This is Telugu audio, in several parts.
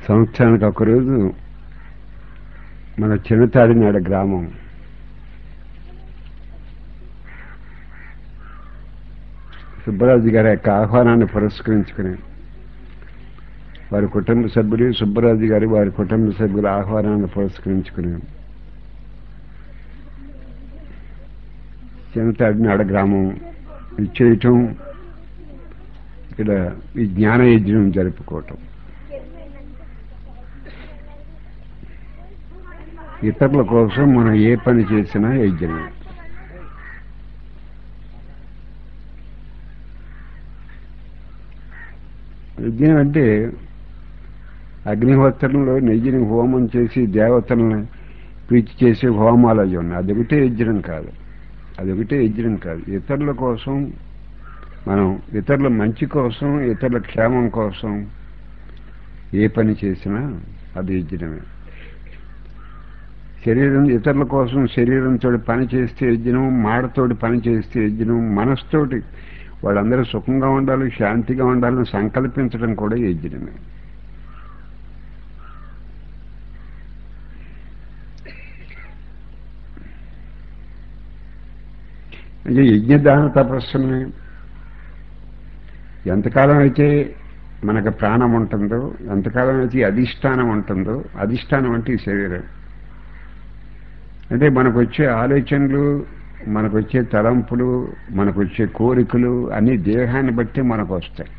సంవత్సరానికి ఒకరోజు మన చిన్నతాడినాడ గ్రామం సుబ్బరాజు గారి యొక్క ఆహ్వానాన్ని పురస్కరించుకుని వారి కుటుంబ సభ్యులు సుబ్బరాజు గారి వారి కుటుంబ సభ్యుల ఆహ్వానాన్ని పురస్కరించుకుని చిన్నతాడినాడ గ్రామం ఇచ్చేయటం ఇక్కడ ఈ జ్ఞాన యజ్ఞం జరుపుకోవటం ఇతరుల కోసం మనం ఏ పని చేసినా యజ్ఞమే యజ్ఞం అంటే అగ్నిహోత్రంలో నెయ్యిని హోమం చేసి దేవతలను ప్రీతి చేసే హోమాలు అవి ఉన్నాయి అది ఒకటే యజ్ఞం కాదు అది ఒకటే యజ్ఞం కాదు ఇతరుల కోసం మనం ఇతరుల మంచి కోసం ఇతరుల క్షేమం కోసం ఏ పని చేసినా అది యజ్ఞమే శరీరం ఇతరుల కోసం శరీరంతో పని చేస్తే యజ్ఞం మాటతోటి పని చేస్తే యజ్ఞం మనసుతోటి వాళ్ళందరూ సుఖంగా ఉండాలి శాంతిగా ఉండాలని సంకల్పించడం కూడా యజ్ఞమే అంటే యజ్ఞదాన తపస్సుని ఎంతకాలం అయితే మనకు ప్రాణం ఉంటుందో ఎంతకాలం అయితే ఈ అధిష్టానం ఉంటుందో అధిష్టానం అంటే ఈ శరీరం అంటే మనకు వచ్చే ఆలోచనలు మనకు వచ్చే తలంపులు మనకు వచ్చే కోరికలు అన్ని దేహాన్ని బట్టి మనకు వస్తాయి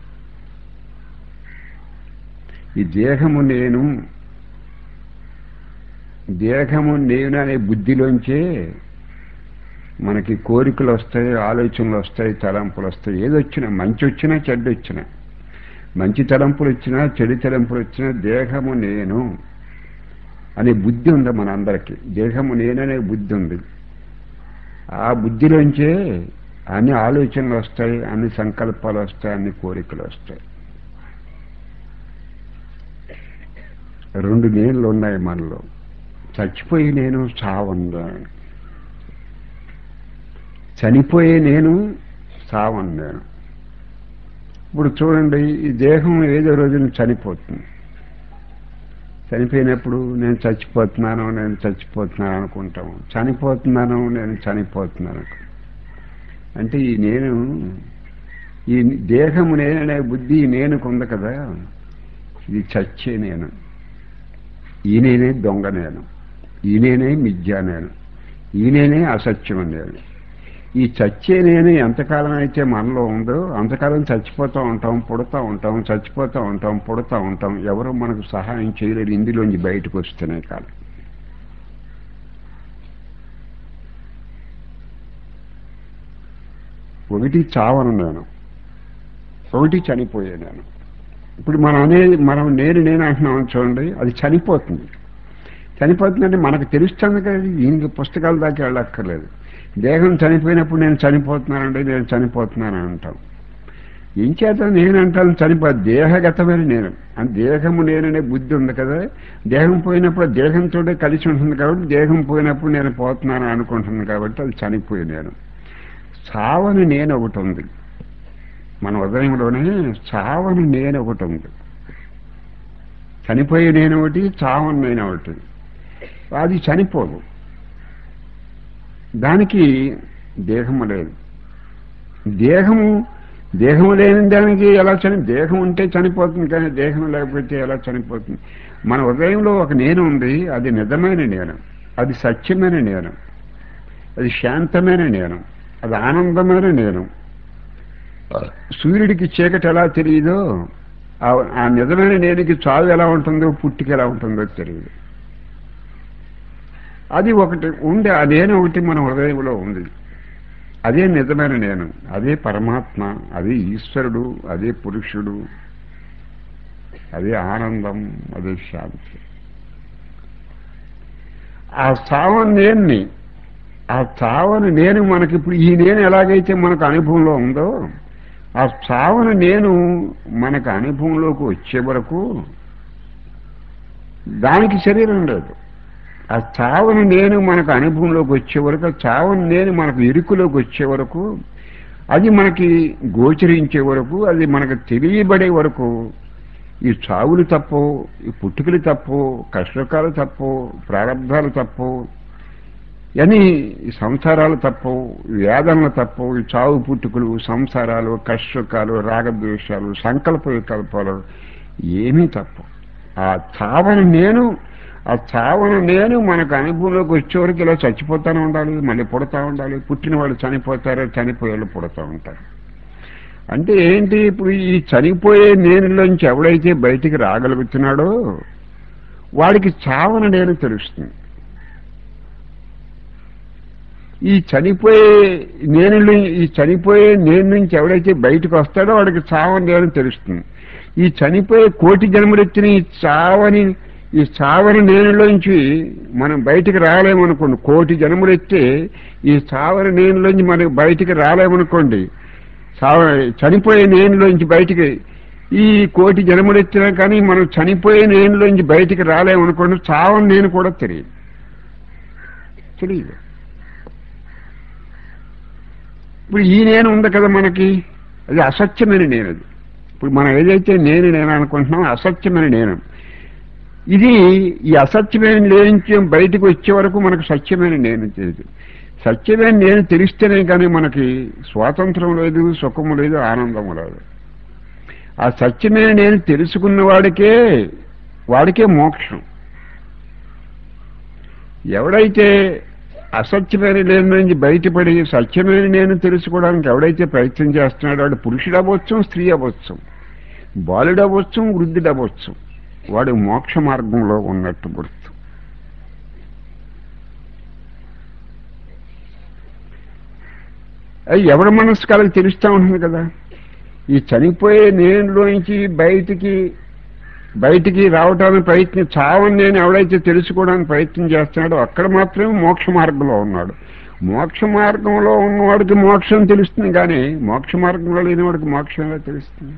ఈ దేహము నేను దేహము నేను అనే బుద్ధిలోంచే మనకి కోరికలు వస్తాయి ఆలోచనలు వస్తాయి తలంపులు వస్తాయి ఏదొచ్చినా మంచి వచ్చినా చెడ్డ వచ్చినా మంచి తలంపులు వచ్చినా చెడు తలంపులు వచ్చినా దేహము నేను అనే బుద్ధి ఉంది మనందరికీ దేహము నేననే బుద్ధి ఉంది ఆ బుద్ధిలోంచే అన్ని ఆలోచనలు వస్తాయి అన్ని సంకల్పాలు వస్తాయి అన్ని కోరికలు వస్తాయి రెండు నేనులు ఉన్నాయి మనలో చచ్చిపోయి నేను చావందా చనిపోయే నేను చావను నేను ఇప్పుడు చూడండి ఈ దేహం ఏదో రోజున చనిపోతుంది చనిపోయినప్పుడు నేను చచ్చిపోతున్నాను నేను చచ్చిపోతున్నాను అనుకుంటాము చనిపోతున్నాను నేను చనిపోతున్నాను అంటే ఈ నేను ఈ దేహము నేననే బుద్ధి నేనుకుంది కదా ఇది చచ్చే నేను ఈ నేనే దొంగ నేను ఈ నేనే మిథ్యా నేను ఈ నేనే అసత్యం నేను ఈ చచ్చే నేను ఎంతకాలం అయితే మనలో ఉందో అంతకాలం చచ్చిపోతూ ఉంటాం పుడతా ఉంటాం చచ్చిపోతూ ఉంటాం పుడతా ఉంటాం ఎవరు మనకు సహాయం చేయలేరు ఇందులోంచి బయటకు వస్తేనే కాదు ఒకటి చావను నేను ఒకటి చనిపోయే నేను ఇప్పుడు మనం అనేది మనం నేను నేను అంటున్నాం చూడండి అది చనిపోతుంది చనిపోతుందంటే మనకు తెలుస్తుంది కదా ఇంక పుస్తకాల దాకా వెళ్ళక్కర్లేదు దేహం చనిపోయినప్పుడు నేను చనిపోతున్నానండి నేను చనిపోతున్నాను అంటాం ఏం చేత నేను అంటాను చనిపో దేహగతమైన నేను దేహము నేననే బుద్ధి ఉంది కదా దేహం పోయినప్పుడు దేహంతో కలిసి ఉంటుంది కాబట్టి దేహం పోయినప్పుడు నేను పోతున్నాను అనుకుంటుంది కాబట్టి అది చనిపోయి నేను చావని నేను ఒకటి ఉంది మన ఉదయంలోనే చావని నేను ఒకటి ఉంది చనిపోయే నేను ఒకటి చావని నేను ఒకటి అది చనిపోదు దానికి దేహము లేదు దేహము దేహము లేని దానికి ఎలా చని దేహం ఉంటే చనిపోతుంది కానీ దేహం లేకపోతే ఎలా చనిపోతుంది మన హృదయంలో ఒక నేను ఉంది అది నిజమైన నేను అది సత్యమైన నేను అది శాంతమైన నేను అది ఆనందమైన నేను సూర్యుడికి చీకటి ఎలా తెలియదో ఆ నిజమైన నేనికి చావు ఎలా ఉంటుందో పుట్టిక ఎలా ఉంటుందో తెలియదు అది ఒకటి ఉంది ఆ నేను ఒకటి మన హృదయంలో ఉంది అదే నిజమైన నేను అదే పరమాత్మ అదే ఈశ్వరుడు అదే పురుషుడు అదే ఆనందం అదే శాంతి ఆ చావని నేన్ని ఆ చావని నేను మనకిప్పుడు ఈ నేను ఎలాగైతే మనకు అనుభవంలో ఉందో ఆ చావని నేను మనకు అనుభవంలోకి వచ్చే వరకు దానికి శరీరం లేదు ఆ చావని నేను మనకు అనుభవంలోకి వచ్చే వరకు ఆ చావని నేను మనకు ఇరుకులోకి వచ్చే వరకు అది మనకి గోచరించే వరకు అది మనకు తెలియబడే వరకు ఈ చావులు తప్పు ఈ పుట్టుకలు తప్పు కష్టకాలు తప్పు ప్రారంధాలు తప్పు అని ఈ సంసారాలు తప్పు వేదనలు తప్పు ఈ చావు పుట్టుకలు సంసారాలు కష్టకాలు రాగద్వేషాలు సంకల్ప వికల్పాలు ఏమీ తప్పు ఆ చావని నేను ఆ చావని నేను మనకు అనుభవంలోకి వచ్చేవరకు ఇలా చచ్చిపోతానే ఉండాలి మళ్ళీ పుడతా ఉండాలి పుట్టిన వాళ్ళు చనిపోతారు చనిపోయే వాళ్ళు పుడతా ఉంటారు అంటే ఏంటి ఇప్పుడు ఈ చనిపోయే నేనులోంచి ఎవడైతే బయటికి రాగలుగుతున్నాడో వాడికి చావన నేను తెలుస్తుంది ఈ చనిపోయే నేను ఈ చనిపోయే నేను నుంచి ఎవడైతే బయటకు వస్తాడో వాడికి చావని నేను తెలుస్తుంది ఈ చనిపోయే కోటి జన్మలెత్తిన ఈ చావని ఈ చావని నేనులోంచి మనం బయటికి రాలేమనుకోండి కోటి జన్మలెత్తే ఈ చావని నేనులోంచి మనకి బయటికి రాలేమనుకోండి చావ చనిపోయే నేనులోంచి బయటికి ఈ కోటి జన్మలెత్తినా కానీ మనం చనిపోయే నేనులోంచి బయటికి రాలేమనుకోండి చావని నేను కూడా తెలియదు తెలియదు ఇప్పుడు ఈ నేను ఉంది కదా మనకి అది అసత్యమైన నేను అది ఇప్పుడు మనం ఏదైతే నేను నేను అనుకుంటున్నామో అసత్యమైన నేను ఇది ఈ అసత్యమైన నేను బయటకు వచ్చే వరకు మనకు సత్యమైన నేను తెలియదు సత్యమైన నేను తెలిస్తేనే కానీ మనకి స్వాతంత్రం లేదు సుఖము లేదు ఆనందము లేదు ఆ సత్యమైన నేను తెలుసుకున్న వాడికే వాడికే మోక్షం ఎవడైతే అసత్యమైన నేను నుంచి బయటపడి సత్యమైన నేను తెలుసుకోవడానికి ఎవడైతే ప్రయత్నం చేస్తున్నాడో వాడు పురుషుడు అవ్వచ్చు స్త్రీ అవ్వచ్చు బాలుడు అవ్వచ్చు వృద్ధుడు అవ్వచ్చు వాడు మోక్ష మార్గంలో ఉన్నట్టు గుర్తు అది ఎవరి మనస్సు కాలకు తెలుస్తూ ఉంటుంది కదా ఈ చనిపోయే నేనులోంచి బయటికి బయటికి రావడానికి ప్రయత్నం చావని నేను ఎవడైతే తెలుసుకోవడానికి ప్రయత్నం చేస్తున్నాడో అక్కడ మాత్రమే మోక్ష మార్గంలో ఉన్నాడు మోక్ష మార్గంలో ఉన్నవాడికి మోక్షం తెలుస్తుంది కానీ మోక్ష మార్గంలో లేనివాడికి మోక్షం ఎలా తెలుస్తుంది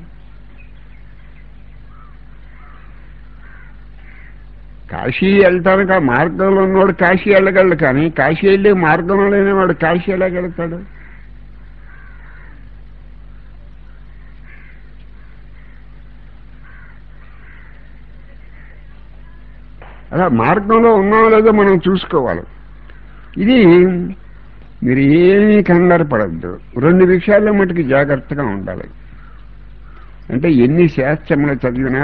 కాశీ వెళ్తానికి ఆ మార్గంలో ఉన్నవాడు కాశీ వెళ్ళగలడు కానీ కాశీ వెళ్ళే మార్గంలో లేనివాడు కాశీ వెళ్ళగలుగుతాడు అలా మార్గంలో ఉన్నామో లేదో మనం చూసుకోవాలి ఇది మీరు ఏమీ కంగారు పడద్దు రెండు విషయాల్లో మటుకు జాగ్రత్తగా ఉండాలి అంటే ఎన్ని శాస్త్రములు చదివినా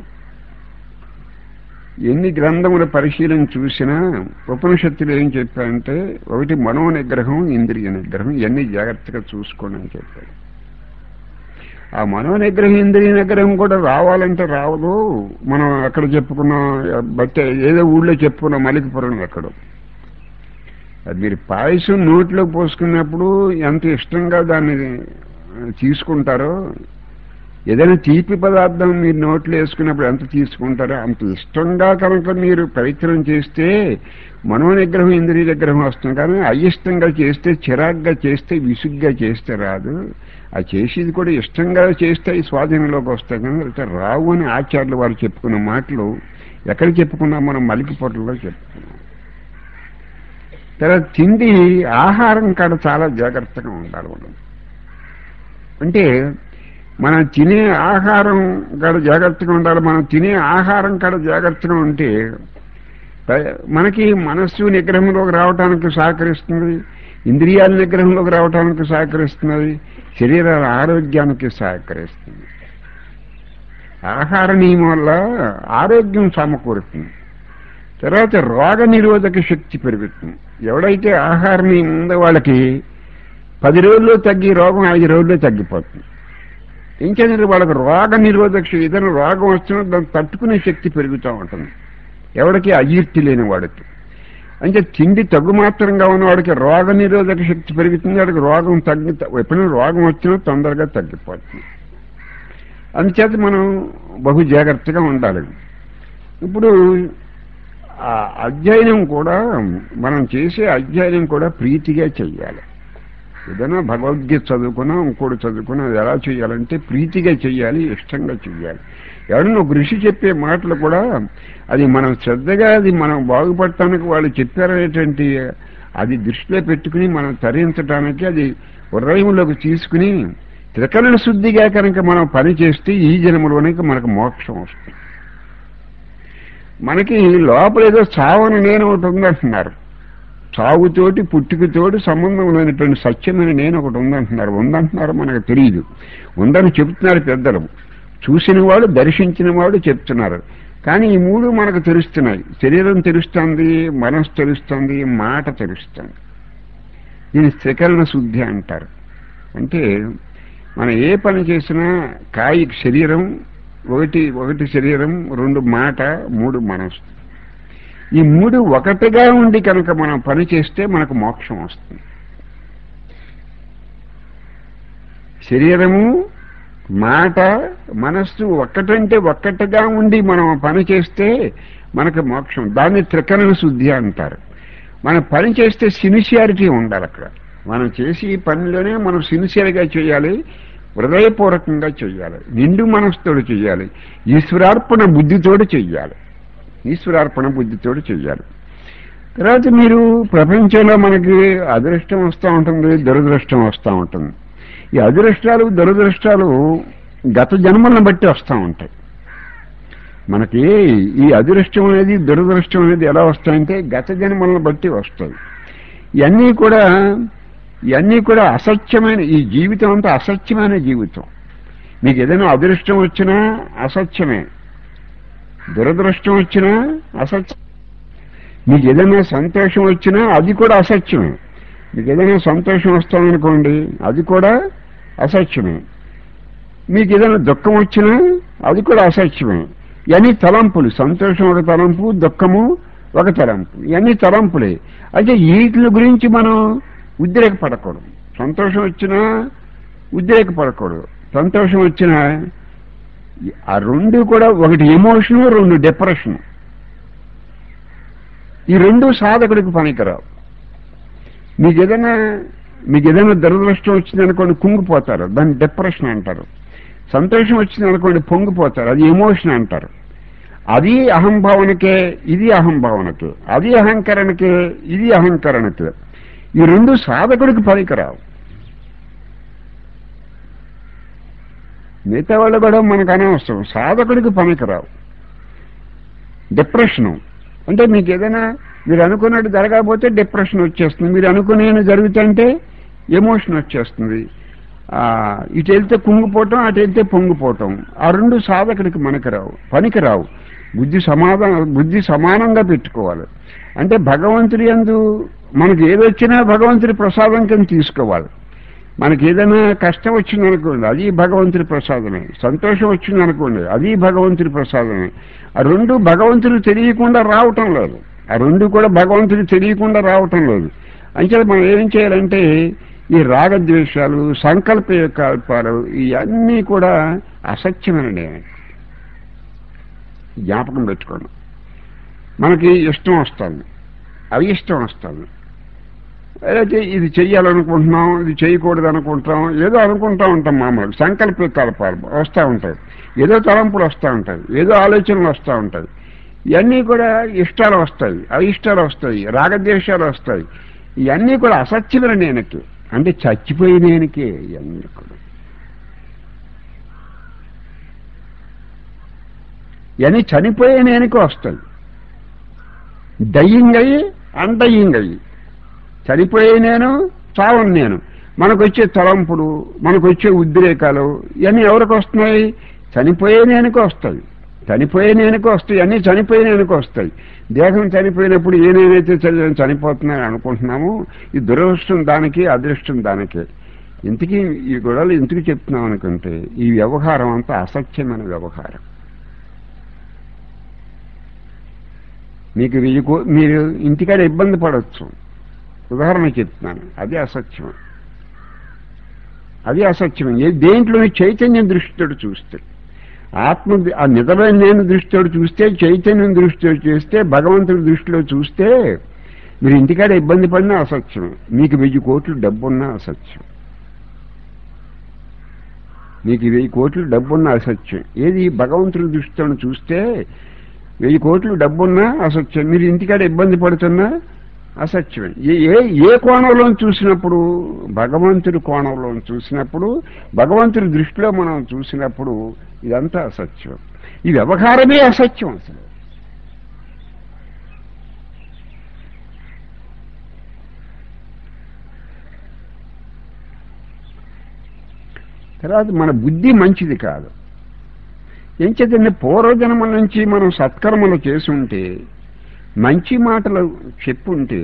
ఎన్ని గ్రంథముల పరిశీలన చూసినా ఉపనిషత్తులు ఏం చెప్పారంటే ఒకటి మనో నిగ్రహం ఇంద్రియ నిగ్రహం ఇవన్నీ జాగ్రత్తగా చూసుకోండి అని చెప్పారు ఆ మనో నిగ్రహం ఇంద్రియ నిగ్రహం కూడా రావాలంటే రావదు మనం అక్కడ చెప్పుకున్నాం బట్టే ఏదో ఊళ్ళో చెప్పుకున్నాం మలికిపురం ఎక్కడ అది మీరు పాయసం నోట్లో పోసుకున్నప్పుడు ఎంత ఇష్టంగా దాన్ని తీసుకుంటారో ఏదైనా తీపి పదార్థం మీరు నోట్లో వేసుకున్నప్పుడు ఎంత తీసుకుంటారో అంత ఇష్టంగా కనుక మీరు ప్రయత్నం చేస్తే మనోనిగ్రహం ఇంద్రియ నిగ్రహం వస్తుంది కానీ అయిష్టంగా చేస్తే చిరాగ్గా చేస్తే విసుగ్గా చేస్తే రాదు ఆ చేసేది కూడా ఇష్టంగా చేస్తే ఈ స్వాధీనంలోకి వస్తాయి కానీ అయితే రావు అని ఆచార్యులు వారు చెప్పుకున్న మాటలు ఎక్కడ చెప్పుకున్నాం మనం మలికిపొట్టలో చెప్పుకున్నాం తర్వాత తిండి ఆహారం కాడ చాలా జాగ్రత్తగా ఉండాలి మనం అంటే మనం తినే ఆహారం కాడ జాగ్రత్తగా ఉండాలి మనం తినే ఆహారం కాడ జాగ్రత్తగా ఉంటే మనకి మనస్సు నిగ్రహంలోకి రావడానికి సహకరిస్తుంది ఇంద్రియాల నిగ్రహంలోకి రావడానికి సహకరిస్తున్నది శరీరాల ఆరోగ్యానికి సహకరిస్తుంది ఆహార నియమం వల్ల ఆరోగ్యం సమకూరుతుంది తర్వాత రోగ నిరోధక శక్తి పెరుగుతుంది ఎవడైతే ఆహార నియమం ఉందో వాళ్ళకి పది రోజుల్లో తగ్గి రోగం ఐదు రోజుల్లో తగ్గిపోతుంది ఇంకేంటంటే వాళ్ళకి రోగ నిరోధక శక్తి ఏదైనా రోగం వచ్చినా దాన్ని తట్టుకునే శక్తి పెరుగుతూ ఉంటుంది ఎవడికి అజీర్తి లేని వాడికి అంటే తిండి తగ్గు మాత్రంగా ఉన్నవాడికి రోగ నిరోధక శక్తి పెరుగుతుంది వాడికి రోగం తగ్గి ఎప్పుడైనా రోగం వచ్చినా తొందరగా తగ్గిపోతుంది అందుచేత మనం బహు జాగ్రత్తగా ఉండాలి ఇప్పుడు ఆ అధ్యయనం కూడా మనం చేసే అధ్యయనం కూడా ప్రీతిగా చెయ్యాలి ఏదైనా భగవద్గీత చదువుకున్నా ఇంకోటి చదువుకున్నా అది ఎలా చేయాలంటే ప్రీతిగా చెయ్యాలి ఇష్టంగా చెయ్యాలి ఎవరన్నా ఒక ఋషి చెప్పే మాటలు కూడా అది మనం శ్రద్ధగా అది మనం బాగుపడటానికి వాళ్ళు చెప్పారనేటువంటి అది దృష్టిలో పెట్టుకుని మనం తరించడానికి అది హృదయంలోకి తీసుకుని త్రికరణ శుద్ధిగా కనుక మనం పని చేస్తే ఈ జన్మలోనే మనకు మోక్షం వస్తుంది మనకి లోపల ఏదో చావని నేను ఒకటి ఉందంటున్నారు చావుతోటి పుట్టుకతోటి సంబంధం లేనటువంటి సత్యమైన నేను ఒకటి ఉందంటున్నారు ఉందంటున్నారు మనకు తెలియదు ఉందని చెప్తున్నారు పెద్దలు చూసిన వాడు దర్శించిన వాడు చెప్తున్నారు కానీ ఈ మూడు మనకు తెలుస్తున్నాయి శరీరం తెలుస్తుంది మనసు తెలుస్తుంది మాట తెలుస్తుంది దీని త్రికరణ శుద్ధి అంటారు అంటే మనం ఏ పని చేసినా కాయి శరీరం ఒకటి ఒకటి శరీరం రెండు మాట మూడు మనసు ఈ మూడు ఒకటిగా ఉండి కనుక మనం పని చేస్తే మనకు మోక్షం వస్తుంది శరీరము మాట మనస్సు ఒక్కటంటే ఒక్కటిగా ఉండి మనం పని చేస్తే మనకు మోక్షం దాన్ని త్రికరణ శుద్ధి అంటారు మనం పని చేస్తే సిన్సియారిటీ ఉండాలి అక్కడ మనం చేసి ఈ పనిలోనే మనం సిన్సియర్గా చేయాలి హృదయపూర్వకంగా చెయ్యాలి నిండు మనసుతోడు చెయ్యాలి ఈశ్వరార్పణ బుద్ధితోడు చెయ్యాలి ఈశ్వరార్పణ బుద్ధితోడు చెయ్యాలి తర్వాత మీరు ప్రపంచంలో మనకి అదృష్టం వస్తూ ఉంటుంది దురదృష్టం వస్తూ ఉంటుంది ఈ అదృష్టాలు దురదృష్టాలు గత జన్మలను బట్టి వస్తూ ఉంటాయి మనకి ఈ అదృష్టం అనేది దురదృష్టం అనేది ఎలా వస్తాయంటే గత జన్మలను బట్టి వస్తాయి ఇవన్నీ కూడా ఇవన్నీ కూడా అసత్యమైన ఈ జీవితం అంతా అసత్యమైన జీవితం మీకు ఏదైనా అదృష్టం వచ్చినా అసత్యమే దురదృష్టం వచ్చినా అసత్యం మీకు ఏదైనా సంతోషం వచ్చినా అది కూడా అసత్యమే మీకు ఏదైనా సంతోషం వస్తుందనుకోండి అది కూడా అసత్యమే మీకు ఏదైనా దుఃఖం వచ్చినా అది కూడా అసత్యమే ఇవన్నీ తలంపులు సంతోషం ఒక తలంపు దుఃఖము ఒక తలంపు ఇవన్నీ తలంపులే అయితే వీటి గురించి మనం ఉద్రేకపడకూడదు సంతోషం వచ్చినా ఉద్రేకపడకూడదు సంతోషం వచ్చినా ఆ రెండు కూడా ఒకటి ఎమోషను రెండు డిప్రెషన్ ఈ రెండు సాధకుడికి పనికిరావు మీకు ఏదైనా మీకు ఏదైనా దురదృష్టం వచ్చిందనుకోండి కుంగిపోతారు దాన్ని డిప్రెషన్ అంటారు సంతోషం వచ్చిందనుకోండి పొంగిపోతారు అది ఎమోషన్ అంటారు అది అహంభావనకే ఇది అహంభావనకే అది అహంకరణకే ఇది అహంకరణకే ఈ రెండు సాధకుడికి పనికిరావు మిగతా వాళ్ళు కూడా మనకు అనవసరం సాధకుడికి పనికిరావు డిప్రెషను అంటే మీకు ఏదైనా మీరు అనుకున్నట్టు జరగకపోతే డిప్రెషన్ వచ్చేస్తుంది మీరు అనుకునే జరుగుతుంటే ఎమోషన్ వచ్చేస్తుంది ఇటు వెళ్తే కుంగిపోవటం అటు వెళ్తే పొంగిపోవటం ఆ రెండు సాధకుడికి మనకి రావు పనికి రావు బుద్ధి సమాధాన బుద్ధి సమానంగా పెట్టుకోవాలి అంటే భగవంతుడి అందు మనకి ఏదొచ్చినా భగవంతుడి ప్రసాదం కింద తీసుకోవాలి మనకి ఏదైనా కష్టం వచ్చిందనుకోండి అది భగవంతుడి ప్రసాదమే సంతోషం వచ్చిందనుకోండి అది భగవంతుడి ప్రసాదమే ఆ రెండు భగవంతుడు తెలియకుండా రావటం లేదు ఆ రెండు కూడా భగవంతుడు తెలియకుండా రావటం లేదు అంటే మనం ఏం చేయాలంటే ఈ రాగద్వేషాలు సంకల్ప కల్పాలు ఇవన్నీ కూడా అసత్యమైన జ్ఞాపకం పెట్టుకోండి మనకి ఇష్టం వస్తుంది అవి ఇష్టం వస్తుంది అయితే ఇది చెయ్యాలనుకుంటున్నాం ఇది చేయకూడదు అనుకుంటాం ఏదో అనుకుంటా ఉంటాం మామూలు సంకల్ప కల్పాలు వస్తూ ఉంటాయి ఏదో తలంపులు వస్తూ ఉంటాయి ఏదో ఆలోచనలు వస్తూ ఉంటాయి ఇవన్నీ కూడా ఇష్టాలు వస్తాయి అయిష్టాలు వస్తాయి రాగద్వేషాలు వస్తాయి ఇవన్నీ కూడా అసత్యమైన నేనకి అంటే చచ్చిపోయి నేనకే ఇవన్నీ కూడా ఇవన్నీ చనిపోయే నేనకి వస్తాయి డయ్యింగ్ అయ్యి అండయ్యింగ్ అయ్యి చనిపోయే నేను చావను నేను మనకు వచ్చే తలంపులు మనకు వచ్చే ఉద్రేకాలు ఇవన్నీ ఎవరికి వస్తున్నాయి చనిపోయే నేనుకు వస్తాయి చనిపోయే నేనుకు వస్తాయి అన్నీ చనిపోయే నేనుకు వస్తాయి దేహం చనిపోయినప్పుడు ఏ నేనైతే చనిపోతున్నాయని అనుకుంటున్నామో ఈ దురదృష్టం దానికి అదృష్టం దానికే ఇంతకీ ఈ గొడవలు ఎందుకు చెప్తున్నాం అనుకుంటే ఈ వ్యవహారం అంతా అసత్యమైన వ్యవహారం మీకు వెయ్యి మీరు ఇంటికాడ ఇబ్బంది పడవచ్చు ఉదాహరణ చెప్తున్నాను అది అసత్యం అది అసత్యం ఏ దేంట్లోని చైతన్యం దృష్టితో చూస్తే ఆత్మ ఆ నిజమైన నేను దృష్టితో చూస్తే చైతన్యం దృష్టితో చేస్తే భగవంతుడి దృష్టిలో చూస్తే మీరు ఇంటికాడ ఇబ్బంది పడినా అసత్యం మీకు వెయ్యి కోట్లు డబ్బున్నా అసత్యం మీకు వెయ్యి కోట్లు డబ్బున్నా అసత్యం ఏది భగవంతుడి దృష్టితో చూస్తే వెయ్యి కోట్లు డబ్బున్నా అసత్యం మీరు ఇంటికాడ ఇబ్బంది పడుతున్నా అసత్యమే ఏ ఏ- ఏ కోణంలో చూసినప్పుడు భగవంతుడి కోణంలో చూసినప్పుడు భగవంతుడి దృష్టిలో మనం చూసినప్పుడు ఇదంతా అసత్యం ఈ వ్యవహారమే అసత్యం అసలు తర్వాత మన బుద్ధి మంచిది కాదు ఏం చేద్దండి పూర్వజన్మల నుంచి మనం సత్కర్మలు చేసుంటే మంచి మాటలు చెప్పుంటే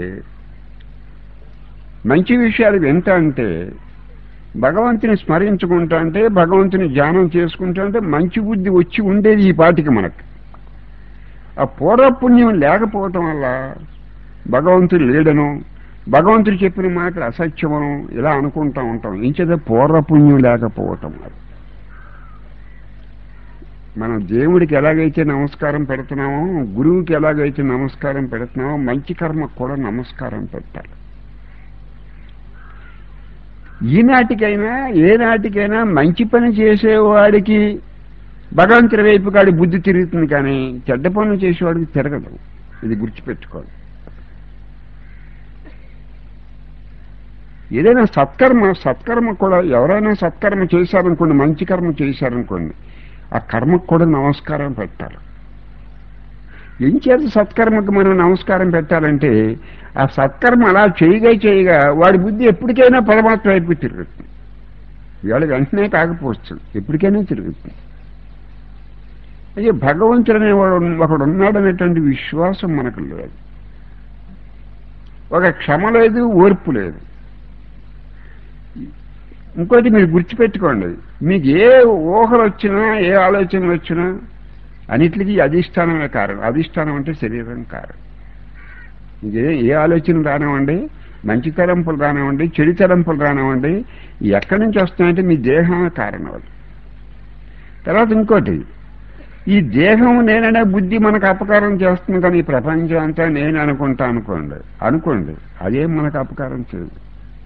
మంచి విషయాలు వింటా అంటే భగవంతుని స్మరించుకుంటా అంటే భగవంతుని ధ్యానం చేసుకుంటా అంటే మంచి బుద్ధి వచ్చి ఉండేది ఈ పాటికి మనకు ఆ పూర్వపుణ్యం లేకపోవటం వల్ల భగవంతుడు లేడను భగవంతుడు చెప్పిన మాటలు అసత్యమను ఇలా అనుకుంటా ఉంటాం ఏం చేత పూర్వపుణ్యం లేకపోవటం అది మనం దేవుడికి ఎలాగైతే నమస్కారం పెడుతున్నామో గురువుకి ఎలాగైతే నమస్కారం పెడుతున్నామో మంచి కర్మకు కూడా నమస్కారం పెట్టాలి ఈనాటికైనా ఏనాటికైనా మంచి పని చేసేవాడికి భగవంతుడి వైపు కాడి బుద్ధి తిరుగుతుంది కానీ చెడ్డ పనులు చేసేవాడికి తిరగదు ఇది గుర్తుపెట్టుకోవాలి ఏదైనా సత్కర్మ సత్కర్మ కూడా ఎవరైనా సత్కర్మ చేశారనుకోండి మంచి కర్మ చేశారనుకోండి ఆ కర్మకు కూడా నమస్కారం పెట్టాలి ఏం చేత సత్కర్మకు మనం నమస్కారం పెట్టాలంటే ఆ సత్కర్మ అలా చేయగా చేయగా వాడి బుద్ధి ఎప్పటికైనా పరమాత్మ వైపు తిరుగుతుంది ఇవాళ వెంటనే కాకపోవచ్చు ఎప్పటికైనా తిరుగుతుంది అయ్యే భగవంతుడు అనేవాడు ఒకడు ఉన్నాడనేటువంటి విశ్వాసం మనకు లేదు ఒక క్షమ లేదు ఓర్పు లేదు ఇంకోటి మీరు గుర్తుపెట్టుకోండి మీకు ఏ ఊహలు వచ్చినా ఏ ఆలోచనలు వచ్చినా అన్నిటికీ అధిష్టానమే కారణం అధిష్టానం అంటే శరీరం కారణం మీకు ఏ ఏ ఆలోచన రానివ్వండి మంచి తలంపులు రానివ్వండి చెడు తలంపులు రానివ్వండి ఎక్కడి నుంచి వస్తున్నాయంటే మీ దేహమే కారణం అది తర్వాత ఇంకోటి ఈ దేహం నేననే బుద్ధి మనకు అపకారం చేస్తుంది కానీ ఈ ప్రపంచం అంతా నేను అనుకుంటా అనుకోండి అనుకోండి అదేం మనకు అపకారం చేయదు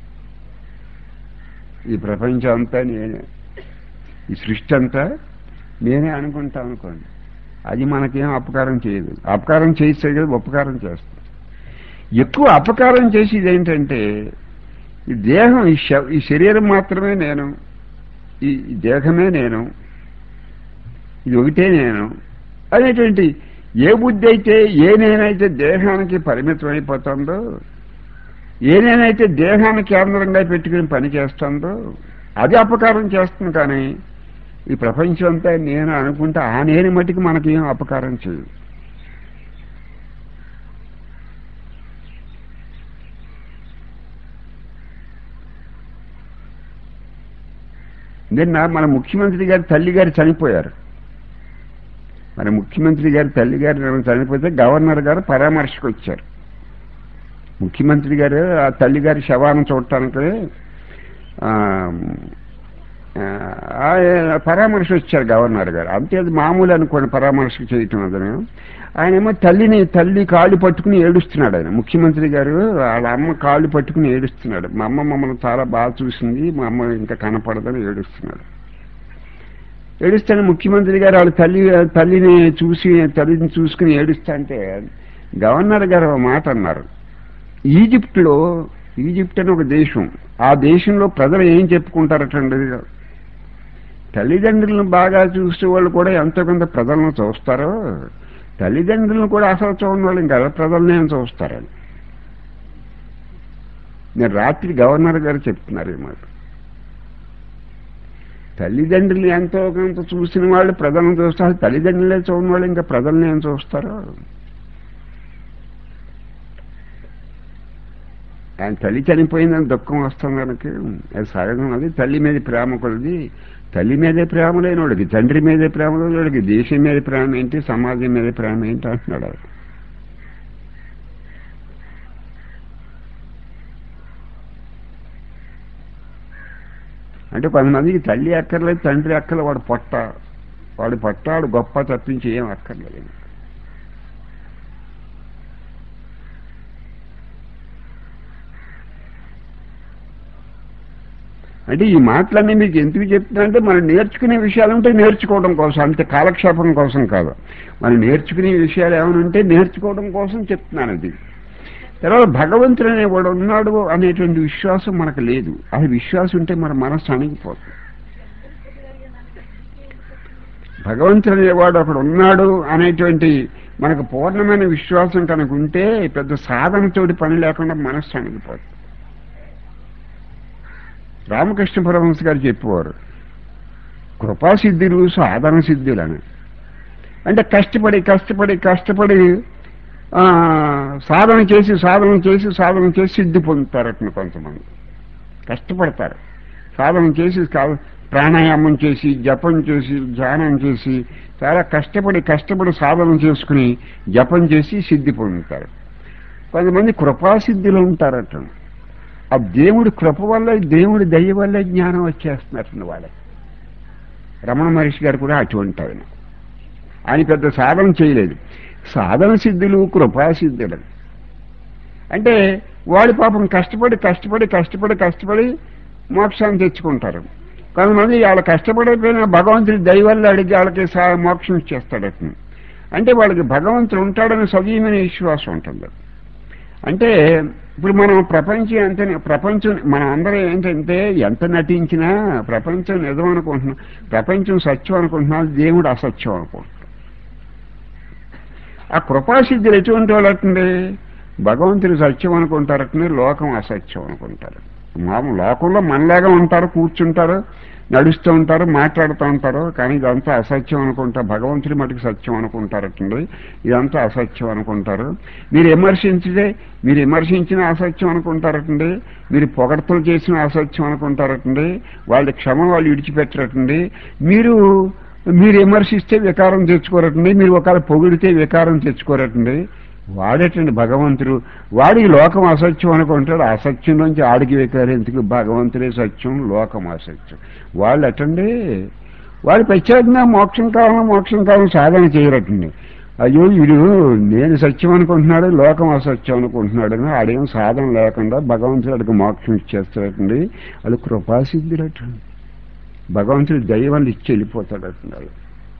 ఈ ప్రపంచం అంతా నేనే ఈ సృష్టి అంతా నేనే అనుకుంటా అనుకోండి అది మనకేం అపకారం చేయదు అపకారం చేస్తే కదా ఉపకారం చేస్తుంది ఎక్కువ అపకారం చేసేది ఏంటంటే ఈ దేహం ఈ శ- ఈ శరీరం మాత్రమే నేను ఈ ఈ దేహమే నేను ఇది ఒకటే నేను అనేటువంటి ఏ బుద్ధి అయితే ఏ నేనైతే దేహానికి పరిమితం అయిపోతుందో ఏ నేనైతే దేహాన్ని కేంద్రంగా పెట్టుకుని పని చేస్తుందో అది అపకారం చేస్తుంది కానీ ఈ ప్రపంచం అంతా నేను అనుకుంటే ఆ నేను మటుకు మనకేం అపకారం చేయదు నిన్న మన ముఖ్యమంత్రి గారి తల్లి గారు చనిపోయారు మన ముఖ్యమంత్రి గారి తల్లి గారు నిన్న చనిపోతే గవర్నర్ గారు పరామర్శకు వచ్చారు ముఖ్యమంత్రి గారు ఆ తల్లి గారి శవాన్ని చూడటానికి ఆ, ఆ, పరామర్శ వచ్చారు గవర్నర్ గారు అంతే అది మామూలు అనుకోండి పరామర్శ చేయటం అతను ఆయన ఏమో తల్లిని తల్లి కాళ్ళు పట్టుకుని ఏడుస్తున్నాడు ఆయన ముఖ్యమంత్రి గారు వాళ్ళ అమ్మ కాళ్ళు పట్టుకుని ఏడుస్తున్నాడు మా అమ్మ మమ్మల్ని చాలా బాగా చూసింది మా అమ్మ ఇంకా కనపడదని ఏడుస్తున్నాడు ఏడుస్తాను ముఖ్యమంత్రి గారు వాళ్ళ తల్లి తల్లిని చూసి తల్లిని చూసుకుని ఏడుస్తా అంటే గవర్నర్ గారు ఒక మాట అన్నారు ఈజిప్టులో ఈజిప్ట్ అని ఒక దేశం ఆ దేశంలో ప్రజలు ఏం చెప్పుకుంటారటండి తల్లిదండ్రులను బాగా చూసే వాళ్ళు కూడా ఎంతో కొంత ప్రజలను చూస్తారో తల్లిదండ్రులను కూడా అసలు చూడని వాళ్ళు ఇంకా ప్రజలనే చూస్తారని నేను రాత్రి గవర్నర్ గారు చెప్తున్నారు ఈ మాట తల్లిదండ్రులు ఎంతో కొంత చూసిన వాళ్ళు ప్రజలను చూస్తారు తల్లిదండ్రులే చూడని వాళ్ళు ఇంకా ప్రజల్ని ఏం చూస్తారో ఆయన తల్లి చనిపోయిందని దుఃఖం వస్తుంది కనుక అది సహజం అది తల్లి మీద ప్రేమ కొలది తల్లి మీదే ప్రేమ లేని వాడికి తండ్రి మీదే ప్రేమ లేని వాడికి దేశం మీద ప్రేమ ఏంటి సమాజం మీద ప్రేమ ఏంటి అంటున్నాడు ఆయన. అంటే కొంతమందికి తల్లి అక్కర్లేదు తండ్రి అక్కర్లేదు వాడు పొట్ట వాడు పొట్ట వాడు గొప్ప తప్పించి ఏం అక్కర్లేదు అంటే ఈ మాటలన్నీ మీకు ఎందుకు చెప్తున్నానంటే మనం నేర్చుకునే విషయాలు ఉంటే నేర్చుకోవడం కోసం అంతే కాలక్షేపం కోసం కాదు మనం నేర్చుకునే విషయాలు ఏమైనా ఉంటే నేర్చుకోవడం కోసం చెప్తున్నాను అది తర్వాత భగవంతుడు అనేవాడు ఉన్నాడు అనేటువంటి విశ్వాసం మనకు లేదు అది విశ్వాసం ఉంటే మన మనస్సు అణిగిపోతుంది భగవంతుడు అనేవాడు అక్కడ ఉన్నాడు అనేటువంటి మనకు పూర్ణమైన విశ్వాసం కనుక ఉంటే పెద్ద సాధనతోటి పని లేకుండా మనస్సు అణిగిపోతుంది రామకృష్ణ పరమహంస గారు చెప్పేవారు కృపాసిద్ధులు సాధన సిద్ధులని అంటే కష్టపడి కష్టపడి కష్టపడి ఆ, సాధన చేసి సాధన చేసి సాధన చేసి సిద్ధి పొందుతారట కొంతమంది కష్టపడతారు సాధన చేసి కా- ప్రాణాయామం చేసి జపం చేసి ధ్యానం చేసి చాలా కష్టపడి కష్టపడి సాధన చేసుకుని జపం చేసి సిద్ధి పొందుతారు కొంతమంది కృపాసిద్ధులు ఉంటారట ఆ దేవుడి కృప వల్ల దేవుడి దయ వల్ల జ్ఞానం వచ్చేస్తున్నట్టు వాళ్ళకి రమణ మహర్షి గారు కూడా అటువంటి ఆయన ఆయన పెద్ద సాధన చేయలేదు సాధన సిద్ధులు కృపాసిద్ధులు అంటే వాడి పాపం కష్టపడి కష్టపడి కష్టపడి కష్టపడి మోక్షాన్ని తెచ్చుకుంటారు కొంతమంది వాళ్ళ కష్టపడిపోయిన భగవంతుడి దయ వల్ల అడిగి వాళ్ళకి సా- మోక్షం ఇచ్చేస్తాడు అతను అంటే వాళ్ళకి భగవంతుడు ఉంటాడని సజీవమైన విశ్వాసం ఉంటుంది అంటే ఇప్పుడు మనం ప్రపంచం ఎంత ప్రపంచం మనం అందరం ఏంటంటే ఎంత నటించినా ప్రపంచం నిజం అనుకుంటున్నాం ప్రపంచం సత్యం అనుకుంటున్నాం దేవుడు అసత్యం అనుకుంటున్నాం ఆ కృపాసిద్ధులు ఎటువంటి వాళ్ళటండి భగవంతుడు సత్యం అనుకుంటారటండి లోకం అసత్యం అనుకుంటారు మామూలు లోకంలో మనలాగా ఉంటారు కూర్చుంటారు నడుస్తూ ఉంటారు మాట్లాడుతూ ఉంటారు కానీ ఇదంతా అసత్యం అనుకుంటారు భగవంతుడి మటుకు సత్యం అనుకుంటారటండి ఇదంతా అసత్యం అనుకుంటారు మీరు విమర్శించితే మీరు విమర్శించిన అసత్యం అనుకుంటారటండి మీరు పొగడ్తలు చేసిన అసత్యం అనుకుంటారటండి వాళ్ళ క్షమ వాళ్ళు విడిచిపెట్టరటండి మీరు మీరు విమర్శిస్తే వికారం తెచ్చుకోరటండి మీరు ఒకవేళ పొగిడితే వికారం తెచ్చుకోరటండి వాడేటండి భగవంతుడు వాడికి లోకం అసత్యం అనుకుంటాడు అసత్యం నుంచి ఆడికి వికారం ఎందుకు భగవంతుడే సత్యం లోకం అసత్యం వాళ్ళు అటండి వాళ్ళు ప్రత్యేకంగా మోక్షం కావాలని మోక్షం కావాలని సాధన చేయరటండి అయ్యో వీడు నేను సత్యం అనుకుంటున్నాడు లోకం అసత్యం అనుకుంటున్నాడు అని ఆడేం సాధన లేకుండా భగవంతుడు అడిగి మోక్షం ఇచ్చేస్తాడటండి వాళ్ళు కృపాసిద్ధులటండి భగవంతుడు దైవాన్ని ఇచ్చి వెళ్ళిపోతాడటండి వాళ్ళు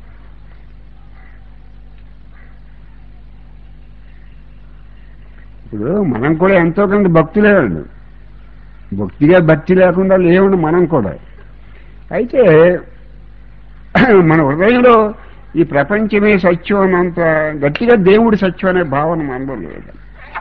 ఇప్పుడు మనం కూడా ఎంతో కొంత భక్తులేవండి భక్తిగా భక్తి లేకుండా లేవండి మనం కూడా అయితే మన హృదయంలో ఈ ప్రపంచమే సత్యం అన్నంత గట్టిగా దేవుడి సత్యం అనే భావన మనలో లేదు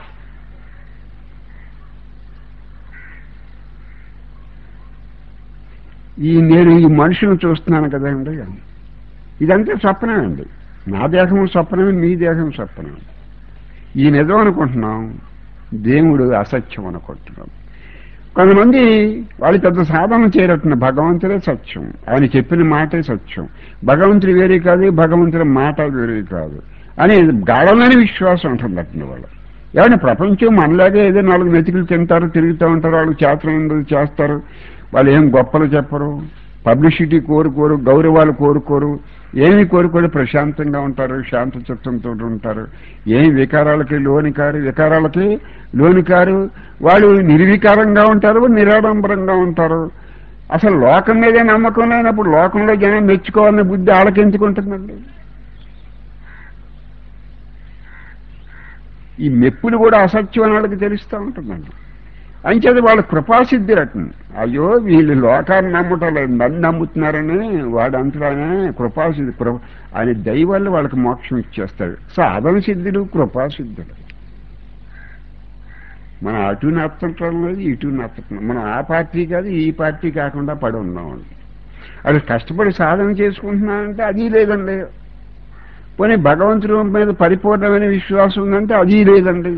ఈ నేను ఈ మనుషులను చూస్తున్నాను కదండి ఇదంతా స్వప్నమే అండి నా దేహం స్వప్నమే మీ దేహం స్వప్నమే ఈ నిజం అనుకుంటున్నాం దేవుడు అసత్యం అనుకుంటున్నాం కొంతమంది వాళ్ళు పెద్ద సాధన చేయరట్టు భగవంతుడే సత్యం ఆయన చెప్పిన మాటే సత్యం భగవంతుడు వేరే కాదు భగవంతుడి మాట వేరే కాదు అని గాఢమైన విశ్వాసం ఉంటుంది అట్టిన వాళ్ళు ఏమంటే ప్రపంచం మనలాగే ఏదో నాలుగు మెతుకులు తింటారు తిరుగుతూ ఉంటారు వాళ్ళు చేతనం ఉండదు చేస్తారు వాళ్ళు ఏం గొప్పలు చెప్పరు పబ్లిసిటీ కోరుకోరు గౌరవాలు కోరుకోరు ఏమి కోరుకోరు ప్రశాంతంగా ఉంటారు శాంత చిత్తంతో ఉంటారు ఏమి వికారాలకి లోని కారు వికారాలకి లోని కారు వాళ్ళు నిర్వికారంగా ఉంటారు నిరాడంబరంగా ఉంటారు అసలు లోకం మీదే నమ్మకం లేనప్పుడు లోకంలో జనం మెచ్చుకోవాలనే బుద్ధి వాళ్ళకి ఎందుకుంటుందండి ఈ మెప్పులు కూడా అసత్యం అని వాళ్ళకి తెలుస్తూ ఉంటుందండి అంచేది వాళ్ళ కృపాసిద్ధి రకం అయ్యో వీళ్ళు లోకాన్ని నమ్మటం లేదు నన్ను నమ్ముతున్నారని వాడంతరానే కృపాసిద్ధి కృప ఆయన దైవాళ్ళు వాళ్ళకి మోక్షం ఇచ్చేస్తాడు సాధన సిద్ధులు కృపాసిద్ధులు మనం అటు నచ్చటం లేదు ఇటు నచ్చటం మనం ఆ పార్టీ కాదు ఈ పార్టీ కాకుండా పడి ఉన్నామండి అది కష్టపడి సాధన చేసుకుంటున్నానంటే అది లేదండి పోనీ భగవంతుడి మీద పరిపూర్ణమైన విశ్వాసం ఉందంటే అది లేదండి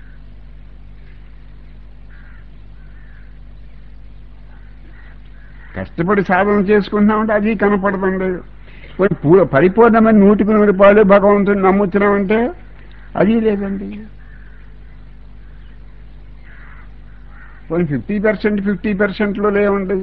కష్టపడి సాధన చేసుకుంటున్నామంటే అది కనపడదండి పోనీ పూ- పరిపూర్ణమైన నూటికి నూరు రూపాయలు భగవంతుని నమ్ముతున్నామంటే అది లేదండి పోనీ ఫిఫ్టీ పర్సెంట్ ఫిఫ్టీ పర్సెంట్లో లేవండి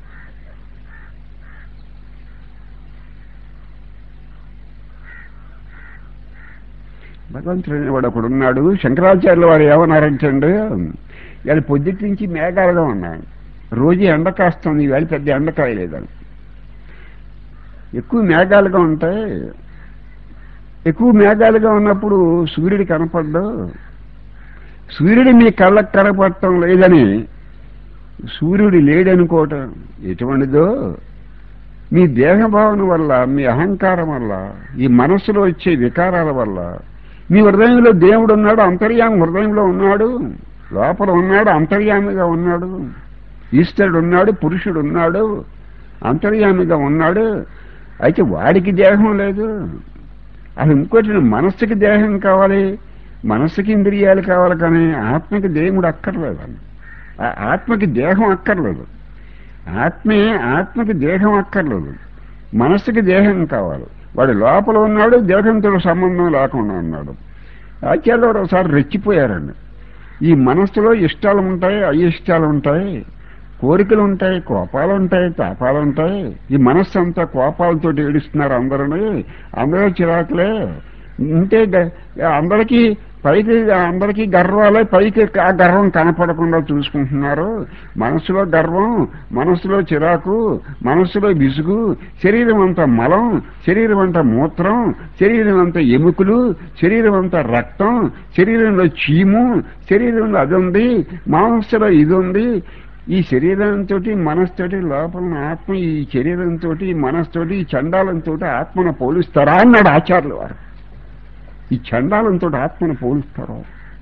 భగవంతుడు వాడు ఒకడు ఉన్నాడు శంకరాచార్యులు వారు ఏమన్నారంటే అండి ఇవాళ పొద్దుటి నుంచి మేఘాలుగా ఉన్నాడు రోజు ఎండ కాస్తుంది ఈవేళ పెద్ద ఎండ కాయలేదని ఎక్కువ మేఘాలుగా ఉంటాయి ఎక్కువ మేఘాలుగా ఉన్నప్పుడు సూర్యుడు కనపడ్డు సూర్యుడు మీ కళ్ళకు కనపడటం లేదని సూర్యుడు లేడనుకోవటం ఎటువంటిదో మీ దేహభావన వల్ల మీ అహంకారం వల్ల ఈ మనస్సులో వచ్చే వికారాల వల్ల మీ హృదయంలో దేవుడు ఉన్నాడు అంతర్యామి హృదయంలో ఉన్నాడు లోపల ఉన్నాడు అంతర్యామిగా ఉన్నాడు ఈశ్వరుడు ఉన్నాడు పురుషుడు ఉన్నాడు అంతర్యామిగా ఉన్నాడు అయితే వాడికి దేహం లేదు అది ఇంకోటి మనస్సుకి దేహం కావాలి మనస్సుకి ఇంద్రియాలు కావాలి కానీ ఆత్మకి దేవుడు అక్కర్లేదు ఆ ఆత్మకి దేహం అక్కర్లేదు ఆత్మే ఆత్మకి దేహం అక్కర్లేదు మనస్సుకి దేహం కావాలి వాడు లోపల ఉన్నాడు దేహంతో సంబంధం లేకుండా ఉన్నాడు ఆచార్యులు ఒకసారి రెచ్చిపోయారండి ఈ మనస్సులో ఇష్టాలు ఉంటాయి అయిష్టాలు ఉంటాయి కోరికలు ఉంటాయి కోపాలు ఉంటాయి తాపాలు ఉంటాయి ఈ మనస్సు అంతా కోపాలతో ఏడుస్తున్నారు అందరూ అందరూ చిరాకులే ఉంటే గ- అందరికీ పైకి అందరికీ గర్వాలే పైకి ఆ గర్వం కనపడకుండా చూసుకుంటున్నారు మనసులో గర్వం మనసులో చిరాకు మనసులో విసుగు శరీరం అంతా మలం శరీరం అంతా మూత్రం శరీరం అంతా ఎముకలు శరీరం అంతా రక్తం శరీరంలో చీము శరీరంలో అది ఉంది మాంసలో ఇది ఉంది ఈ శరీరంతో మనస్తోటి లోపల ఆత్మ ఈ శరీరంతో మనస్తోటి ఈ చండాలంతో ఆత్మను పోలుస్తారా అన్నాడు ఆచార్యులు వారు ఈ చండాలంతో ఆత్మను పోలుస్తారు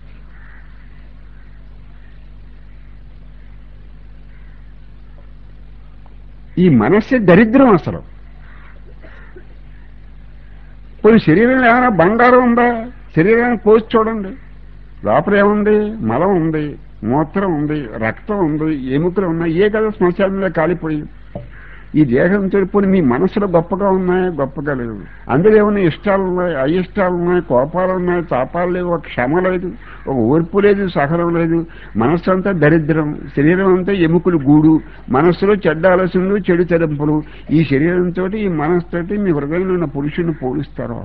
ఈ మనస్సే దరిద్రం అసలు కొన్ని శరీరంలో ఏమైనా బంగారం ఉందా శరీరాన్ని పోసి చూడండి లోపల ఏముంది మలం ఉంది మూత్రం ఉంది రక్తం ఉంది ఎముకలు ఉన్నాయి ఏ కదా శ్మశానంలో కాలిపోయి ఈ దేహంతో పోనీ మీ మనసులో గొప్పగా ఉన్నాయి గొప్పగా లేవు అందులో ఏమైనా ఇష్టాలు ఉన్నాయి అయిష్టాలు ఉన్నాయి కోపాలు ఉన్నాయి తాపాలు లేవు ఒక క్షమ లేదు ఒక ఓర్పు లేదు సహనం లేదు మనస్సు అంతా దరిద్రం శరీరం అంతా ఎముకలు గూడు మనస్సులో చెడ్డ ఆలోచనలు చెడు తెరంపులు ఈ శరీరంతో ఈ మనస్సుతోటి మీ హృదయంలో ఉన్న పురుషుని పోలుస్తారు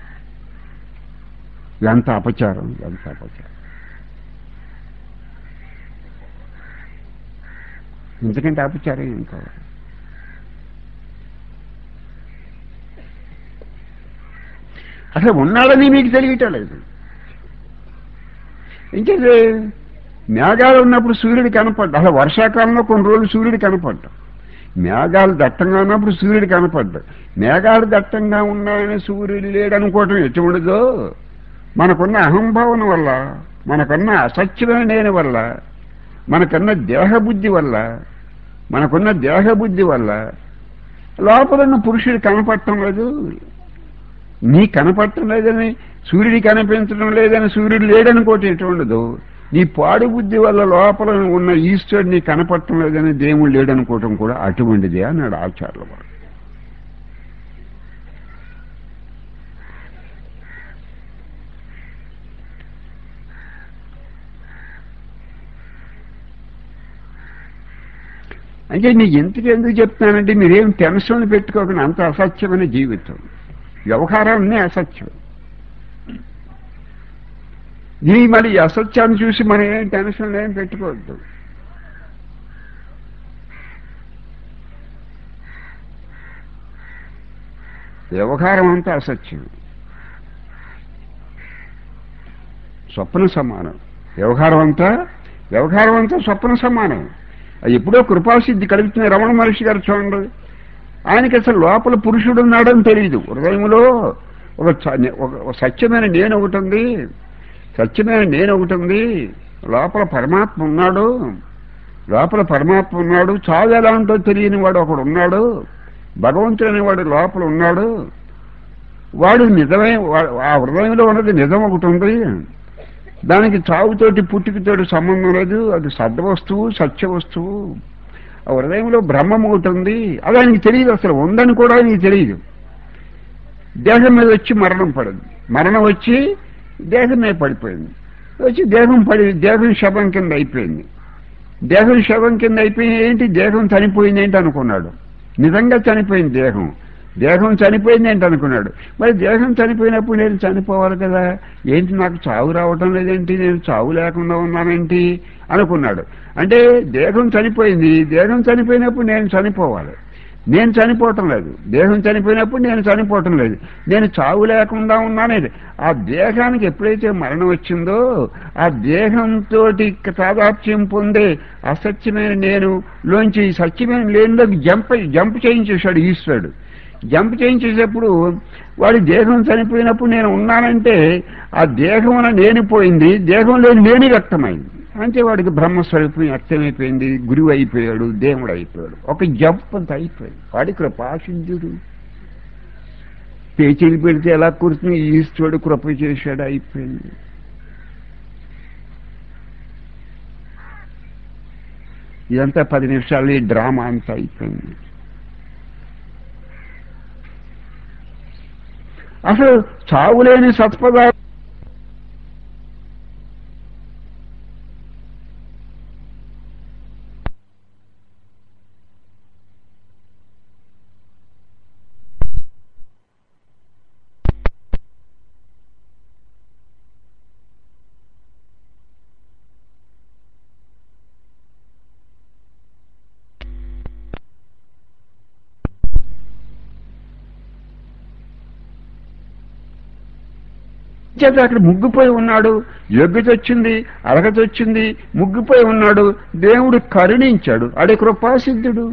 ఎంత అపచారం ఎంత అపచారం ఎందుకంటే అపచారం ఏం కావాలి అసలు ఉన్నాడని మీకు తెలియటం లేదు ఇంకేది మేఘాలు ఉన్నప్పుడు సూర్యుడు కనపడ్డా అసలు వర్షాకాలంలో కొన్ని రోజులు సూర్యుడు కనపడ్డా మేఘాలు దట్టంగా ఉన్నప్పుడు సూర్యుడు కనపడ్డా మేఘాలు దట్టంగా ఉన్నాయని సూర్యుడు లేడనుకోవటం ఎటువంటిదో మనకున్న అహంభావన వల్ల మనకున్న అసత్యమైన నేను వల్ల మనకున్న దేహబుద్ధి వల్ల మనకున్న దేహబుద్ధి వల్ల లోపల ఉన్న పురుషుడు కనపడటం లేదు నీ కనపడటం లేదని సూర్యుడి కనిపించడం లేదని సూర్యుడు లేడనుకోటి ఎటువంటిదో నీ పాడు బుద్ధి వల్ల లోపల ఉన్న ఈశ్వరుడు నీ కనపడటం లేదని దేవుడు లేడనుకోవటం కూడా అటువంటిదే అన్నాడు ఆచార్యుల వాడు అంటే నీకు ఎందుకు ఎందుకు చెప్తానంటే మీరేం టెన్షన్ పెట్టుకోకుండా అంత అసత్యమైన జీవితం వ్యవహారాలన్నీ అసత్యం ఈ మరి ఈ అసత్యాన్ని చూసి మనం ఏం టెన్షన్ ఏం పెట్టుకోవద్దు వ్యవహారం అంతా అసత్యం స్వప్న సమానం వ్యవహారం అంతా వ్యవహారం అంతా స్వప్న సమానం అది ఎప్పుడో కృపాసిద్ధి కలుగుతున్న రమణ మహర్షి గారు చూడండి ఆయనకి అసలు లోపల పురుషుడు ఉన్నాడని తెలియదు హృదయంలో ఒక చ- ఒక ఒక సత్యమైన నేను ఒకటి ఉంది సత్యమైన నేను ఒకటి ఉంది లోపల పరమాత్మ ఉన్నాడు లోపల పరమాత్మ ఉన్నాడు చావు ఎలా ఉంటో తెలియని వాడు ఒకడు ఉన్నాడు భగవంతుడు అనేవాడు లోపల ఉన్నాడు వాడు నిజమే వా- ఆ హృదయంలో ఉన్నది నిజం ఒకటి ఉంది దానికి చావుతోటి పుట్టుకతోటి సంబంధం లేదు అది సద్వస్తువు సత్య వస్తువు ఆ హృదయంలో బ్రహ్మం ఒకటి ఉంది అది ఆయనకి తెలియదు అసలు ఉందని కూడా ఆయనకి తెలియదు దేహం మీద వచ్చి మరణం పడింది మరణం వచ్చి దేహం మీద పడిపోయింది వచ్చి దేహం పడి దేహం శవం కింద అయిపోయింది దేహం శవం కింద అయిపోయి ఏంటి దేహం చనిపోయింది ఏంటి అనుకున్నాడు నిజంగా చనిపోయింది దేహం దేహం చనిపోయింది ఏంటి అనుకున్నాడు మరి దేహం చనిపోయినప్పుడు నేను చనిపోవాలి కదా ఏంటి నాకు చావు రావటం లేదేంటి నేను చావు లేకుండా ఉన్నానేంటి అనుకున్నాడు అంటే దేహం చనిపోయింది దేహం చనిపోయినప్పుడు నేను చనిపోవాలి నేను చనిపోవటం లేదు దేహం చనిపోయినప్పుడు నేను చనిపోవటం లేదు నేను చావు లేకుండా ఉన్నానేది ఆ దేహానికి ఎప్పుడైతే మరణం వచ్చిందో ఆ దేహంతో తాదాప్యం పొందే అసత్యమైన నేను లోంచి సత్యమైన లేనిలోకి జంప్ జంప్ చేయించేశాడు ఈశ్వరుడు జంప్ చేయించేటప్పుడు వాడి దేహం చనిపోయినప్పుడు నేను ఉన్నానంటే ఆ దేహం నేను పోయింది దేహం లేని లేని వ్యక్తమైంది అంటే వాడికి బ్రహ్మస్వరూపం వ్యక్తమైపోయింది గురువు అయిపోయాడు దేవుడు అయిపోయాడు ఒక జంప్ అంత అయిపోయింది వాడి కృపాసింధుడు పేచీలు పెడితే ఎలా కూర్చుని ఈశ్వరుడు కృప చేశాడు అయిపోయింది ఇదంతా పది నిమిషాలు ఈ డ్రామా అంతా అయిపోయింది అసలు చావులేని సత్పదార్థం చేత అక్కడ ముగ్గుపోయి ఉన్నాడు యోగ్యత వచ్చింది అర్హత వచ్చింది ముగ్గుపోయి ఉన్నాడు దేవుడు కరుణించాడు అడే కృపాసిద్ధుడు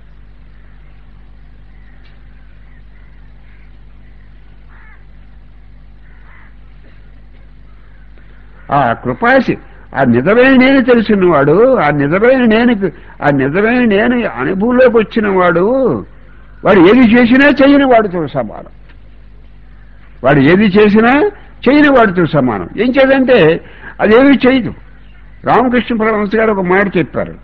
ఆ కృపాసి ఆ నిజమైన నేను తెలిసినవాడు ఆ నిజమైన నేను ఆ నిజమైన నేను అనుభవంలోకి వచ్చిన వాడు వాడు ఏది చేసినా చేయని వాడితో సమానం వాడు ఏది చేసినా చేయని వాడితో సమానం ఏం చేదంటే అదేమీ చేయదు రామకృష్ణ పరమహంస గారు ఒక మాట చెప్పారు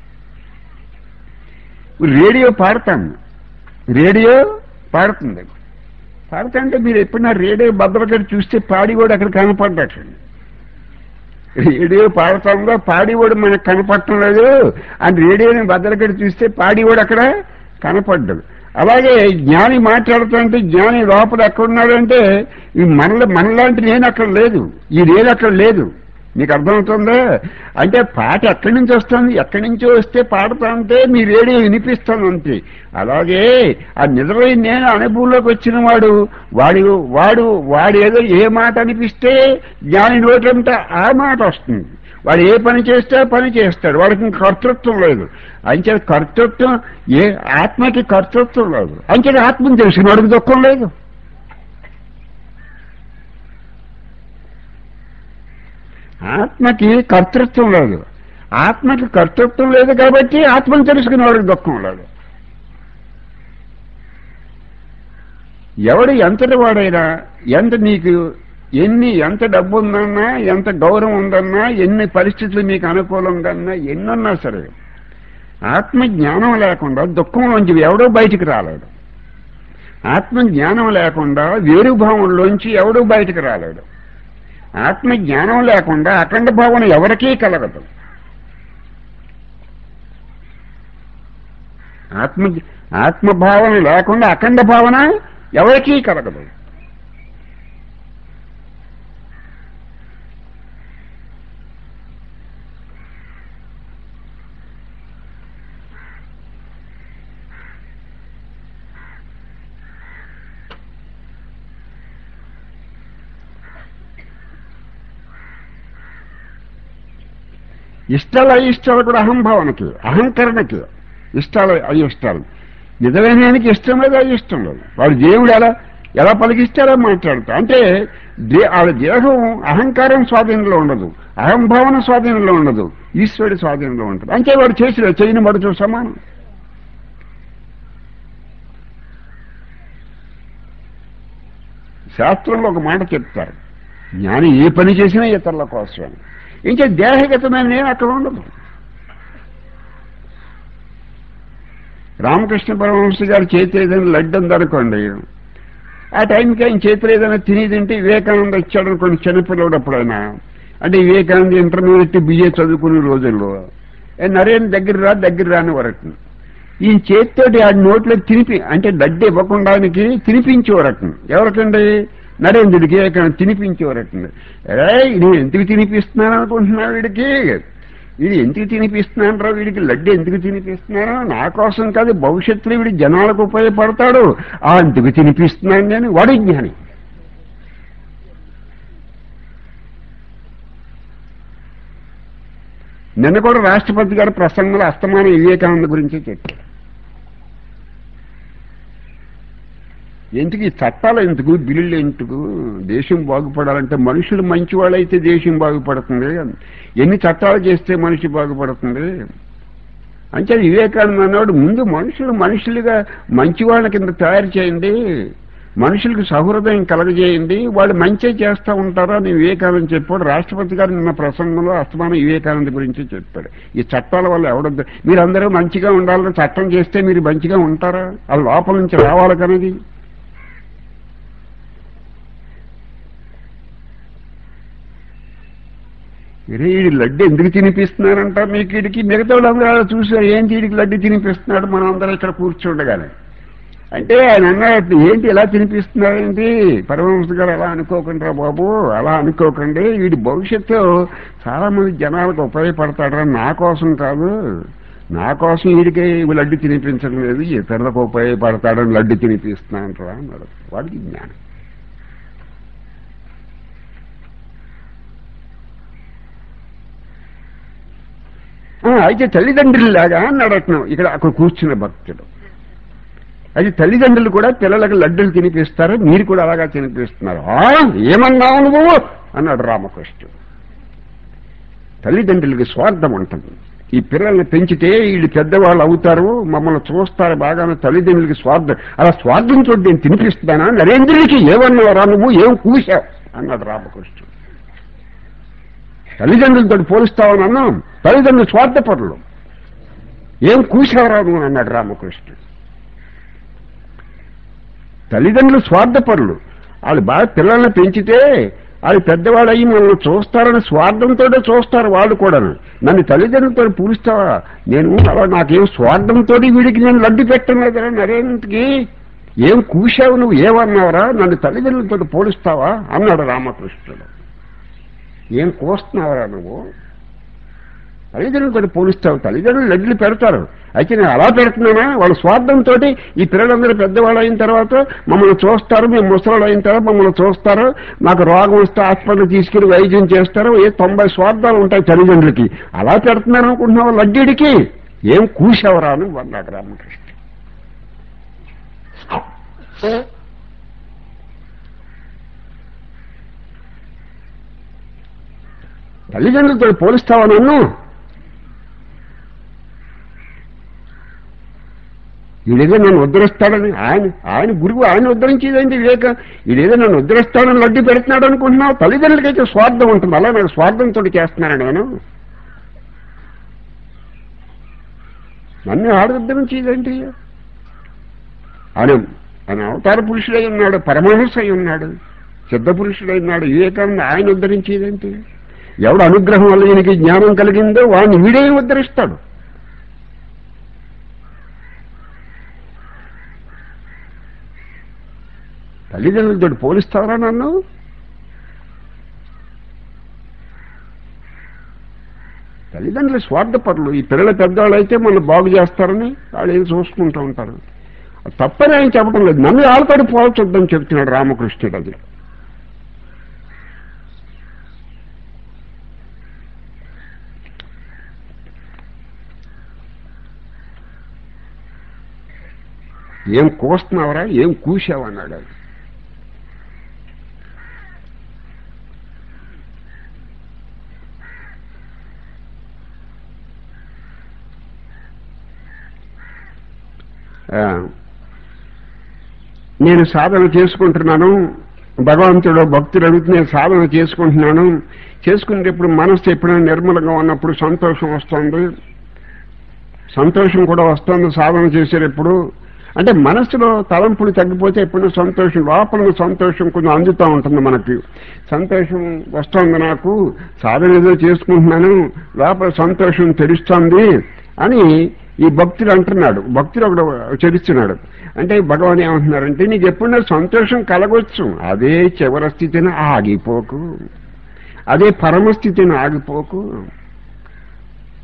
రేడియో పాడతాను రేడియో పాడుతుంది పాడుతుంటే మీరు ఎప్పుడన్నా రేడియో భద్రకడి చూస్తే పాడి కూడా అక్కడ కనపడ్డటండి రేడియో పాడుతుందో పాడి కూడా మనకు కనపడటం లేదు అని రేడియోని భద్రకడి చూస్తే పాడి కూడా అక్కడ కనపడ్డదు అలాగే జ్ఞాని మాట్లాడుతుంటే జ్ఞాని లోపల ఎక్కడున్నాడంటే ఈ మనల మనలాంటి నేను అక్కడ లేదు ఈ నేను అక్కడ లేదు మీకు అర్థమవుతుందా అంటే పాట ఎక్కడి నుంచి వస్తుంది ఎక్కడి నుంచో వస్తే పాడుతా ఉంటే మీ రేడియో వినిపిస్తాను అంతే అలాగే ఆ నిజమైన నేను అనుభవంలోకి వచ్చిన వాడు వాడి వాడు వాడు ఏదో ఏ మాట అనిపిస్తే జ్ఞాని నోటంటే ఆ మాట వస్తుంది వాడు ఏ పని చేస్తే ఆ పని చేస్తాడు వాడికి ఇంక కర్తృత్వం లేదు అంచే కర్తృత్వం ఏ ఆత్మకి కర్తృత్వం లేదు అంచే ఆత్మని తెలిసిన వాడికి దుఃఖం లేదు ఆత్మకి కర్తృత్వం లేదు ఆత్మకి కర్తృత్వం లేదు కాబట్టి ఆత్మను తెలుసుకునే వాడికి దుఃఖం లేదు ఎవడు ఎంతటి వాడైనా ఎంత నీకు ఎన్ని ఎంత డబ్బు ఉందన్నా ఎంత గౌరవం ఉందన్నా ఎన్ని పరిస్థితులు మీకు అనుకూలంగా ఉన్నా ఎన్నున్నా సరే ఆత్మ జ్ఞానం లేకుండా దుఃఖంలోంచి ఎవడో బయటికి రాలేడు ఆత్మ జ్ఞానం లేకుండా వేరు భావంలోంచి ఎవడూ బయటికి రాలేడు ఆత్మ జ్ఞానం లేకుండా అఖండ భావన ఎవరికీ కలగదు ఆత్మ ఆత్మభావన లేకుండా అఖండ భావన ఎవరికీ కలగదు ఇష్టాలు అయిష్టాలు కూడా అహంభావనకి అహంకరణకి ఇష్టాలు అయిష్టాలు నిజమైనకి ఇష్టం లేదు అయిష్టం లేదు వాడు దేవుడు ఎలా ఎలా పలికిస్తే అలా మాట్లాడతా అంటే దే వాళ్ళ దేహం అహంకారం స్వాధీనంలో ఉండదు అహంభావన స్వాధీనంలో ఉండదు ఈశ్వరుడి స్వాధీనంలో ఉంటుంది అంటే వాడు చేసిన చేయని వాడుతో సమానం శాస్త్రంలో ఒక మాట చెప్తారు జ్ఞాని ఏ పని చేసినా ఇతరుల కోసమే ఇంకా దేహగతమైన నేను అక్కడ ఉండదు రామకృష్ణ పరమహంస గారు చేతి ఏదైనా లడ్డు ఉందనుకోండి ఆ టైంకి ఆయన చేతిలో ఏదైనా తిని తింటే వివేకానంద వచ్చాడు అనుకోండి చిన్నపిల్లడు అప్పుడైనా అంటే వివేకానంద ఇంటర్మీడియట్ బిఏ చదువుకునే రోజుల్లో ఏ నరేన్ దగ్గర రా దగ్గర రాని వరకు ఈ చేతితోటి ఆ నోట్లో తినిపి అంటే లడ్డు ఇవ్వకుండానికి తినిపించేవరకం ఎవరికండి నరేంద్రుడికి తినిపించేవరకండి రే నేను ఎందుకు తినిపిస్తున్నాను అనుకుంటున్నావు వీడికి వీడు ఎందుకు తినిపిస్తున్నాను రా వీడికి లడ్డు ఎందుకు తినిపిస్తున్నాను నా కోసం కాదు భవిష్యత్తులో వీడి జనాలకు ఉపయోగపడతాడు ఆ ఎందుకు తినిపిస్తున్నాను నేను వాడు జ్ఞాని నిన్న కూడా రాష్ట్రపతి గారు ప్రసంగంలో అస్తమాన వివేకానంద గురించి చెప్పారు ఎందుకు ఈ చట్టాలు ఎందుకు బిల్లులు ఎందుకు దేశం బాగుపడాలంటే మనుషులు మంచి వాళ్ళైతే దేశం బాగుపడుతుంది ఎన్ని చట్టాలు చేస్తే మనిషి బాగుపడుతుంది అంటే వివేకానంద అన్నవాడు ముందు మనుషులు మనుషులుగా మంచి వాళ్ళ కింద తయారు చేయండి మనుషులకు సహృదయం కలగజేయండి వాళ్ళు మంచి చేస్తూ ఉంటారు అని వివేకానంద చెప్పాడు రాష్ట్రపతి గారు నిన్న ప్రసంగంలో అస్తమానం వివేకానంద గురించి చెప్పాడు ఈ చట్టాల వల్ల ఎవడొద్దు మీరందరూ మంచిగా ఉండాలని చట్టం చేస్తే మీరు మంచిగా ఉంటారా ఆ లోపల నుంచి రావాలి కనది ఇరే ఈ లడ్డు ఎందుకు తినిపిస్తున్నారంట మీకు వీడికి మిగతా వాళ్ళందరూ అలా చూసారు ఏంటి వీడికి లడ్డు తినిపిస్తున్నాడు మనం అందరం ఇక్కడ కూర్చోండగానే అంటే ఆయన అన్నాడు ఏంటి ఎలా తినిపిస్తున్నారేంటి పరమహంస గారు అలా అనుకోకండి రా బాబు అలా అనుకోకండి వీడి భవిష్యత్తు చాలా మంది జనాలకు ఉపయోగపడతాడరా నా కోసం కాదు నా కోసం వీడికి లడ్డు తినిపించడం లేదు ఇతరులకు ఉపయోగపడతాడని లడ్డు తినిపిస్తున్నాను రా అన్నాడు వాడికి జ్ఞానం ఆ, అయితే తల్లిదండ్రులాగా అన్నాడు అట్నం ఇక్కడ అక్కడ కూర్చున్న భక్తుడు అది తల్లిదండ్రులు కూడా పిల్లలకు లడ్డులు తినిపిస్తారు మీరు కూడా అలాగా తినిపిస్తున్నారు "ఆ, ఏమన్నావు నువ్వు అన్నాడు రామకృష్ణుడు తల్లిదండ్రులకి స్వార్థం ఉంటుంది ఈ పిల్లల్ని పెంచితే వీళ్ళు పెద్దవాళ్ళు అవుతారు మమ్మల్ని చూస్తారు బాగానే తల్లిదండ్రులకి స్వార్థం అలా స్వార్థంతో నేను తినిపిస్తానా నరేంద్రుడికి ఏమన్నావురా నువ్వు ఏం కూశావు అన్నాడు రామకృష్ణుడు తల్లిదండ్రులతో పోలుస్తావని అన్నాం తల్లిదండ్రులు స్వార్థపరులు ఏం కూసావరా నువ్వు అన్నాడు రామకృష్ణుడు తల్లిదండ్రులు స్వార్థపరులు వాళ్ళు బాగా పిల్లల్ని పెంచితే వాళ్ళు పెద్దవాళ్ళు అయ్యి మనల్ని చూస్తారని స్వార్థంతో చూస్తారు వాళ్ళు కూడా నన్ను తల్లిదండ్రులతో పూలుస్తావా నేను అలా నాకేం స్వార్థంతో వీడికి నేను లడ్డు పెట్టలేదురా నరేంద్రకి ఏం కూశావు నువ్వు ఏమన్నావురా నన్ను తల్లిదండ్రులతో పోలుస్తావా అన్నాడు రామకృష్ణుడు ఏం కోస్తున్నావురా నువ్వు తల్లిదండ్రులతో పోలుస్తావు తల్లిదండ్రులు లడ్లు పెడతారు అయితే నేను అలా పెడుతున్నానా వాళ్ళ స్వార్థంతో ఈ పిల్లలందరూ పెద్దవాళ్ళు అయిన తర్వాత మమ్మల్ని చూస్తారు మేము ముసలాళ్ళు అయిన తర్వాత మమ్మల్ని చూస్తారు మాకు రోగం వస్తే హాస్పిటల్ తీసుకెళ్లి వైద్యం చేస్తారు ఏ తొంభై స్వార్థాలు ఉంటాయి తల్లిదండ్రులకి అలా పెడుతున్నారు అనుకుంటున్నావు లడ్డీడికి ఏం కూసావరా అని అన్నాడు రామకృష్ణ తల్లిదండ్రులతో పోలుస్తావా నన్ను వీడేదో నన్ను ఉద్ధరిస్తాడని ఆయన ఆయన గురువు ఆయన ఉద్ధరించేదండి వివేక వీడేదో నన్ను ఉద్ధరిస్తాడని లడ్డు పెడుతున్నాడు అనుకుంటున్నావు తల్లిదండ్రులకైతే స్వార్థం ఉంటుంది అలా నాకు స్వార్థంతో చేస్తున్నాను నేను నన్ను ఆడ ఉద్ధరించేదేంటి ఆయన ఆయన అవతార పురుషుడై ఉన్నాడు పరమహంస అయి ఉన్నాడు సిద్ధ పురుషుడై ఉన్నాడు వివేకానంద ఆయన ఉద్ధరించేదేంటి ఎవడు అనుగ్రహం వల్ల ఈయనకి జ్ఞానం కలిగిందో వాడిని వీడే ఉద్ధరిస్తాడు తల్లిదండ్రులతో పోలిస్తావరా నన్ను తల్లిదండ్రులు స్వార్థపరులు ఈ పిల్లల పెద్దవాళ్ళు అయితే మనం బాగు చేస్తారని వాళ్ళు ఏం చూసుకుంటూ ఉంటారు తప్పని ఆయన చెప్పడం లేదు నన్ను ఆడతాడు పోల్చొద్దని చెప్తున్నాడు రామకృష్ణుడు అది ఏం కోస్తున్నావరా ఏం కూసావన్నాడు అది ఆ, నేను సాధన చేసుకుంటున్నాను భగవంతుడు భక్తుడు అడుగుతూ నేను సాధన చేసుకుంటున్నాను చేసుకునేటప్పుడు మనసు ఎప్పుడైనా నిర్మలంగా ఉన్నప్పుడు సంతోషం వస్తుంది సంతోషం కూడా వస్తుంది సాధన చేసేటప్పుడు అంటే మనసులో తలంపులు తగ్గిపోతే ఎప్పుడైనా సంతోషం లోపల సంతోషం కొంచెం అందుతూ ఉంటుంది మనకి సంతోషం వస్తుంది నాకు సాధన ఏదో చేసుకుంటున్నాను లోపల సంతోషం తెలుస్తుంది అని ఈ భక్తుడు అంటున్నాడు భక్తుడు ఒకడు చరిస్తున్నాడు అంటే భగవాన్ ఏమంటున్నారంటే నీకు ఎప్పుడైనా సంతోషం కలగొచ్చు అదే చివరి స్థితిని ఆగిపోకు అదే పరమస్థితిని ఆగిపోకు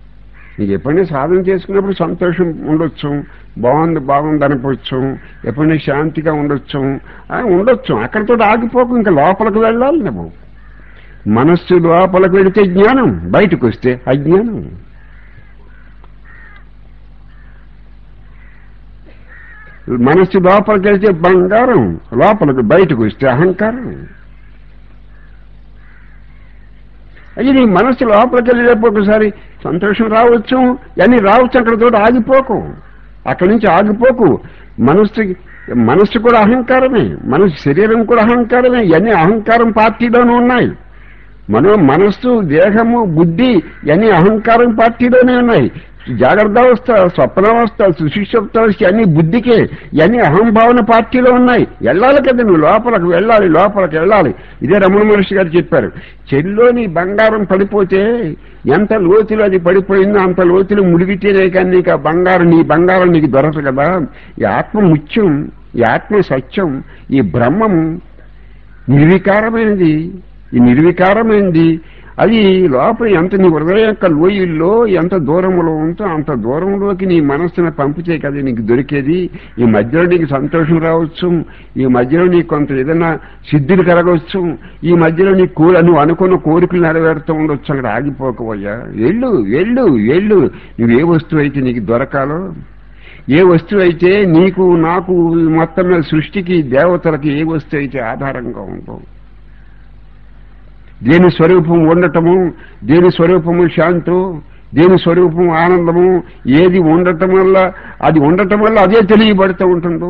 నీకు ఎప్పుడైనా సాధన చేసుకున్నప్పుడు సంతోషం ఉండొచ్చు బాగుంది బాగుంది అనిపించు ఎప్పుడైనా శాంతిగా ఉండొచ్చు ఆ, ఉండొచ్చు అక్కడితో ఆగిపోకు ఇంకా లోపలికి వెళ్ళాలి నువ్వు మనస్సు లోపలికి వెళితే జ్ఞానం బయటకు వస్తే అజ్ఞానం మనస్సు లోపలికి వెళితే బంగారం లోపలికి బయటకు వస్తే అహంకారం అది నీ మనస్సు లోపలికి వెళ్ళేటప్పుడు ఒకసారి సంతోషం రావచ్చు అన్ని రావచ్చు అక్కడ తోటి ఆగిపోకు అక్కడి నుంచి ఆగిపోకు మనస్సు మనస్సు కూడా అహంకారమే మనసు శరీరం కూడా అహంకారమే ఇవన్నీ అహంకారం పార్టీలోనే ఉన్నాయి మన మనస్సు దేహము బుద్ధి ఇవన్నీ అహంకారం పార్టీలోనే ఉన్నాయి జాగ్రత్త అవస్థ స్వప్నావస్థ సుశిక్షప్తావస్థ అన్ని బుద్ధికే ఇవన్నీ అహంభావన పార్టీలో ఉన్నాయి వెళ్ళాలి కదా నువ్వు లోపలికి వెళ్ళాలి లోపలికి వెళ్ళాలి ఇదే రమణ మహర్షి గారు చెప్పారు చెల్లోని బంగారం పడిపోతే ఎంత లోతులో అది పడిపోయిందో అంత లోతులో మునిగితేనే కానీ నీకు ఆ బంగారం నీ బంగారం నీకు దొరకదు కదా ఈ ఆత్మ ముత్యం ఈ ఆత్మ సత్యం ఈ బ్రహ్మం నిర్వికారమైనది ఈ నిర్వికారమైనది అది లోపల ఎంత నీ హృదయం యొక్క లోయల్లో ఎంత దూరంలో ఉందో అంత దూరంలోకి నీ మనస్సును పంపితే కదా నీకు దొరికేది ఈ మధ్యలో నీకు సంతోషం రావచ్చు ఈ మధ్యలో నీకు కొంత ఏదైనా సిద్ధులు కలగవచ్చు ఈ మధ్యలో నీ కోరి నువ్వు అనుకున్న కోరికలు నెరవేరుతూ ఉండొచ్చు అక్కడ ఆగిపోకపోయా వెళ్ళు వెళ్ళు వెళ్ళు నువ్వు ఏ వస్తువు అయితే నీకు దొరకాలో ఏ వస్తువు అయితే నీకు నాకు మొత్తం మీద సృష్టికి దేవతలకి ఏ వస్తువు అయితే ఆధారంగా ఉందో దేని స్వరూపం ఉండటము దేని స్వరూపము శాంతు దేని స్వరూపం ఆనందము ఏది ఉండటం వల్ల అది ఉండటం వల్ల అదే తెలియబడుతూ ఉంటుందో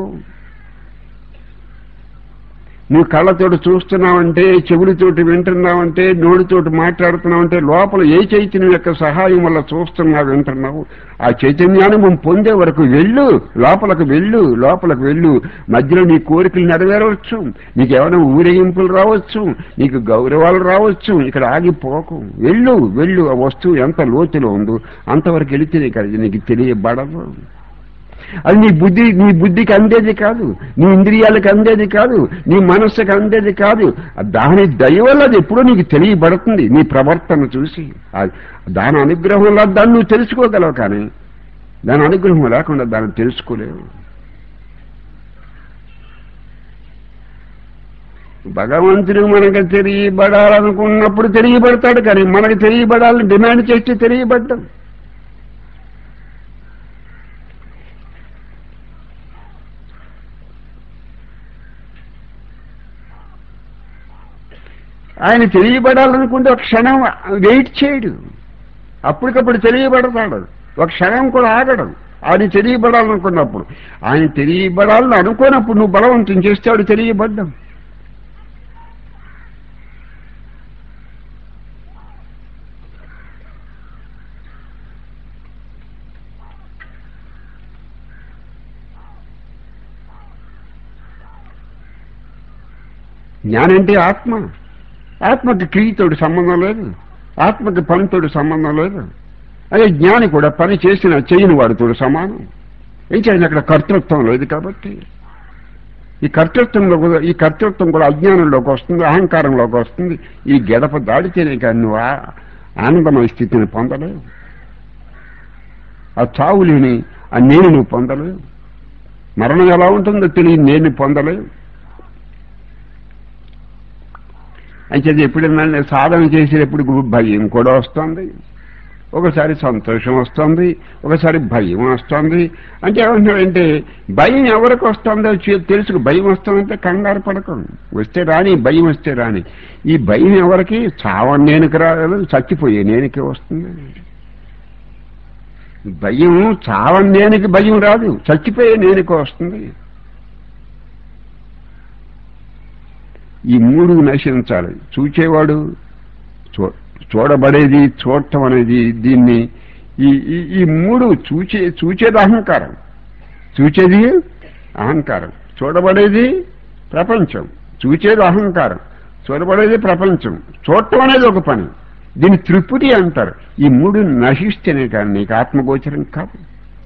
నువ్వు కళ్ళతోటి చూస్తున్నావంటే చెవులతోటి వింటున్నావంటే నోటితోటి మాట్లాడుతున్నావంటే లోపల ఏ చైతన్యం యొక్క సహాయం వల్ల చూస్తున్నావు వింటున్నావు ఆ చైతన్యాన్ని మనం పొందే వరకు వెళ్ళు లోపలకు వెళ్ళు లోపలకు వెళ్ళు మధ్యలో నీ కోరికలు నెరవేరవచ్చు నీకు ఏమైనా ఊరేగింపులు రావచ్చు నీకు గౌరవాలు రావచ్చు ఇక్కడ ఆగిపోకు వెళ్ళు వెళ్ళు ఆ వస్తువు ఎంత లోతులో ఉందో అంతవరకు వెళితే నీకు అది నీకు తెలియబడదు అది నీ బుద్ధి నీ బుద్ధికి అందేది కాదు నీ ఇంద్రియాలకు అందేది కాదు నీ మనస్సుకు అందేది కాదు దాని దయ వల్ల అది ఎప్పుడో నీకు తెలియబడుతుంది నీ ప్రవర్తన చూసి ఆ- దాని అనుగ్రహం వల్ల దాన్ని నువ్వు తెలుసుకోగలవు కానీ దాని అనుగ్రహం లేకుండా దాన్ని తెలుసుకోలేవు భగవంతుడు మనకు తెలియబడాలనుకున్నప్పుడు తెలియబడతాడు కానీ మనకు తెలియబడాలని డిమాండ్ చేస్తే తెలియబడ్డం ఆయన తెలియబడాలనుకుంటే ఒక క్షణం వెయిట్ చేయడు అప్పటికప్పుడు తెలియబడతాడు ఒక క్షణం కూడా ఆగడు ఆయన తెలియబడాలనుకున్నప్పుడు ఆయన తెలియబడాలని అనుకోనప్పుడు నువ్వు బలవంతం చేస్తాడు తెలియబడ్డం జ్ఞానంటే ఆత్మ ఆత్మకి క్రియతోటి సంబంధం లేదు ఆత్మకి పనితోటి సంబంధం లేదు అదే జ్ఞాని కూడా పని చేసిన చేయని వాడితో సమానం ఏం చేయాలి అక్కడ కర్తృత్వం లేదు కాబట్టి ఈ కర్తృత్వంలో కూడా ఈ కర్తృత్వం కూడా అజ్ఞానంలోకి వస్తుంది అహంకారంలోకి వస్తుంది ఈ గడప దాడితేనే కానీ నువ్వు ఆ ఆనందమయ స్థితిని పొందలేవు ఆ చావు లేని ఆ నేను నువ్వు పొందలేవు మరణం ఎలా ఉంటుందో తెలియని నేను పొందలేవు అంటే ఎప్పుడైనా నేను సాధన చేసేటప్పుడు భయం కూడా వస్తుంది ఒకసారి సంతోషం వస్తుంది ఒకసారి భయం వస్తుంది అంటే ఏమంటాడంటే భయం ఎవరికి వస్తుందో చే- తెలుసు భయం వస్తుందంటే కంగారు పడకండి వస్తే రాని భయం వస్తే రాని ఈ భయం ఎవరికి చావని నేనుకి రాదు చచ్చిపోయే నేనుకి వస్తుంది భయం చావని నేనుకి భయం రాదు చచ్చిపోయే నేనుకి వస్తుంది ఈ మూడు నశించాలి చూచేవాడు చూ- చూడబడేది చూడటం అనేది దీన్ని ఈ ఈ- ఈ మూడు చూచే చూచేది అహంకారం చూచేది అహంకారం చూడబడేది ప్రపంచం చూచేది అహంకారం చూడబడేది ప్రపంచం చూడటం అనేది ఒక పని దీన్ని త్రిపుటి అంటారు ఈ మూడు నశిస్తేనే కానీ నీకు ఆత్మగోచరం కాదు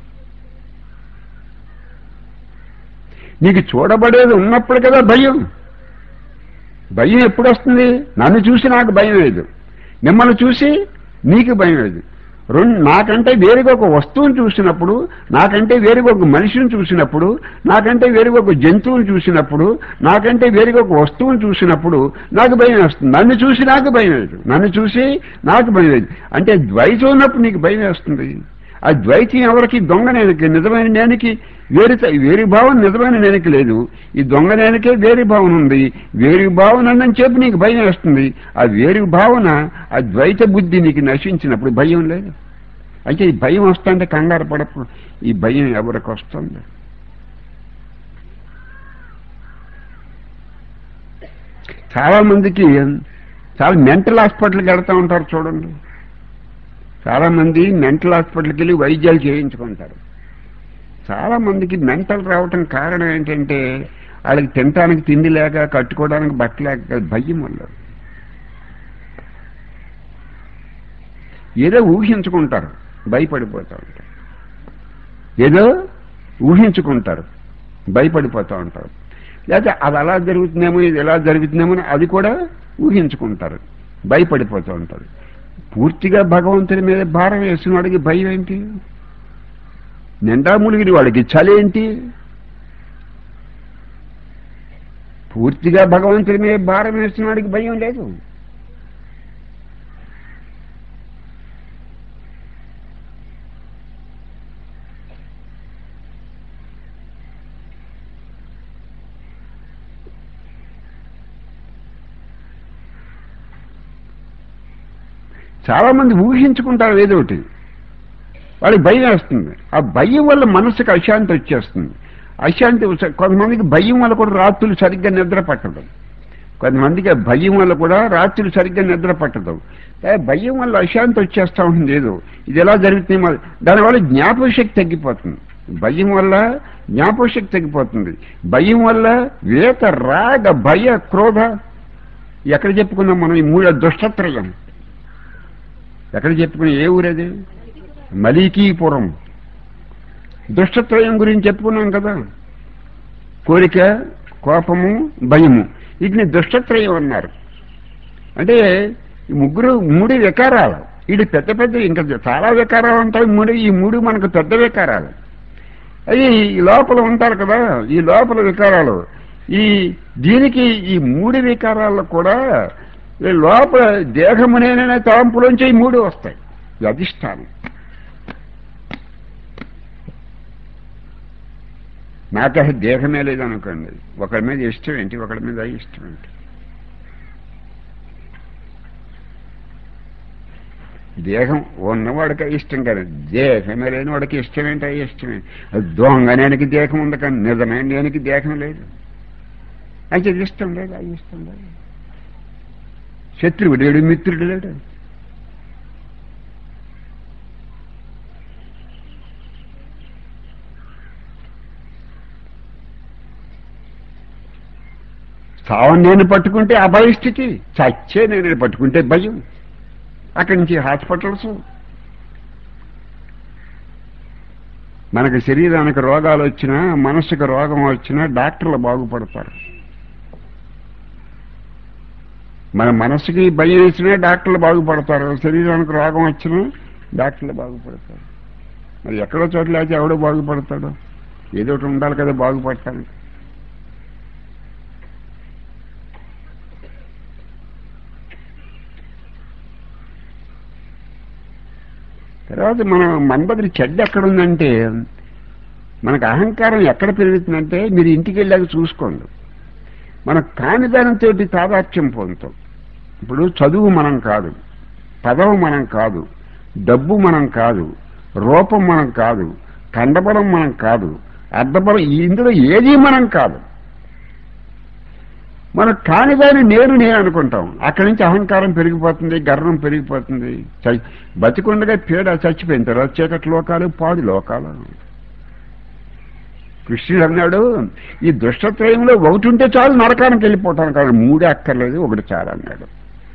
నీకు చూడబడేది ఉన్నప్పుడు కదా భయం భయం ఎప్పుడు వస్తుంది నన్ను చూసి నాకు భయం లేదు మిమ్మల్ని చూసి నీకు భయం లేదు రెండు నాకంటే వేరుగా ఒక వస్తువుని చూసినప్పుడు నాకంటే వేరుగా ఒక మనిషిని చూసినప్పుడు నాకంటే వేరుగా ఒక జంతువుని చూసినప్పుడు నాకంటే వేరుగా ఒక వస్తువుని చూసినప్పుడు నాకు భయం వేస్తుంది నన్ను చూసి నాకు భయం లేదు నన్ను చూసి నాకు భయం లేదు అంటే ద్వైతం ఉన్నప్పుడు నీకు భయం వేస్తుంది ఆ ద్వైతం ఎవరికి దొంగ నేనకి నిజమైన నేనికి వేరు వేరు భావన నిజమైన నేనకి లేదు ఈ దొంగ నేనకే వేరు భావన ఉంది వేరు భావన అని చెప్పి నీకు భయం వేస్తుంది ఆ వేరు భావన ఆ ద్వైత బుద్ధి నీకు నశించినప్పుడు భయం లేదు అయితే ఈ భయం వస్తుంటే కంగారు పడప్పుడు ఈ భయం ఎవరికి వస్తుంది చాలా మందికి చాలా మెంటల్ హాస్పిటల్కి వెళ్తూ ఉంటారు చూడండి చాలా మంది మెంటల్ హాస్పిటల్కి వెళ్ళి వైద్యాలు చేయించుకుంటారు చాలా మందికి మెంటల్ రావటం కారణం ఏంటంటే వాళ్ళకి తినటానికి తిండి లేక కట్టుకోవడానికి బట్ట లేక కాదు, భయం వల్ల ఏదో ఊహించుకుంటారు భయపడిపోతూ ఉంటారు ఏదో ఊహించుకుంటారు భయపడిపోతూ ఉంటారు లేకపోతే అది అలా జరుగుతుందేమో ఇది ఎలా జరుగుతుందేమో అని అది కూడా ఊహించుకుంటారు భయపడిపోతూ ఉంటారు పూర్తిగా భగవంతుని మీద భారం వేసిన వాడికి భయం ఏంటి నిండా మునిగిన వాడికి చలి ఏంటి పూర్తిగా భగవంతుడి మీద భారం వేసిన వాడికి భయం లేదు చాలా మంది ఊహించుకుంటారు ఏదో ఒకటి వాళ్ళకి భయం వేస్తుంది ఆ భయం వల్ల మనసుకు అశాంతి వచ్చేస్తుంది అశాంతి వచ్చే- కొంతమందికి భయం వల్ల కూడా రాత్రులు సరిగ్గా నిద్ర పట్టదు కొంతమందికి ఆ భయం వల్ల కూడా రాత్రులు సరిగ్గా నిద్ర పట్టదు ఆ భయం వల్ల అశాంతి వచ్చేస్తా ఉంటుంది ఏదో ఇది ఎలా జరుగుతుంది మరి దానివల్ల జ్ఞాపక శక్తి తగ్గిపోతుంది భయం వల్ల జ్ఞాపక శక్తి తగ్గిపోతుంది భయం వల్ల వేత రాగ భయ క్రోధ ఎక్కడ చెప్పుకున్నాం మనం ఈ మూడ దుష్టత్రయం ఎక్కడ చెప్పుకుని ఏ ఊరది మలీకీపురం దుష్టత్రయం గురించి చెప్పుకున్నాం కదా కోరిక కోపము భయము వీటిని దుష్టత్రయం అన్నారు అంటే ఈ ముగ్గురు మూడు వికారాలు వీడి పెద్ద పెద్ద ఇంకా చాలా వికారాలు ఉంటాయి మూడు ఈ మూడు మనకు పెద్ద వికారాలు అవి ఈ లోపల ఉంటారు కదా ఈ లోపల వికారాలు ఈ దీనికి ఈ మూడు వికారాలు కూడా ఈ లోపల దేహమునేననే తలంపులోంచి ఈ మూడు వస్తాయి ఈ అధిష్టానం నాకు అసలు దేహమే లేదనుకోండి ఒకరి మీద ఇష్టం ఏంటి ఒకరి మీద ఇష్టం ఏంటి దేహం ఉన్నవాడికి ఇష్టం కదా దేహమే లేని వాడికి ఇష్టం ఏంటి ఇష్టమే దొంగనేనికి దేహం ఉంది కానీ నిజమైన నేనికి దేహం లేదు అయితే ఇష్టం లేదు అది ఇష్టం లేదు శత్రువుడు లేడు మిత్రుడు లేడు చావని నేను పట్టుకుంటే అభయ స్థితి చచ్చే నేను పట్టుకుంటే భయం అక్కడి నుంచి హాస్పిటల్స్ మనకి శరీరానికి రోగాలు వచ్చినా మనసుకు రోగం వచ్చినా డాక్టర్లు బాగుపడతారు మన మనసుకి భయం వేసినా డాక్టర్లు బాగుపడతారు శరీరానికి రోగం వచ్చినా డాక్టర్లు బాగుపడతారు మరి ఎక్కడో చోట్ల అయితే ఎవడో బాగుపడతాడు ఏదో ఒకటి ఉండాలి కదా బాగుపడతాను తర్వాత మనం మన బదులు చెడ్డ ఎక్కడుందంటే మనకు అహంకారం ఎక్కడ పెరుగుతుందంటే మీరు ఇంటికి వెళ్ళాక చూసుకోండి మన కాని దానితో తాదాత్యం పొందుతాం ఇప్పుడు చదువు మనం కాదు పదవు మనం కాదు డబ్బు మనం కాదు రూపం మనం కాదు కండబలం మనం కాదు అర్ధబలం ఇందులో ఏది మనం కాదు మనం కానిదాన్ని నేను నేను అనుకుంటాం అక్కడి నుంచి అహంకారం పెరిగిపోతుంది గర్వం పెరిగిపోతుంది చ- బతికుండగా పీడ చచ్చిపోయిన తర్వాత చీకటి లోకాలు పాడు లోకాలు కృష్ణుడు అన్నాడు ఈ దుష్టత్రయంలో ఒకటి ఉంటే చాలు నరకానికి వెళ్ళిపోతాను కాదు మూడే అక్కర్లేదు ఒకటి చాలు అన్నాడు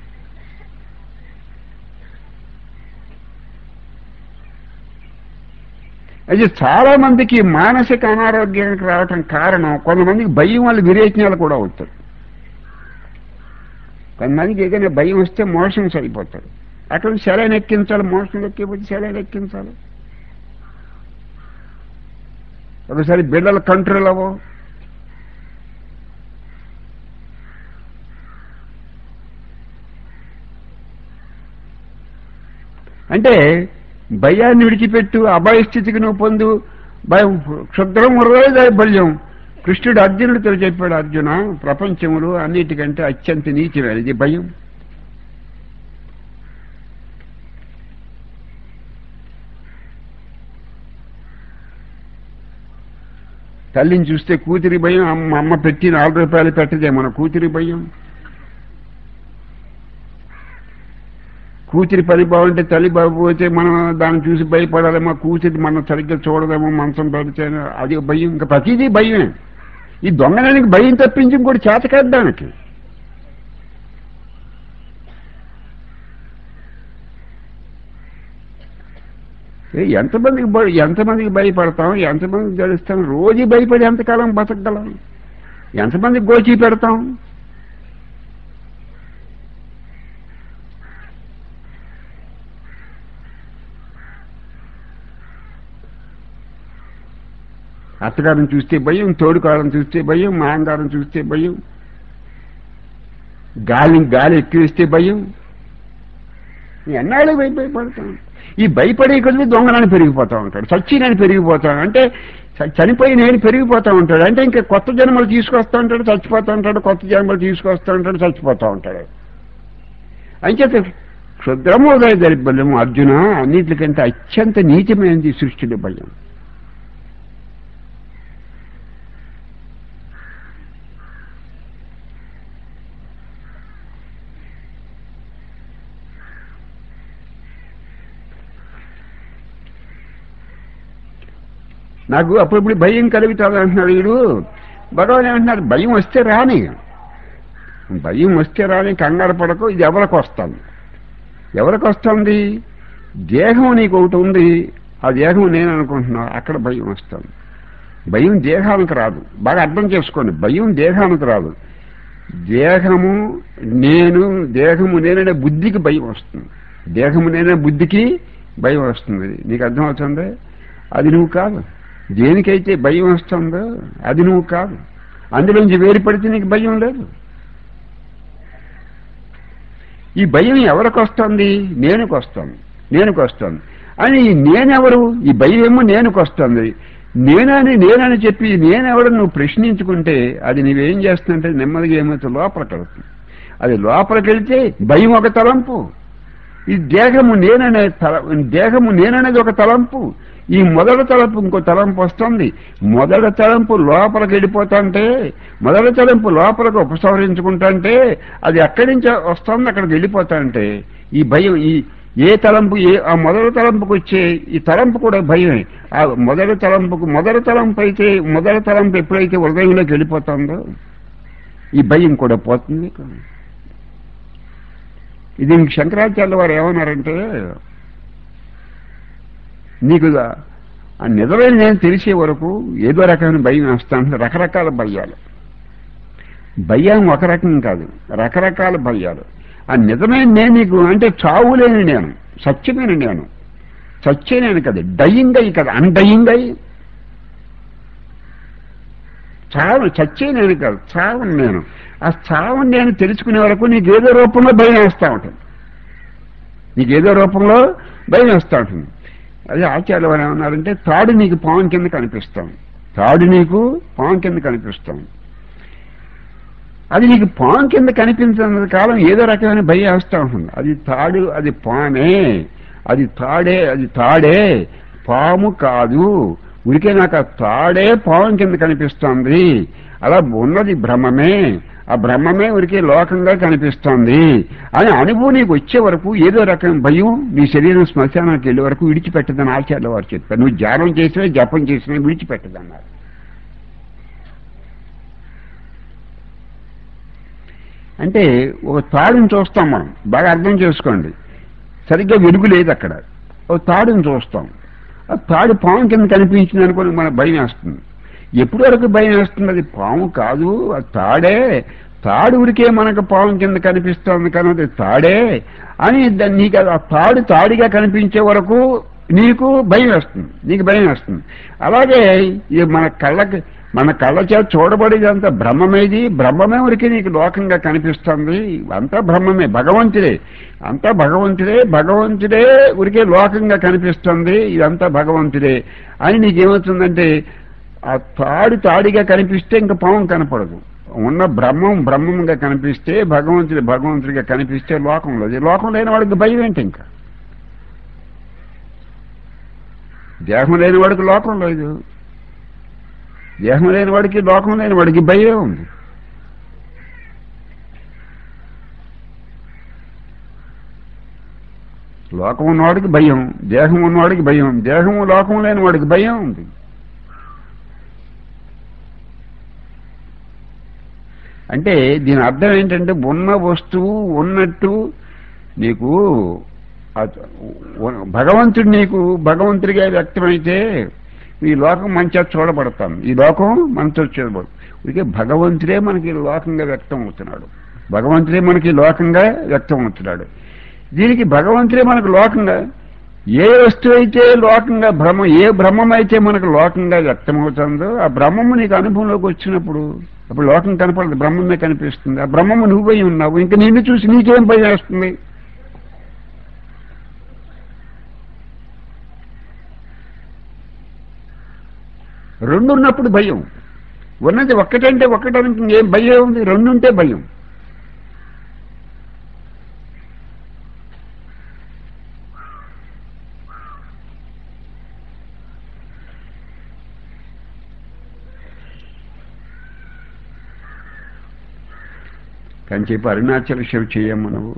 అయితే చాలా మందికి మానసిక అనారోగ్యానికి రావటం కారణం కొంతమందికి భయం వల్ల విరేచనాలు కూడా అవుతారు కొంతమందికి ఏదైనా భయం వస్తే మోషన్స్ అయిపోతారు అక్కడ సెలైన్ ఎక్కించాలి మోషన్ ఎక్కిపోతే సెలైన్ ఎక్కించాలి ఒకసారి బిడ్డల కంట్రోల్ అవ్వవు అంటే భయాన్ని విడిచిపెట్టు అభయ స్థితికి నువ్వు పొందు భయం క్షుద్రం హృదయ బల్యం కృష్ణుడు అర్జునుడితో చెప్పాడు అర్జున ప్రపంచములు అన్నిటికంటే అత్యంత నీచమైనది భయం తల్లిని చూస్తే కూతురి భయం అమ్మ అమ్మ పెట్టి నాలుగు రూపాయలు పెట్టదే మన కూతురి భయం కూతురి పని బాగుంటే తల్లి బాగుపోతే మనం దాన్ని చూసి భయపడాలేమో కూతురి మనం సరిగ్గా చూడదేమో మంచం పెడితే అది భయం ఇంకా ప్రతిదీ భయమే ఈ దొంగడానికి భయం తప్పించి ఇంకోటి చేతకడ్డానికి ఏ ఎంతమందికి భయ- ఎంతమందికి భయపడతాం ఎంతమందికి గడుస్తాం రోజు భయపడి ఎంతకాలం బతకగలం ఎంతమందికి గోచి పెడతాం అత్తగారిని చూస్తే భయం తోడుకాడని చూస్తే భయం మాంగారం చూస్తే భయం గాలి గాలి ఎక్కిరిస్తే భయం ఎన్నాళ్ళు భయ భయపడతాం ఈ భయపడే కొద్ది దొంగలని పెరిగిపోతా ఉంటాడు చచ్చినని పెరిగిపోతాడు అంటే చ- చనిపోయి నేను పెరిగిపోతా ఉంటాడు అంటే ఇంకా కొత్త జన్మలు తీసుకొస్తా ఉంటాడు చచ్చిపోతా ఉంటాడు కొత్త జన్మలు తీసుకొస్తా ఉంటాడు చచ్చిపోతా ఉంటాడు అంచేత క్షుద్రమోదయ దరిబల్యం అర్జున అన్నిటికంటే అత్యంత నీచమైనది ఈ సృష్టిలో భయం నాకు అప్పుడప్పుడు భయం కలుగుతుంది అంటున్నాడు వీడు భగవాన్ ఏమంటున్నారు భయం వస్తే రాని భయం వస్తే రాని కంగారు పడకు ఇది ఎవరికి వస్తుంది ఎవరికి వస్తుంది దేహం నీకు ఒకటి ఉంది ఆ దేహం నేను అనుకుంటున్నా అక్కడ భయం వస్తుంది భయం దేహానికి రాదు బాగా అర్థం చేసుకోండి భయం దేహానికి రాదు దేహము నేను దేహము నేననే బుద్ధికి భయం వస్తుంది దేహము నేనే బుద్ధికి భయం వస్తుంది నీకు అర్థమవుతుంది అది నువ్వు కాదు దేనికైతే భయం వస్తుందో అది నువ్వు కాదు అందులోంచి వేరుపడితే నీకు భయం లేదు ఈ భయం ఎవరికి వస్తుంది నేనుకు వస్తుంది నేనుకు వస్తుంది అని ఈ నేనెవరు ఈ భయం ఏమో నేనుకు వస్తుంది నేనని నేనని చెప్పి నేనెవడు నువ్వు ప్రశ్నించుకుంటే అది నువ్వేం చేస్తుంటే నెమ్మదిగా ఏమైతే లోపలికి వెళ్తుంది అది లోపలికి వెళ్తే భయం ఒక తలంపు ఈ దేహము నేననే తల దేహము నేననేది ఒక తలంపు ఈ మొదటి తలంపు ఇంకో తలంపు వస్తుంది మొదటి తలంపు లోపలికి వెళ్ళిపోతుంటే మొదటి తలంపు లోపలికి ఉపసంహరించుకుంటుంటే అది ఎక్కడి నుంచి వస్తుంది అక్కడికి వెళ్ళిపోతాంటే ఈ భయం ఈ ఏ తలంపు ఏ ఆ మొదటి తలంపుకు వచ్చే ఈ తలంపు కూడా భయమే ఆ మొదటి తలంపుకు మొదటి తలంపు అయితే మొదటి తలంపు ఎప్పుడైతే హృదయంలోకి వెళ్ళిపోతుందో ఈ భయం కూడా పోతుంది ఇది ఇంక శంకరాచార్య వారు ఏమన్నారంటే నీకు ఆ నిజమైన నేను తెలిసే వరకు ఏదో రకమైన భయం వేస్తాను రకరకాల భయాలు భయం ఒక రకం కాదు రకరకాల భయాలు ఆ నిజమైన నేను నీకు అంటే చావులేని నేను సత్యమైన నేను సత్య నేను కదా డయింగ్ అయ్యి కదా అన్డయింగ్ అయ్యి చావు చచ్చే నేను కాదు చావును నేను ఆ చావును నేను తెలుసుకునే వరకు నీకు ఏదో రూపంలో భయం వేస్తూ ఉంటుంది నీకు ఏదో రూపంలో భయం వేస్తూ ఉంటుంది అదే ఆచార్య వారు ఏమన్నారంటే తాడు నీకు పావం కింద కనిపిస్తాం తాడు నీకు పావం కింద కనిపిస్తాం అది నీకు పాము కింద కనిపించినంత కాలం ఏదో రకమైన భయం వేస్తూ ఉంటుంది అది తాడు అది పామే అది తాడే అది తాడే పాము కాదు ఉడికే నాకు ఆ తాడే పాము కింద కనిపిస్తోంది అలా ఉన్నది భ్రమమే ఆ బ్రహ్మమే ఉడికే లోకంగా కనిపిస్తోంది అని అనుభవం నీకు వచ్చే వరకు ఏదో రకం భయం నీ శరీరం శ్మశానానికి వెళ్ళే వరకు విడిచిపెట్టదని ఆచార్య వారు చెప్పారు నువ్వు ధ్యానం చేసినా జపం చేసినా విడిచిపెట్టదన్నారు అంటే ఒక తాడుని చూస్తాం మనం బాగా అర్థం చేసుకోండి సరిగ్గా వెలుగు లేదు అక్కడ ఒక తాడుని చూస్తాం ఆ తాడు పాము కింద కనిపించింది అనుకోని మన భయం వేస్తుంది ఎప్పటి వరకు భయం వేస్తుంది అది పాము కాదు అది తాడే తాడు ఉరికే మనకు పావం కింద కనిపిస్తోంది కానీ అది తాడే అని దాన్ని నీకు ఆ తాడు తాడిగా కనిపించే వరకు నీకు భయం వేస్తుంది నీకు భయం వేస్తుంది అలాగే ఇది మన కళ్ళకి మన కళ్ళ చేత చూడబడేదంతా బ్రహ్మమేది బ్రహ్మమే ఉరికి నీకు లోకంగా కనిపిస్తుంది అంతా బ్రహ్మమే భగవంతుడే అంతా భగవంతుడే భగవంతుడే ఉరికే లోకంగా కనిపిస్తుంది ఇదంతా భగవంతుడే అని నీకేమవుతుందంటే ఆ తాడు తాడిగా కనిపిస్తే ఇంకా పావం కనపడదు ఉన్న బ్రహ్మం బ్రహ్మంగా కనిపిస్తే భగవంతుడి భగవంతుడిగా కనిపిస్తే లోకంలో ఈ లోకం లేని వాడికి భయం ఏంటి ఇంకా దేహం లేని వాడికి లోకం లేదు దేహం లేని వాడికి లోకం లేని వాడికి భయం ఉంది లోకం ఉన్నవాడికి భయం దేహం ఉన్నవాడికి భయం దేహం లోకం లేని వాడికి భయం ఉంది అంటే దీని అర్థం ఏంటంటే ఉన్న వస్తువు ఉన్నట్టు నీకు ఆ భగవంతుడు నీకు భగవంతుడిగా వ్యక్తమైతే ఈ లోకం మంచిగా చూడబడతాం ఈ లోకం మనతో చూడబడు ఇదికే భగవంతుడే మనకి లోకంగా వ్యక్తం అవుతున్నాడు భగవంతుడే మనకి లోకంగా వ్యక్తం అవుతున్నాడు దీనికి భగవంతుడే మనకు లోకంగా ఏ వస్తువు అయితే లోకంగా భ్రమ ఏ బ్రహ్మం అయితే మనకు లోకంగా వ్యక్తమవుతుందో ఆ బ్రహ్మము నీకు అనుభవంలోకి వచ్చినప్పుడు అప్పుడు లోకం కనపడదు బ్రహ్మమే కనిపిస్తుంది ఆ బ్రహ్మము నువ్వై ఉన్నావు ఇంకా నిన్ను చూసి నీకేం భయం వేస్తుంది రెండు ఉన్నప్పుడు భయం ఉన్నది ఒక్కటంటే ఒక్కటానికి ఇంకేం భయం ఉంది రెండు ఉంటే భయం కానీ చెప్పి అరుణాచల శివ చేయమ్మ నువ్వు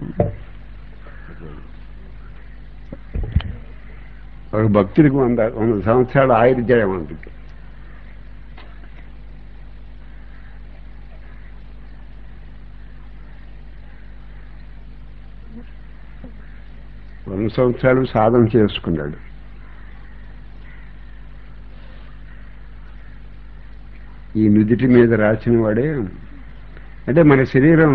ఒక భక్తుడికి వంద వంద సంవత్సరాల ఆయుర్జయం అందుకు వంద సంవత్సరాలు సాధన చేసుకున్నాడు ఈ నుదిటి మీద రాసిన వాడే అంటే మన శరీరం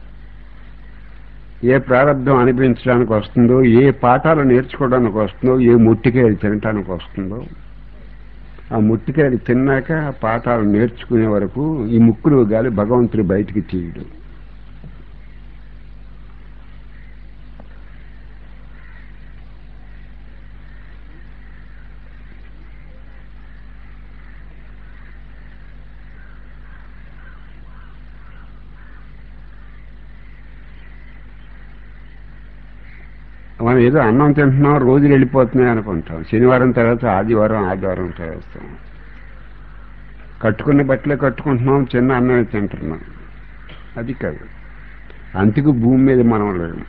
ఏ ప్రారంభం అనిపించడానికి వస్తుందో ఏ పాఠాలు నేర్చుకోవడానికి వస్తుందో ఏ ముట్టికాయలు తినటానికి వస్తుందో ఆ ముట్టికాయలు తిన్నాక ఆ పాఠాలు నేర్చుకునే వరకు ఈ ముక్కులు గాలి భగవంతుడు బయటికి తీయడు మనం ఏదో అన్నం తింటున్నాం రోజులు వెళ్ళిపోతున్నాయి అనుకుంటాం శనివారం తర్వాత ఆదివారం ఆదివారం చేస్తాం కట్టుకున్న బట్టలే కట్టుకుంటున్నాం చిన్న అన్నమే తింటున్నాం అది కాదు అంతకు భూమి మీద మనం లేము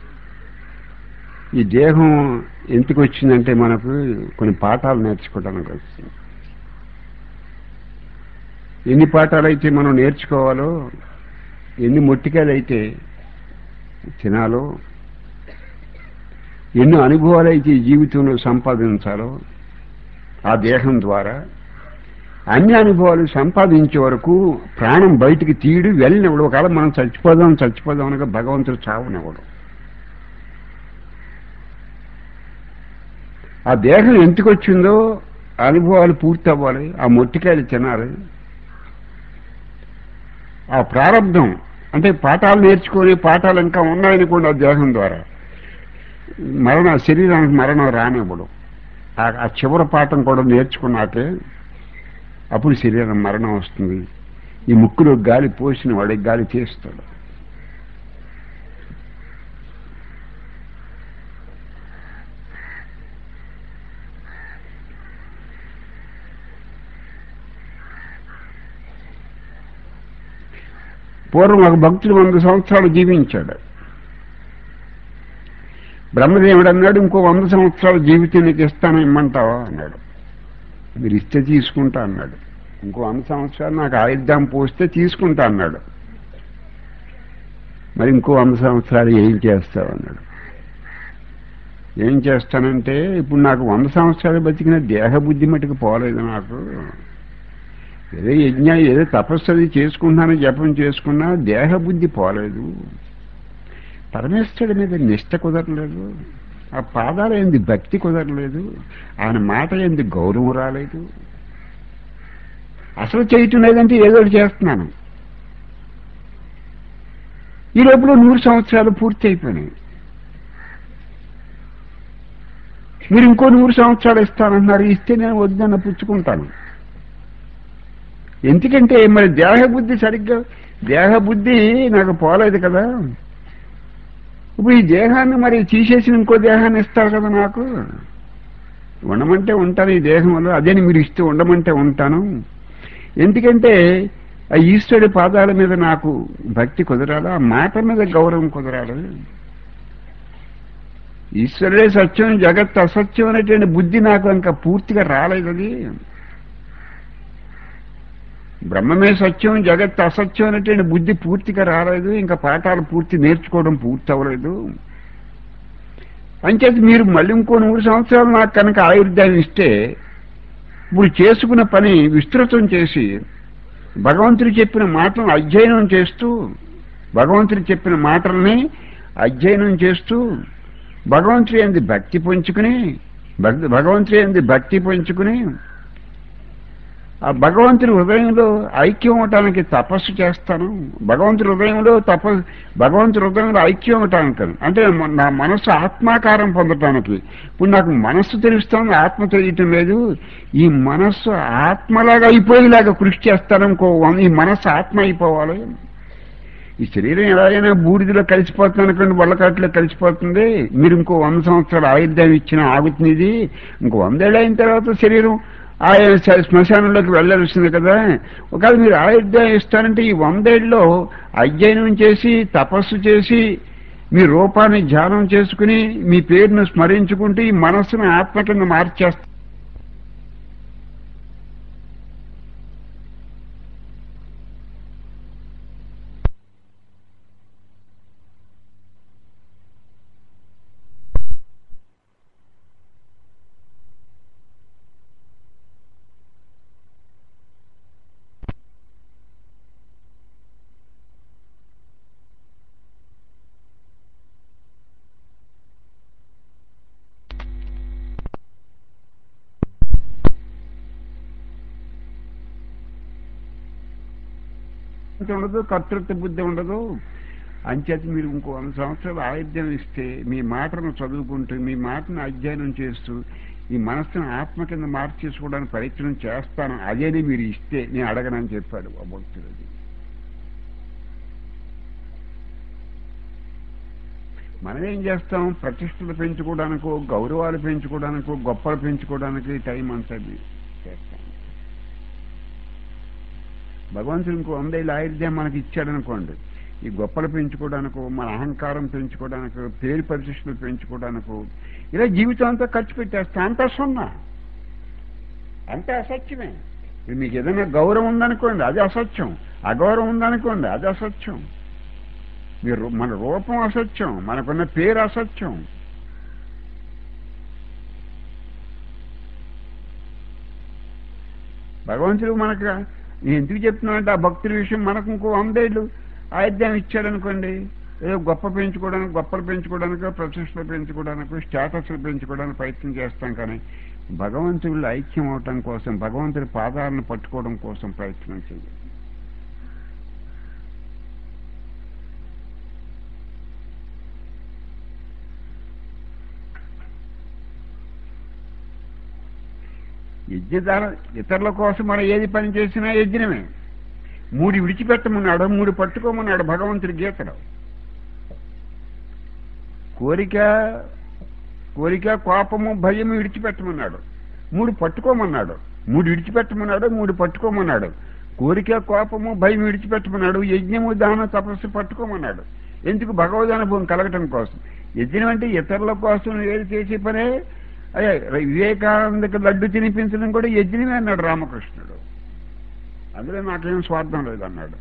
ఈ దేహం ఎందుకు వచ్చిందంటే మనకు కొన్ని పాఠాలు నేర్చుకోవడానికి వచ్చింది ఎన్ని పాఠాలు అయితే మనం నేర్చుకోవాలో ఎన్ని మొట్టికాయలు అయితే తినాలో ఎన్ని అనుభవాలు అయితే ఈ జీవితంలో సంపాదించాలో ఆ దేహం ద్వారా అన్ని అనుభవాలు సంపాదించే వరకు ప్రాణం బయటికి తీయడు వెళ్ళినప్పుడు ఒకవేళ మనం చచ్చిపోదాం చచ్చిపోదాం అనగా భగవంతుడు చావునివ్వడు ఆ దేహం ఎందుకు వచ్చిందో అనుభవాలు పూర్తి అవ్వాలి ఆ మొట్టికాయలు తినాలి ఆ ప్రారంభం అంటే పాఠాలు నేర్చుకొని పాఠాలు ఇంకా ఉన్నాయనుకోండి ఆ దేహం ద్వారా మరణ శరీరానికి మరణం రానివ్వడు ఆ చివరి పాఠం కూడా నేర్చుకున్నాకే అప్పుడు శరీరం మరణం వస్తుంది ఈ ముక్కులో గాలి పోసిన వాడికి గాలి తీస్తాడు పూర్వం ఒక భక్తుడు వంద సంవత్సరాలు జీవించాడు బ్రహ్మదేవుడు అన్నాడు ఇంకో వంద సంవత్సరాల జీవితం నీకు ఇస్తాను ఇమ్మంటావా అన్నాడు మీరు ఇస్తే తీసుకుంటా అన్నాడు ఇంకో వంద సంవత్సరాలు నాకు ఆయుర్దాం పోస్తే తీసుకుంటా అన్నాడు మరి ఇంకో వంద సంవత్సరాలు ఏం చేస్తావు అన్నాడు ఏం చేస్తానంటే ఇప్పుడు నాకు వంద సంవత్సరాలు బతికిన దేహ బుద్ధి మటుకు పోలేదు నాకు ఏదో యజ్ఞ ఏదో తపస్సు అది చేసుకుంటున్నాను జపం చేసుకున్నా దేహబుద్ధి పోలేదు పరమేశ్వరుడి మీద నిష్ట కుదరలేదు ఆ పాదాల ఎందు భక్తి కుదరలేదు ఆయన మాట ఎందు గౌరవం రాలేదు అసలు చేయటం లేదంటే ఏదో ఒకటి చేస్తున్నాను ఈ లోపల నూరు సంవత్సరాలు పూర్తి అయిపోయినాయి మీరు ఇంకో నూరు సంవత్సరాలు ఇస్తానంటున్నారు ఇస్తే నేను వద్దన్న పుచ్చుకుంటాను ఎందుకంటే మరి దేహబుద్ధి సరిగ్గా దేహబుద్ధి నాకు పోలేదు కదా ఇప్పుడు ఈ దేహాన్ని మరి తీసేసి ఇంకో దేహాన్ని ఇస్తారు కదా నాకు ఉండమంటే ఉంటాను ఈ దేహంలో అదేని మీరు ఇస్తే ఉండమంటే ఉంటాను ఎందుకంటే ఆ ఈశ్వరుడి పాదాల మీద నాకు భక్తి కుదరాలి ఆ మాట మీద గౌరవం కుదరాలి ఈశ్వరుడే సత్యం జగత్ అసత్యం అనేటువంటి బుద్ధి నాకు ఇంకా పూర్తిగా రాలేదు అది బ్రహ్మమే సత్యం జగత్ అసత్యం అనేటువంటి బుద్ధి పూర్తిగా రాలేదు ఇంకా పాఠాలు పూర్తి నేర్చుకోవడం పూర్తి అవ్వలేదు అంచేత మీరు మళ్ళీ ఇంకో నూరు సంవత్సరాలు నాకు కనుక ఆయుర్దాయం ఇస్తే ఇప్పుడు చేసుకున్న పని విస్తృతం చేసి భగవంతుడు చెప్పిన మాటలను అధ్యయనం చేస్తూ భగవంతుడు చెప్పిన మాటల్ని అధ్యయనం చేస్తూ భగవంతుడి ఎందు భక్తి పంచుకుని భక్తి భగవంతుడి ఎందు భక్తి పంచుకుని ఆ భగవంతుడి హృదయంలో ఐక్యం అవటానికి తపస్సు చేస్తాను భగవంతుడి హృదయంలో తప భగవంతుడి హృదయంలో ఐక్యం అవటానికి అంటే నా మనస్సు ఆత్మాకారం పొందటానికి ఇప్పుడు నాకు మనస్సు తెలుస్తుంది ఆత్మ తెలియటం లేదు ఈ మనస్సు ఆత్మలాగా అయిపోయేలాగా కృషి చేస్తాను ఇంకో ఈ మనస్సు ఆత్మ అయిపోవాలి ఈ శరీరం ఎలాగైనా బూడిదలో కలిసిపోతుంది అనుకోండి వల్లకాట్లో కలిసిపోతుంది మీరు ఇంకో వంద సంవత్సరాలు ఆయుర్దాయం ఇచ్చిన ఆగుతుంది ఇది ఇంకో వందేళ్ళు అయిన తర్వాత శరీరం ఆయన శ్మశానంలోకి వెళ్ళాల్సింది కదా ఒకవేళ మీరు ఆయుర్దాయం ఇస్తారంటే ఈ వందేళ్ళలో అధ్యయనం చేసి తపస్సు చేసి మీ రూపాన్ని ధ్యానం చేసుకుని మీ పేరును స్మరించుకుంటూ ఈ మనస్సును ఆత్మ కింద మార్చేస్తారు ఉండదు కర్తృత్వ బుద్ధి ఉండదు అంచేత మీరు ఇంకో వంద సంవత్సరాలు ఆయుధ్యం ఇస్తే మీ మాటను చదువుకుంటూ మీ మాటను అధ్యయనం చేస్తూ ఈ మనస్సును ఆత్మ కింద మార్చేసుకోవడానికి ప్రయత్నం చేస్తాను అదేని మీరు ఇస్తే నేను అడగనని చెప్పాడు ఆ భక్తుడు మనం ఏం చేస్తాం ప్రతిష్టలు పెంచుకోవడానికో గౌరవాలు పెంచుకోవడానికో గొప్పలు పెంచుకోవడానికి టైం అంతా చేస్తాం భగవంతుడు ఇంకో వందేళ్ళ ఆయుర్దాయం మనకి ఇచ్చాడనుకోండి ఈ గొప్పలు పెంచుకోవడానికో మన అహంకారం పెంచుకోవడానికో పేరు పరిశిష్టలు పెంచుకోవడానికో ఇలా జీవితం అంతా ఖర్చు పెట్టేస్తా అంతా సున్నా అంతా అసత్యమే ఇప్పుడు మీకు ఏదైనా గౌరవం ఉందనుకోండి అది అసత్యం అగౌరవం ఉందనుకోండి అది అసత్యం మీరు మన రూపం అసత్యం మనకున్న పేరు అసత్యం భగవంతుడు మనకు నేను ఎందుకు చెప్తున్నానంటే ఆ భక్తుల విషయం మనకు ఇంకో వందేళ్ళు ఆయుధ్యం ఇచ్చాడనుకోండి ఏదో గొప్ప పెంచుకోవడానికి గొప్పలు పెంచుకోవడానికి ప్రతిష్టలు పెంచుకోవడానికి స్టేటస్లు పెంచుకోవడానికి ప్రయత్నం చేస్తాం కానీ భగవంతుడిలో ఐక్యం అవటం కోసం భగవంతుడి పాదాలను పట్టుకోవడం కోసం ప్రయత్నం చేయాలి యజ్ఞదాన ఇతరుల కోసం మనం ఏది పని చేసినా యజ్ఞమే మూడు విడిచిపెట్టమన్నాడు మూడు పట్టుకోమన్నాడు భగవంతుడి గీతలో కోరిక కోరిక కోపము భయము విడిచిపెట్టమన్నాడు మూడు పట్టుకోమన్నాడు మూడు విడిచిపెట్టమన్నాడు మూడు పట్టుకోమన్నాడు కోరిక కోపము భయం విడిచిపెట్టమన్నాడు యజ్ఞము దాన తపస్సు పట్టుకోమన్నాడు ఎందుకు భగవద్ అనుభవం కలగటం కోసం యజ్ఞం అంటే ఇతరుల కోసం ఏది చేసే పనే అయ్యా వివేకానందకి లడ్డు తినిపించడం కూడా యజ్ఞమే అన్నాడు రామకృష్ణుడు అందులో నాకేం స్వార్థం లేదన్నాడు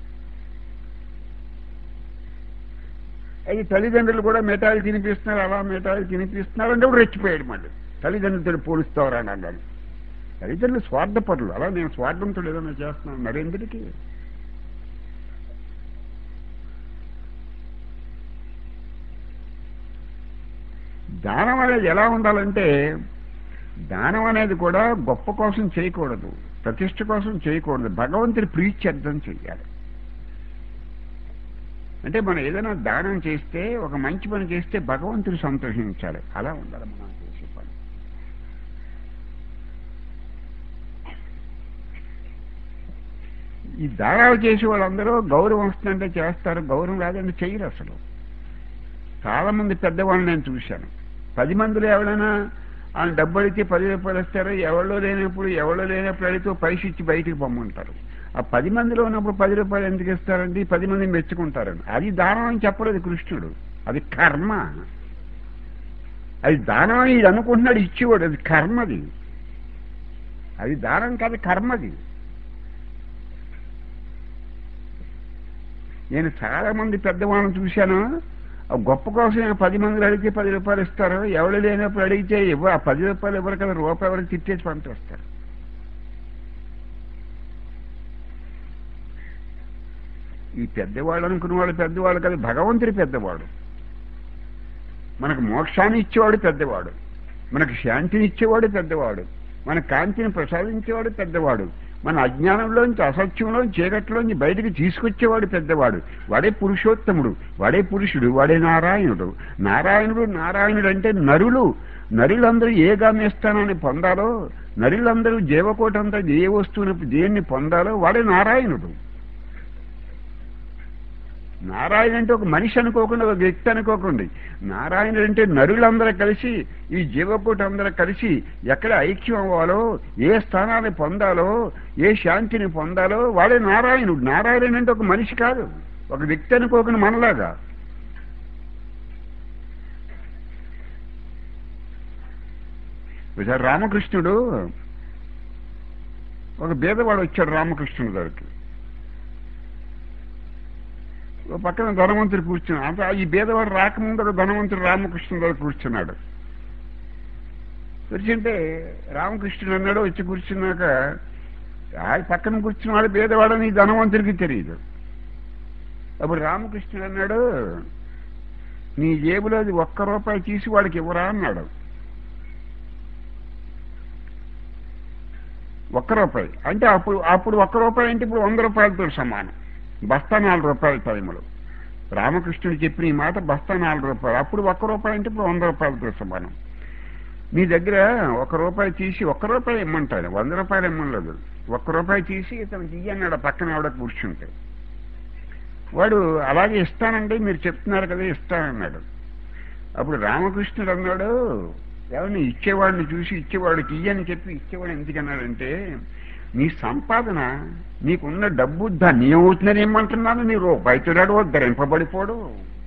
అది తల్లిదండ్రులు కూడా మిఠాయిలు తినిపిస్తున్నారు అలా మిఠాయిలు తినిపిస్తున్నారు అంటే కూడా రెచ్చిపోయాడు మళ్ళీ తల్లిదండ్రులతో పోలుస్తావరా అని అన్నాడు తల్లిదండ్రులు స్వార్థపరులు అలా నేను స్వార్థంతో ఏదైనా చేస్తున్నాను మరెందుడికి దానం అనేది ఎలా ఉండాలంటే దానం అనేది కూడా గొప్ప కోసం చేయకూడదు ప్రతిష్ట కోసం చేయకూడదు భగవంతుడి ప్రీత్యర్థం చెయ్యాలి అంటే మనం ఏదైనా దానం చేస్తే ఒక మంచి పని చేస్తే భగవంతుడు సంతోషించాలి అలా ఉండాలి మనం చేసే పని ఈ దానాలు చేసే వాళ్ళందరూ గౌరవం వస్తుందంటే చేస్తారు గౌరవం రాదంటే చెయ్యరు అసలు చాలా మంది పెద్దవాళ్ళు నేను చూశాను పది మందిలో ఎవరైనా ఆయన డబ్బు అడిగితే పది రూపాయలు ఇస్తారు ఎవరో లేనప్పుడు ఎవరో లేనప్పుడు అడిగితే ఓ పైసలు ఇచ్చి బయటికి పొమ్మంటారు ఆ పది మందిలో ఉన్నప్పుడు పది రూపాయలు ఎందుకు ఇస్తారండి పది మంది మెచ్చుకుంటారండి అది దానం అని చెప్పలేదు కృష్ణుడు అది కర్మ అది దానం అని ఇది అనుకుంటున్నాడు ఇచ్చేవాడు అది కర్మది అది దానం కాదు కర్మది నేను చాలా మంది పెద్దవాళ్ళని చూశాను ఆ గొప్ప కోసం ఆ పది మంది అడిగితే పది రూపాయలు ఇస్తారు ఎవరు లేనప్పుడు అడిగితే ఇవ్వ ఆ పది రూపాయలు ఎవరు కదా రూపాయి ఎవరికి తిట్టేసి పంపిస్తారు ఈ పెద్దవాళ్ళు అనుకున్న వాళ్ళు పెద్దవాళ్ళు కదా భగవంతుడి పెద్దవాడు మనకు మోక్షాన్ని ఇచ్చేవాడు పెద్దవాడు మనకు శాంతిని ఇచ్చేవాడు పెద్దవాడు మన కాంతిని ప్రసాదించేవాడు పెద్దవాడు మన అజ్ఞానంలోంచి అసత్యంలోంచి చీకట్లోంచి బయటికి తీసుకొచ్చేవాడు పెద్దవాడు వాడే పురుషోత్తముడు వాడే పురుషుడు వాడే నారాయణుడు నారాయణుడు నారాయణుడు అంటే నరులు నరులందరూ ఏ గమ్యస్థానాన్ని పొందాలో నరులందరూ జీవకోటంతా ఏ వస్తువుని దేన్ని పొందాలో వాడే నారాయణుడు నారాయణ అంటే ఒక మనిషి అనుకోకుండా ఒక వ్యక్తి అనుకోకండి నారాయణుడు అంటే నరులందరూ కలిసి ఈ జీవకోటి అందరూ కలిసి ఎక్కడ ఐక్యం అవ్వాలో ఏ స్థానాన్ని పొందాలో ఏ శాంతిని పొందాలో వాడే నారాయణుడు నారాయణుడు అంటే ఒక మనిషి కాదు ఒక వ్యక్తి అనుకోకుండా మనలాగా ఒకసారి రామకృష్ణుడు ఒక బీదవాడు వచ్చాడు రామకృష్ణుడి దగ్గరికి ఓ పక్కన ధనవంతుడు కూర్చున్నాడు అంటే ఈ బీదవాడు రాకముందు ఒక ధనవంతుడు రామకృష్ణుడు దగ్గర కూర్చున్నాడు కూర్చుంటే రామకృష్ణుడు అన్నాడు వచ్చి కూర్చున్నాక ఆ పక్కన కూర్చున్నాడు బీదవాడని ఈ ధనవంతుడికి తెలియదు అప్పుడు రామకృష్ణుడు అన్నాడు నీ జేబులో అది ఒక్క రూపాయి తీసి వాడికి ఇవ్వరా అన్నాడు ఒక్క రూపాయి అంటే అప్పుడు అప్పుడు ఒక్క రూపాయి అంటే ఇప్పుడు వంద రూపాయలతో సమానం బస్తా నాలుగు రూపాయల టైములు రామకృష్ణుడు చెప్పిన ఈ మాట బస్తా నాలుగు రూపాయలు అప్పుడు ఒక్క రూపాయి అంటే ఇప్పుడు వంద రూపాయలతో సమానం నీ దగ్గర ఒక రూపాయి తీసి ఒక్క రూపాయి ఇమ్మంటాడు వంద రూపాయలు ఇమ్మలేదు ఒక్క రూపాయి తీసి ఇతనికి ఇయ్యన్నాడు పక్కన ఆవిడ కూర్చుంటే వాడు అలాగే ఇస్తానండి మీరు చెప్తున్నారు కదా ఇస్తానన్నాడు అప్పుడు రామకృష్ణుడు అన్నాడు ఎవరిని ఇచ్చేవాడిని చూసి ఇచ్చేవాడికి ఇయ్యని చెప్పి ఇచ్చేవాడు ఎందుకన్నాడంటే నీ సంపాదన నీకున్న డబ్బు ధన్యం అవుతుందని ఏమంటున్నాను నీ రూపాయితో ధరింపబడిపోడు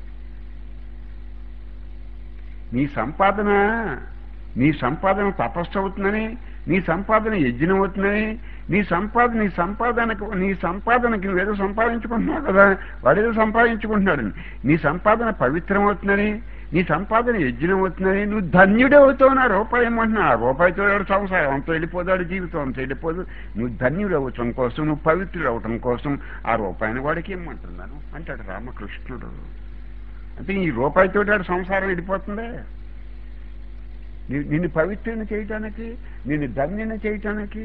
నీ సంపాదన నీ సంపాదన తపస్సు అవుతుందని నీ సంపాదన యజ్ఞం అవుతుందని నీ సంపాదన నీ సంపాదనకు నీ సంపాదనకి నువ్వేదో సంపాదించుకుంటున్నావు కదా వాడేదో సంపాదించుకుంటున్నాడు నీ సంపాదన పవిత్రం అవుతుందని నీ సంపాదన యజ్ఞం అవుతుందని నువ్వు ధన్యుడే అవుతావు నా రూపాయి ఏమంటున్నా ఆ రూపాయితో సంసారం అంత వెళ్ళిపోదాడు జీవితం అంత వెళ్ళిపోదు నువ్వు ధన్యుడు అవటం కోసం నువ్వు పవిత్రుడు అవటం కోసం ఆ రూపాయిని వాడికి ఏమంటున్నాను అంటాడు రామకృష్ణుడు అంటే ఈ రూపాయితో సంసారం వెళ్ళిపోతుందే నిన్ను పవిత్రుని చేయటానికి నిన్ను ధన్యుని చేయటానికి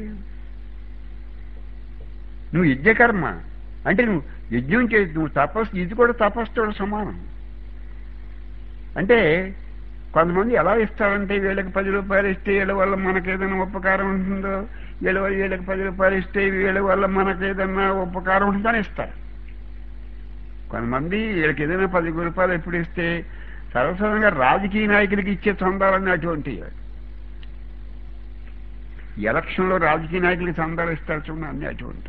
నువ్వు యజ్ఞకర్మ అంటే నువ్వు యజ్ఞం చే నువ్వు తపస్సు ఇది కూడా తపస్సుతో సమానం అంటే కొంతమంది ఎలా ఇస్తారంటే వీళ్ళకి పది రూపాయలు ఇస్తే వీళ్ళ వల్ల మనకు ఏదైనా ఉపకారం ఉంటుందో వీళ్ళ వల్ల వీళ్ళకి పది రూపాయలు ఇస్తే వీళ్ళ వల్ల మనకు ఏదైనా ఉపకారం ఉంటుందని ఇస్తారు కొంతమంది వీళ్ళకి ఏదైనా పది రూపాయలు ఎప్పుడు ఇస్తే సర్వసాధారణంగా రాజకీయ నాయకులకి ఇచ్చే చందాలన్నీ అటువంటి ఎలక్షన్లో రాజకీయ నాయకులకి చందాలు ఇస్తారు చూడండి అన్ని అటువంటి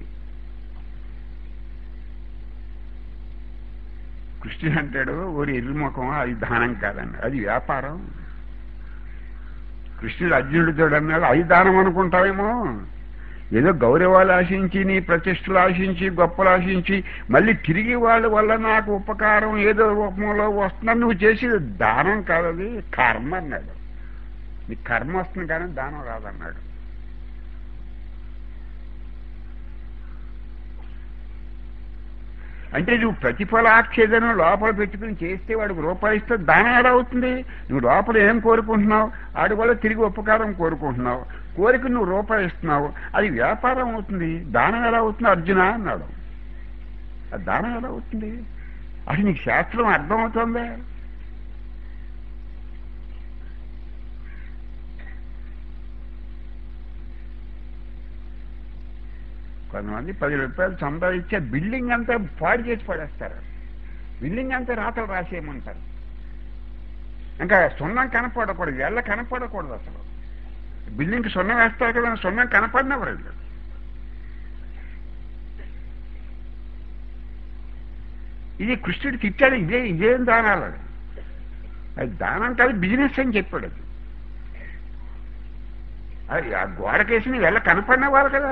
కృష్ణుడు అంటాడు ఓరి ఎర్రిముఖం అది దానం కాదన్నాడు అది వ్యాపారం కృష్ణుడు అర్జునుడితో అన్నాడు అది దానం అనుకుంటావేమో ఏదో గౌరవాలు ఆశించి నీ ప్రతిష్టలు ఆశించి గొప్పలు ఆశించి మళ్ళీ తిరిగి వాళ్ళ వల్ల నాకు ఉపకారం ఏదో రూపంలో వస్తుందని నువ్వు చేసేది దానం కాదు అది కర్మ అన్నాడు నీ కర్మ వస్తుంది కానీ దానం రాదన్నాడు అంటే నువ్వు ప్రతిఫలాక్షేదనం లోపల పెట్టుకుని చేస్తే వాడికి రూపాయి ఇస్తే దానం ఎలా అవుతుంది నువ్వు లోపల ఏం కోరుకుంటున్నావు ఆడు కూడా తిరిగి ఉపకారం కోరుకుంటున్నావు కోరిక నువ్వు రూపాయి ఇస్తున్నావు అది వ్యాపారం అవుతుంది దానం ఎలా అవుతుంది అర్జున అన్నాడు ఆ దానం ఎలా అవుతుంది అసలు నీకు శాస్త్రం అర్థమవుతుందా కొంతమంది పది రూపాయలు సంపాదించే బిల్డింగ్ అంతా పాడు చేసి పడేస్తారు బిల్డింగ్ అంతా రాతలు రాసేయమంటారు ఇంకా సున్నం కనపడకూడదు ఎల్ల కనపడకూడదు అసలు బిల్డింగ్కి సున్నం వేస్తారు కదా సున్నం కనపడినవరు ఇది కృష్ణుడు తిట్టాడు ఇదే ఇదేం దానాలు అది. అది దానం కాదు బిజినెస్ అని చెప్పాడు అది అది ఆ గోడకేసి నీ వెళ్ళ కనపడినవారు కదా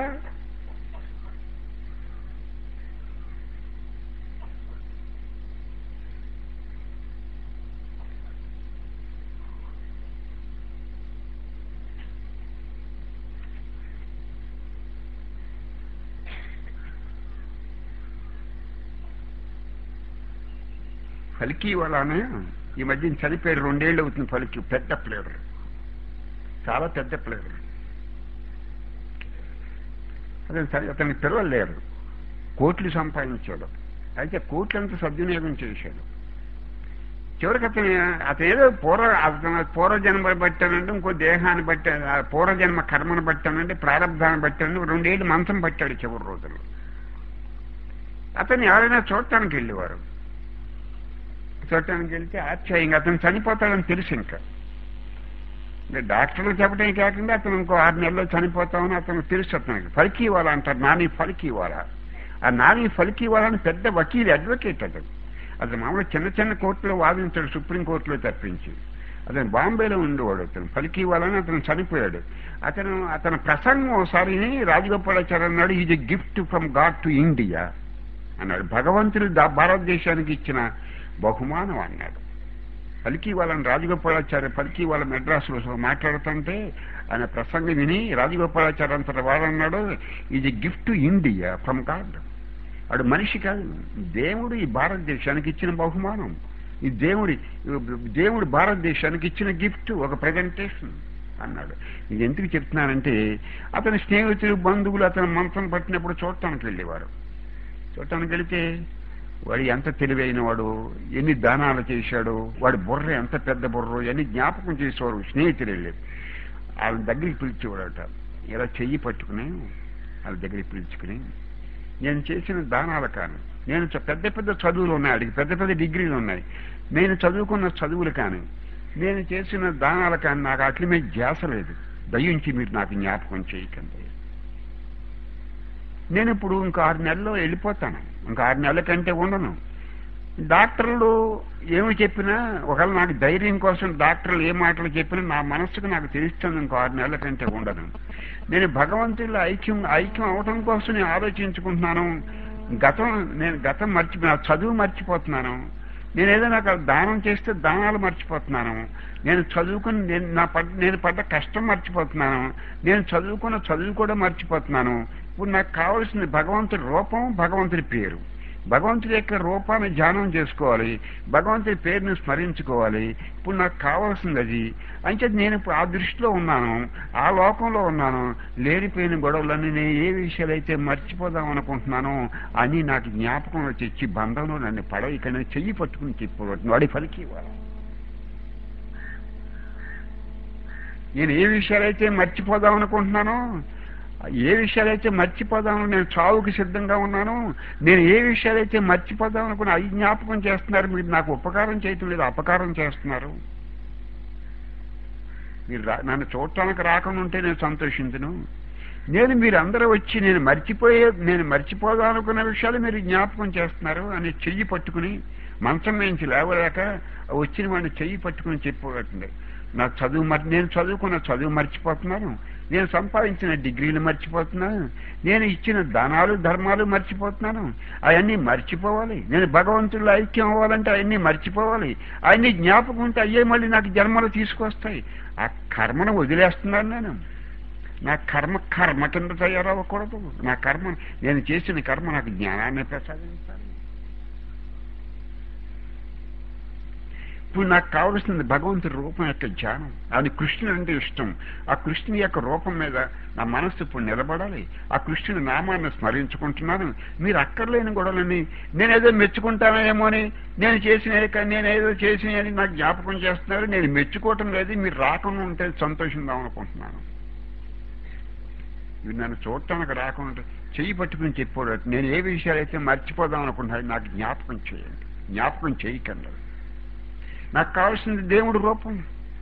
ఫలికి వాళ్ళనే ఈ మధ్య చనిపోయారు రెండేళ్ళు అవుతుంది ఫలికి పెద్ద ప్లేయర్ చాలా పెద్ద ప్లేయర్ అదే సరే అతనికి పిల్లలు లేరు కోట్లు సంపాదించాడు అయితే కోట్లంతా సద్వినియోగం చేశాడు చివరికి అతను అతను ఏదో పూర్వ అతను పూర్వజన్మ బట్టానంటే ఇంకో దేహాన్ని బట్టాను ఆ పూర్వజన్మ కర్మను బట్టానంటే ప్రారంభాన్ని బట్టాను రెండేళ్ళు మంచం పట్టాడు చివరి రోజుల్లో అతను ఎవరైనా చూడటానికి వెళ్ళేవారు చూడటానికి వెళ్తే ఆశ్చర్యంగా అతను చనిపోతాడని తెలుసు ఇంకా ఇంకా డాక్టర్లు చెప్పడం కాకుండా అతను ఇంకో ఆరు నెలల్లో చనిపోతామని అతను తెలుసు అతనికి ఫలికి ఇవ్వాలా అంటారు నాని ఫలికి ఇవ్వాలా ఆ నాని ఫలికి ఇవ్వాలని పెద్ద వకీలు అడ్వకేట్ అతను అతను మామూలు చిన్న చిన్న కోర్టులో వాదించాడు సుప్రీంకోర్టులో తప్పించి అతను బాంబేలో ఉండేవాడు అతను ఫలికి ఇవ్వాలని అతను చనిపోయాడు అతను అతని ప్రసంగం ఒకసారి రాజగోపాలాచార్య అన్నాడు ఇది gift from God to India అన్నాడు భగవంతుడు దా- భారతదేశానికి ఇచ్చిన బహుమానం అన్నాడు పలికి వాళ్ళని రాజగోపాలాచార్య పలికి వాళ్ళ మెడ్రాసులో మాట్లాడుతుంటే ఆయన ప్రసంగం విని రాజగోపాలాచార్య అంతట వాడన్నాడు ఇది గిఫ్ట్ ఇండియా ఫ్రమ్ గాడ్ వాడు మనిషి కాదు దేవుడు ఈ భారతదేశానికి ఇచ్చిన బహుమానం ఈ దేవుడి దేవుడు భారతదేశానికి ఇచ్చిన గిఫ్ట్ ఒక ప్రజెంటేషన్ అన్నాడు ఇది ఎందుకు చెప్తున్నానంటే అతని స్నేహితులు బంధువులు అతని మంత్రం పట్టినప్పుడు చూడటానికి వెళ్ళేవారు చూడటానికి వెళితే వాడు ఎంత తెలివైన వాడు ఎన్ని దానాలు చేశాడు వాడి బుర్ర ఎంత పెద్ద బుర్ర ఎన్ని జ్ఞాపకం చేసేవారు స్నేహితులు వెళ్ళి వాళ్ళ దగ్గరికి పిలిచేవాడట ఇలా చెయ్యి పట్టుకుని వాళ్ళ దగ్గరికి పిలుచుకుని నేను చేసిన దానాలు కాను నేను చ- పెద్ద పెద్ద చదువులు ఉన్నాయి వాడికి పెద్ద పెద్ద డిగ్రీలు ఉన్నాయి నేను చదువుకున్న చదువులు కానీ నేను చేసిన దానాలు కానీ నాకు అట్ల మీద ధ్యాస లేదు దయించి మీరు నాకు జ్ఞాపకం చేయకండి నేను ఇప్పుడు ఇంకో ఆరు నెలల్లో వెళ్ళిపోతాను ఇంకా ఆరు నెలల కంటే ఉండను డాక్టర్లు ఏమి చెప్పినా ఒకవేళ నాకు ధైర్యం కోసం డాక్టర్లు ఏ మాటలు చెప్పినా నా మనస్సుకు నాకు తెలుస్తుంది ఇంకో ఆరు నెలల కంటే ఉండను నేను భగవంతుల్లో ఐక్యం ఐక్యం అవడం కోసం నేను ఆలోచించుకుంటున్నాను గతం నేను గతం మర్చిపోయిన చదువు మర్చిపోతున్నాను నేను ఏదైనా అక్కడ దానం చేస్తే దానాలు మర్చిపోతున్నాను నేను చదువుకుని నేను నా పడ్డ నేను పడ్డ కష్టం మర్చిపోతున్నాను నేను చదువుకున్న చదువు కూడా మర్చిపోతున్నాను ఇప్పుడు నాకు కావాల్సింది భగవంతుడి రూపం భగవంతుడి పేరు భగవంతుడి యొక్క రూపాన్ని ధ్యానం చేసుకోవాలి భగవంతుడి పేరుని స్మరించుకోవాలి ఇప్పుడు నాకు కావాల్సింది అది అంటే నేను ఇప్పుడు ఆ దృష్టిలో ఉన్నాను ఆ లోకంలో ఉన్నాను లేనిపోయిన గొడవలన్నీ నేను ఏ విషయాలైతే మర్చిపోదాం అనుకుంటున్నానో అని నాకు జ్ఞాపకంలో తెచ్చి బంధంలో నన్ను పడవ ఇక్కడ నేను చెయ్యి పట్టుకుని చెప్పబడుతుంది వాడి పలికి ఇవ్వాలి నేను ఏ విషయాలైతే మర్చిపోదాం అనుకుంటున్నానో ఏ విషయాలైతే మర్చిపోదామని నేను చావుకి సిద్ధంగా ఉన్నాను నేను ఏ విషయాలైతే మర్చిపోదాం అనుకుని అవి జ్ఞాపకం చేస్తున్నారు మీరు నాకు ఉపకారం చేయటం లేదు అపకారం చేస్తున్నారు మీరు రా- నన్ను చూడటానికి రాకుండా ఉంటే నేను సంతోషించను నేను మీరందరూ వచ్చి నేను మర్చిపోయే నేను మర్చిపోదాం అనుకున్న విషయాలు మీరు జ్ఞాపకం చేస్తున్నారు అని చెయ్యి పట్టుకుని మంచం నుంచి లేవలేక వచ్చిన వాడిని చెయ్యి పట్టుకుని చెప్పబట్టింది నా చదువు మర్ నేను చదువుకున్న చదువు మర్చిపోతున్నాను నేను సంపాదించిన డిగ్రీలు మర్చిపోతున్నాను నేను ఇచ్చిన దానాలు ధర్మాలు మర్చిపోతున్నాను అవన్నీ మర్చిపోవాలి నేను భగవంతుల్లో ఐక్యం అవ్వాలంటే అవన్నీ మర్చిపోవాలి అవన్నీ జ్ఞాపకం ఉంటే అయ్యే మళ్ళీ నాకు జన్మలు తీసుకొస్తాయి ఆ కర్మను వదిలేస్తున్నాను నేను నా కర్మ కర్మ కింద తయారవ్వకూడదు నా కర్మ నేను చేసిన కర్మ నాకు జ్ఞానాన్ని ప్రసాదించాలి ఇప్పుడు నాకు కావలసింది భగవంతుడి రూపం యొక్క ధ్యానం అది కృష్ణుడు అంటే ఇష్టం ఆ కృష్ణుని యొక్క రూపం మీద నా మనస్సు ఇప్పుడు నిలబడాలి ఆ కృష్ణుని నామాన్ని స్మరించుకుంటున్నాను మీరు అక్కర్లేని గొడవలని నేనేదో మెచ్చుకుంటానేమో అని నేను చేసిన నేనేదో చేసిన అని నాకు జ్ఞాపకం చేస్తున్నారు నేను మెచ్చుకోవటం లేదు మీరు రాకుండా ఉంటే సంతోషంగా అనుకుంటున్నాను మీరు నన్ను చూడటానికి రాకుండా ఉంటే చెయ్యి పట్టుకుని చెప్పాడు నేను ఏ విషయాలైతే మర్చిపోదాం అనుకుంటున్నాను నాకు జ్ఞాపకం చేయండి జ్ఞాపకం చేయకండి నాకు కావాల్సింది దేవుడి రూపం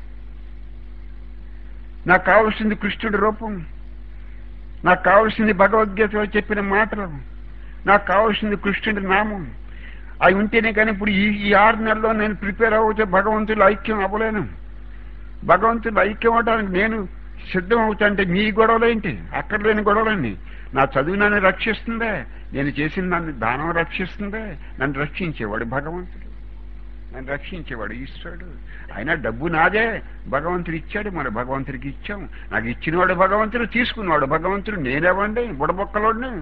నాకు కావాల్సింది కృష్ణుడి రూపం నాకు కావాల్సింది భగవద్గీతలో చెప్పిన మాటలు నాకు కావాల్సింది కృష్ణుడి నామం అవి ఉంటేనే కానీ ఇప్పుడు ఈ ఈ ఆరు నెలల్లో నేను ప్రిపేర్ అవుతే భగవంతుడు ఐక్యం అవ్వలేను భగవంతుడు ఐక్యం అవడానికి నేను సిద్ధం అవుతా అంటే మీ గొడవలేంటి అక్కడ లేని గొడవలండి నా చదువు నన్ను రక్షిస్తుందే నేను చేసిన నన్ను దానం రక్షిస్తుందే నన్ను రక్షించేవాడు భగవంతుడు నన్ను రక్షించేవాడు ఈశ్వరుడు అయినా డబ్బు నాదే భగవంతుడు ఇచ్చాడు మన భగవంతుడికి ఇచ్చాం నాకు ఇచ్చినవాడు భగవంతుడు తీసుకున్నవాడు భగవంతుడు నేనేవండి బుడబొక్కలోడిని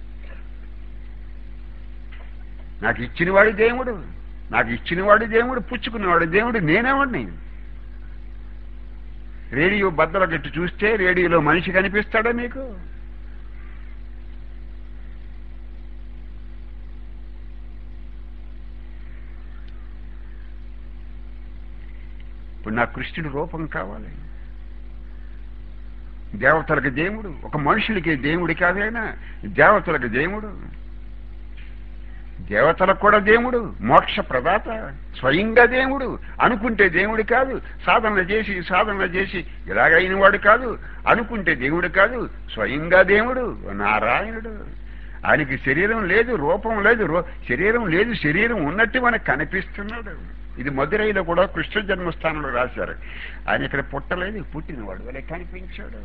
నాకు ఇచ్చినవాడు దేవుడు నాకు ఇచ్చినవాడు దేవుడు పుచ్చుకున్నవాడు దేవుడు నేనేవండి రేడియో బద్దల గట్టి చూస్తే రేడియోలో మనిషి కనిపిస్తాడా మీకు ఇప్పుడు నా కృష్ణుడి రూపం కావాలి దేవతలకు దేవుడు ఒక మనుషులకి దేవుడి కాదైనా దేవతలకు దేవుడు దేవతలకు కూడా దేవుడు మోక్ష ప్రదాత స్వయంగా దేవుడు అనుకుంటే దేవుడు కాదు సాధన చేసి సాధన చేసి ఇలాగైన వాడు కాదు అనుకుంటే దేవుడు కాదు స్వయంగా దేవుడు నారాయణుడు ఆయనకి శరీరం లేదు రూపం లేదు రూ- శరీరం లేదు శరీరం ఉన్నట్టు మనకు కనిపిస్తున్నాడు ఇది మధురైలో కూడా కృష్ణ జన్మస్థానంలో రాశారు ఆయన ఇక్కడ పుట్టలేదు పుట్టినవాడు వాళ్ళే కనిపించాడు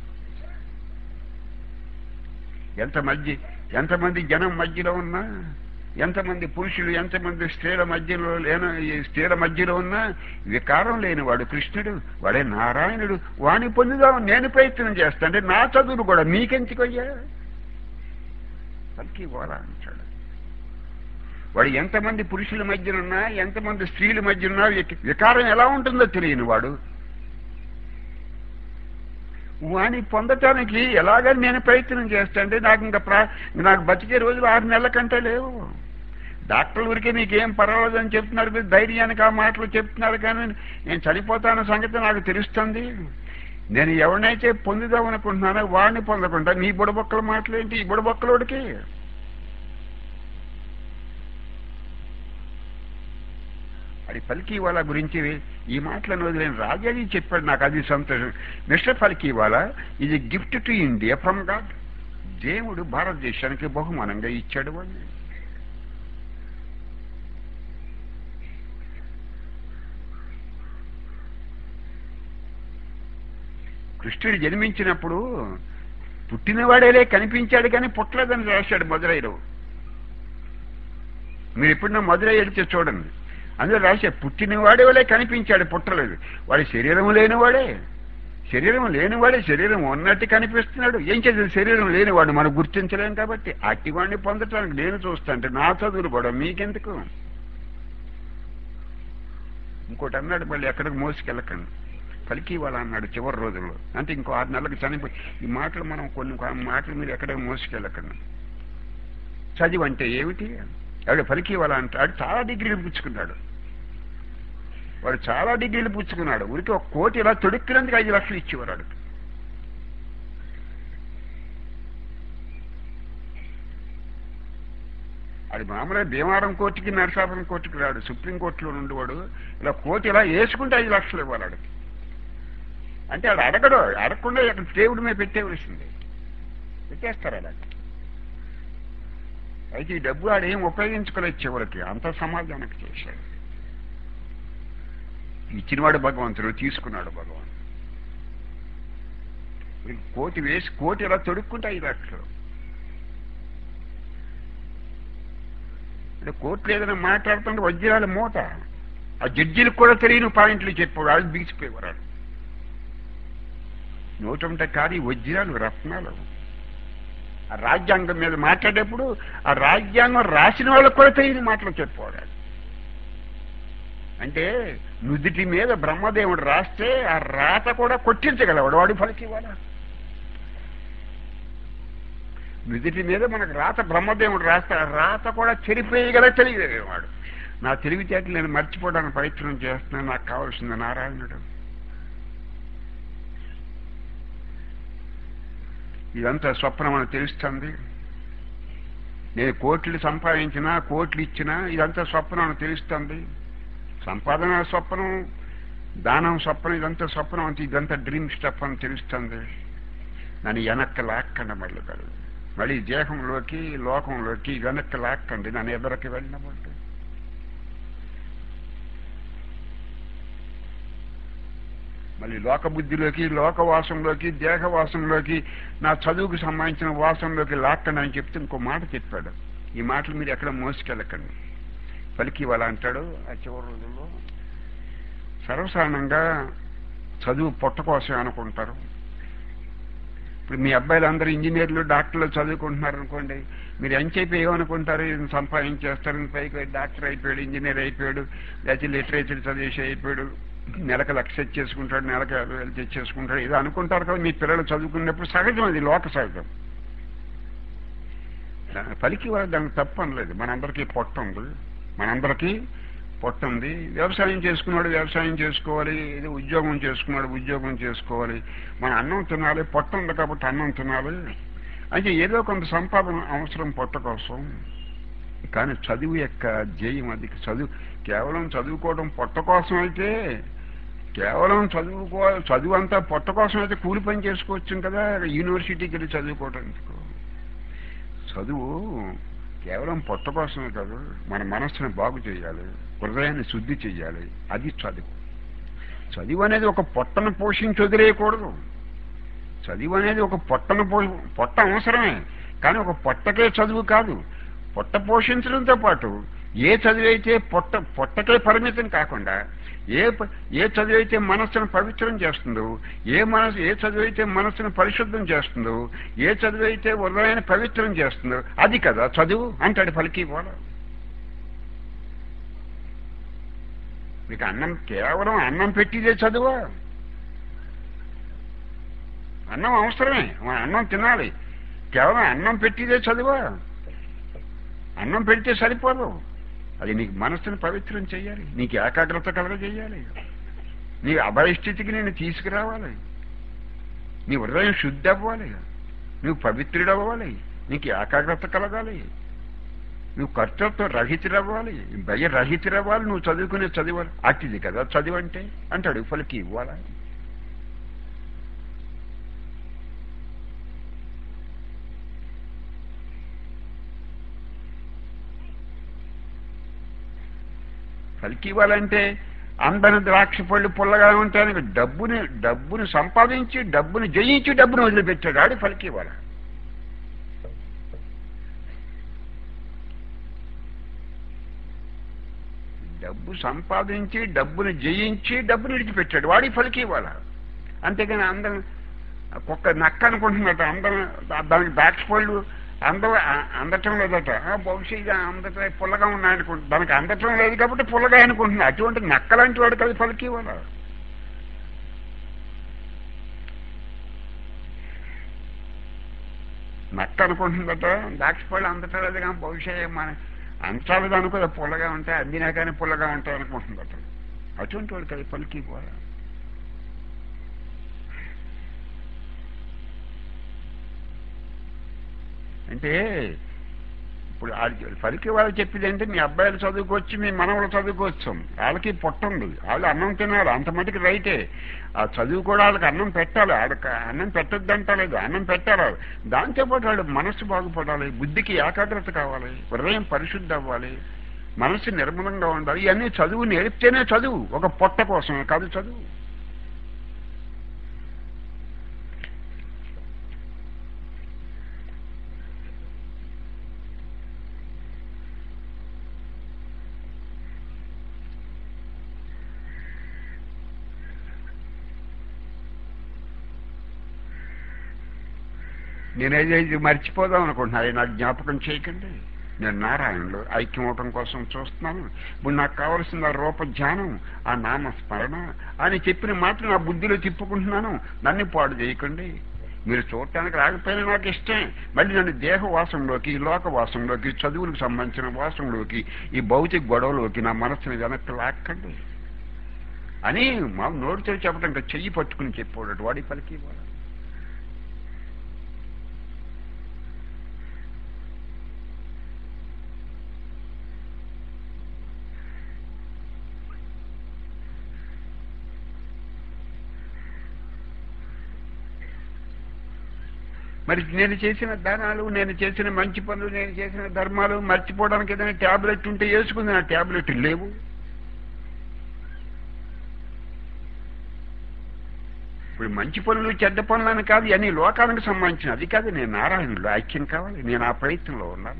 ఎంత మధ్య ఎంతమంది జనం మధ్యలో ఉన్నా ఎంతమంది పురుషులు ఎంతమంది స్త్రీల మధ్యలో లేన ఈ స్త్రీల మధ్యలో ఉన్నా వికారం లేనివాడు కృష్ణుడు వాడే నారాయణుడు వాణ్ణి పొందుదాం నేను ప్రయత్నం చేస్తా అంటే నా చదువులు కూడా మీకెందుకయ్యా పలికి పోరా అంటాడు వాడు ఎంతమంది పురుషుల మధ్యనున్నా ఎంతమంది స్త్రీల మధ్యనున్నా విక- వికారం ఎలా ఉంటుందో తెలియని వాడు వాణ్ణి పొందటానికి ఎలాగ నేను ప్రయత్నం చేస్తా అంటే నాకు ఇంకా ప్రా నాకు బతికే రోజులు ఆరు నెలల కంటే లేవు డాక్టర్ల ఊరికే నీకేం పర్వాలేదు అని చెప్తున్నారు మీరు ధైర్యానికి ఆ మాటలు చెప్తున్నారు కానీ నేను చనిపోతాన సంగతి నాకు తెలుస్తుంది నేను ఎవరినైతే పొందుదాం అనుకుంటున్నానో వాడిని పొందకుండా నీ బుడబొక్కల మాటలేంటి ఈ బుడబొక్కలోడికి అది పల్కీవాలా గురించి ఈ మాటలను వదిలేని రాజాజీ చెప్పాడు నాకు అది సంతోషం మిస్టర్ పల్కీవాలా ఇది gift to India from God దేవుడు భారతదేశానికి బహుమానంగా ఇచ్చాడు వాడిని కృష్ణుడు జన్మించినప్పుడు పుట్టినవాడేలే కనిపించాడు కానీ పుట్టలేదని రాశాడు మధురైలో మీరు ఎప్పుడన్నా మధురై వెళ్తే చూడండి అందులో రాసే పుట్టినవాడే వాళ్ళే కనిపించాడు పుట్టలేదు వాడి శరీరం లేనివాడే శరీరం లేనివాడే శరీరం ఉన్నట్టు కనిపిస్తున్నాడు ఏం చేసేది శరీరం లేనివాడు మనం గుర్తించలేం కాబట్టి అట్టివాడిని పొందటానికి నేను చూస్తాంటే నా చదువులు కూడా మీకెందుకు ఇంకోటి అన్నాడు మళ్ళీ ఎక్కడికి మోసుకెళ్ళకండి పలికి వాళ్ళ అన్నాడు చివరి రోజుల్లో అంటే ఇంకో ఆరు నెలలకు చనిపోయి ఈ మాటలు మనం కొన్ని కొన్ని మాటలు మీరు ఎక్కడికి మోసుకెళ్ళకండి చదివి అంటే ఏమిటి ఆవిడ పలికి వాళ్ళ అంటాడు చాలా డిగ్రీలు పుచ్చుకున్నాడు వాడు చాలా డిగ్రీలు పుచ్చుకున్నాడు ఊరికి ఒక కోటి ఇలా తొడుక్కినందుకు ఐదు లక్షలు ఇచ్చేవారు వాడికి. అది మామూలుగా భీమవరం కోర్టుకి నరసాపురం కోర్టుకి రాడు సుప్రీం కోర్టులో ఉండేవాడు ఇలా కోర్టు ఇలా వేసుకుంటే ఐదు లక్షలు ఇవ్వాలి వాడికి అంటే ఆడు అడగడు అడగకుండా అక్కడ దేవుడి మీద పెట్టేవలసింది పెట్టేస్తారు అలా అయితే ఈ డబ్బు ఆడు ఏం ఉపయోగించుకోలేదు చివరికి అంత సమాధానం చేశాడు ఇచ్చినవాడు భగవంతుడు తీసుకున్నాడు భగవంతుడు వీళ్ళు కోటి వేసి కోటి ఇలా తొడుక్కుంటే ఐదు లక్షలు అంటే కోర్టులు ఏదైనా మాట్లాడుతుంటే వజ్రాల మూట ఆ జడ్జీలకు కూడా తెలియని పాయింట్లు చెప్పాడు వాళ్ళు బిగిసిపోయేవారు వాళ్ళు. నోటంటే కాదు ఈ వజ్రాలు రత్నాలు ఆ రాజ్యాంగం మీద మాట్లాడేప్పుడు ఆ రాజ్యాంగం రాసిన వాళ్ళకు కూడా తెలియని మాటలు చెప్పేవాడు అంటే నుదిటి మీద బ్రహ్మదేవుడు రాస్తే ఆ రాత కూడా కొట్టించగలవాడు వాడు ఫలికి ఇవ్వాల నుదిటి మీద మనకు రాత బ్రహ్మదేవుడు రాస్తే ఆ రాత కూడా చెరిపోయగల తెలియగలిగేవాడు నా తెలివితేటలు నేను మర్చిపోవడానికి ప్రయత్నం చేస్తున్నాను నాకు కావాల్సింది నారాయణుడు ఇదంతా స్వప్నం అని తెలుస్తుంది నేను కోట్లు సంపాదించినా కోట్లు ఇచ్చినా ఇదంతా స్వప్నం అని తెలుస్తుంది సంపాదన స్వప్నం దానం స్వప్నం ఇదంతా స్వప్నం అంటే ఇదంతా డ్రీమ్ స్టఫ్ అని తెలుస్తుంది నన్ను వెనక్కి లాక్కండి మళ్ళీ కాదు మళ్ళీ దేహంలోకి లోకంలోకి వెనక్కి లాక్కండి నన్ను ఎదరికి వెళ్ళినప్పుడు మళ్ళీ లోక బుద్ధిలోకి లోకవాసంలోకి దేహవాసంలోకి నా చదువుకు సంబంధించిన వాసంలోకి లాక్కండి అని చెప్తే ఇంకో మాట చెప్పాడు ఈ మాటలు మీరు ఎక్కడ మోసుకెళ్ళకండి పలికి ఇవాళ అంటాడు ఆ చివరి రోజుల్లో సర్వసాధారణంగా చదువు పొట్ట కోసమే అనుకుంటారు ఇప్పుడు మీ అబ్బాయిలు అందరూ ఇంజనీర్లు డాక్టర్లు చదువుకుంటున్నారు అనుకోండి మీరు ఎంతసేపు ఏమనుకుంటారు ఈయన సంపాదించేస్తారు పైకి డాక్టర్ అయిపోయాడు ఇంజనీర్ అయిపోయాడు లేకపోతే లిటరేచర్ చదివేసి అయిపోయాడు నెలకు లక్ష తెచ్చేసుకుంటాడు నెలకు యాభై వేలు తెచ్చేసుకుంటాడు ఇది అనుకుంటారు కదా మీ పిల్లలు చదువుకున్నప్పుడు సహజం అది లోక సహజం దాని పలికి వాళ్ళు దానికి తప్పు అనలేదు మనందరికీ పొట్ట ఉంది మనందరికీ పొట్ట ఉంది వ్యవసాయం చేసుకున్నాడు వ్యవసాయం చేసుకోవాలి ఇది ఉద్యోగం చేసుకున్నాడు ఉద్యోగం చేసుకోవాలి మన అన్నం తినాలి పొట్ట ఉంది కాబట్టి అన్నం తినాలి అంటే ఏదో కొంత సంపాదన అవసరం పొట్ట కోసం కానీ చదువు యొక్క ధ్యేయం అది చదువు కేవలం చదువుకోవడం పొట్ట కోసం అయితే కేవలం చదువుకో చదువు అంతా పొట్ట కోసం అయితే కూలి పని చేసుకోవచ్చు కదా యూనివర్సిటీకి వెళ్ళి చదువుకోవడం ఎందుకు చదువు కేవలం పొట్ట కోసమే కాదు మన మనస్సును బాగు చేయాలి హృదయాన్ని శుద్ధి చేయాలి అది చదువు చదువు అనేది ఒక పొట్టను పోషించి వదిలేయకూడదు చదువు అనేది ఒక పొట్టను పో పొట్ట అవసరమే కానీ ఒక పొట్టకే చదువు కాదు పొట్ట పోషించడంతో పాటు ఏ చదువు అయితే పొట్ట పొట్టకే పరిమితం కాకుండా ఏ ప- ఏ చదువు అయితే మనస్సును పవిత్రం చేస్తుందో ఏ మనసు ఏ చదువు అయితే మనస్సును పరిశుద్ధం చేస్తుందో ఏ చదువు అయితే హృదయాన్ని పవిత్రం చేస్తుందో అది కదా చదువు అంటాడు పలికి పోల మీకు అన్నం కేవలం అన్నం పెట్టిదే చదువా అన్నం అవసరమే మన అన్నం తినాలి కేవలం అన్నం పెట్టిదే చదువా అన్నం పెడితే సరిపోదు అది నీకు మనస్సును పవిత్రం చేయాలి నీకు ఏకాగ్రత కలగ చేయాలి నీ అభయస్థితికి నేను తీసుకురావాలి నీ హృదయం శుద్ధి అవ్వాలి నువ్వు పవిత్రుడవ్వాలి నీకు ఏకాగ్రత కలగాలి నువ్వు కర్తృత్వ రహితుడవ్వాలి భయ రహితుడవ్వాలి నువ్వు చదువుకునే చదివాలి అట్టిది కదా చదువు అంటే అంటాడు పలికి ఇవ్వాలా పలికి ఇవ్వాలంటే అందరి ద్రాక్ష పళ్ళు పుల్లగా ఉంటాయని డబ్బుని డబ్బుని సంపాదించి డబ్బుని జయించి డబ్బుని వదిలిపెట్టాడు ఆడి పలికి ఇవ్వాలి డబ్బు సంపాదించి డబ్బుని జయించి డబ్బుని విడిచిపెట్టాడు వాడి పలికి ఇవ్వాలి అంతేగాని అందరం కుక్క నక్క అనుకుంటున్నట్టు అందరం దానికి బ్యాక్ పళ్ళు అంద అందటం లేదట ఆ, బహుశా ఇది అందట పుల్లగా ఉన్నాయనుకుంటు దానికి అందటం లేదు కాబట్టి పుల్లగా అనుకుంటున్నా అటువంటి నక్కలాంటి వాడు కదా పలికి ఇవ్వాలి నక్క అనుకుంటుందట దాక్షపళ్ళు అందటం లేదు కానీ బహుశా మన అంచాలి అనుకో అది పుల్లగా ఉంటాయి అందినా కానీ పుల్లగా ఉంటాయి అనుకుంటుందట అటువంటి వాడు కదా పలికి పోరా అంటే ఇప్పుడు ఆడి- పలికి వాళ్ళు చెప్పింది అంటే మీ అబ్బాయిలు చదువుకోవచ్చు మీ మనవలు చదువుకోవచ్చు వాళ్ళకి పొట్ట ఉంది వాళ్ళు అన్నం తినాలి అంత మటుకు రైటే ఆ చదువు కూడా వాళ్ళకి అన్నం పెట్టాలి వాళ్ళకి అన్నం పెట్టొద్దు అంటలేదు అన్నం పెట్టాలి దాంతోపాటు వాళ్ళు మనస్సు బాగుపడాలి బుద్ధికి ఏకాగ్రత కావాలి హృదయం పరిశుద్ధి అవ్వాలి మనస్సు నిర్మలంగా ఉండాలి ఇవన్నీ చదువు నేర్పితేనే చదువు ఒక పొట్ట కోసమే కాదు చదువు నేనేదో ఇది మర్చిపోదాం అనుకుంటున్నా అది నాకు జ్ఞాపకం చేయకండి నేను నారాయణలో ఐక్యం అవటం కోసం చూస్తున్నాను ఇప్పుడు నాకు కావలసిన ఆ రూప ధ్యానం ఆ నామస్మరణ అని చెప్పిన మాట నా బుద్ధిలో తిప్పుకుంటున్నాను నన్ను పాడు చేయకండి మీరు చూడటానికి రాకపోయినా నాకు ఇష్టం మళ్ళీ నన్ను దేహ వాసంలోకి ఈ లోక వాసంలోకి చదువులకు సంబంధించిన వాసంలోకి ఈ భౌతిక గొడవలోకి నా మనసుని వెనక్కి లాక్కండి అని మా నోటితో చెప్పడం ఇంకా చెయ్యి పట్టుకుని చెప్పాడు వాడి పలికి వాడు మరి నేను చేసిన దానాలు నేను చేసిన మంచి పనులు నేను చేసిన ధర్మాలు మర్చిపోవడానికి ఏదైనా ట్యాబ్లెట్ ఉంటే వేసుకుంది నా ట్యాబ్లెట్ లేవు ఇప్పుడు మంచి పనులు చెడ్డ పనులు అని కాదు అన్ని లోకానికి సంబంధించిన అది కాదు నేను నారాయణుడు ఐక్యం కావాలి నేను ఆ ప్రయత్నంలో ఉన్నాను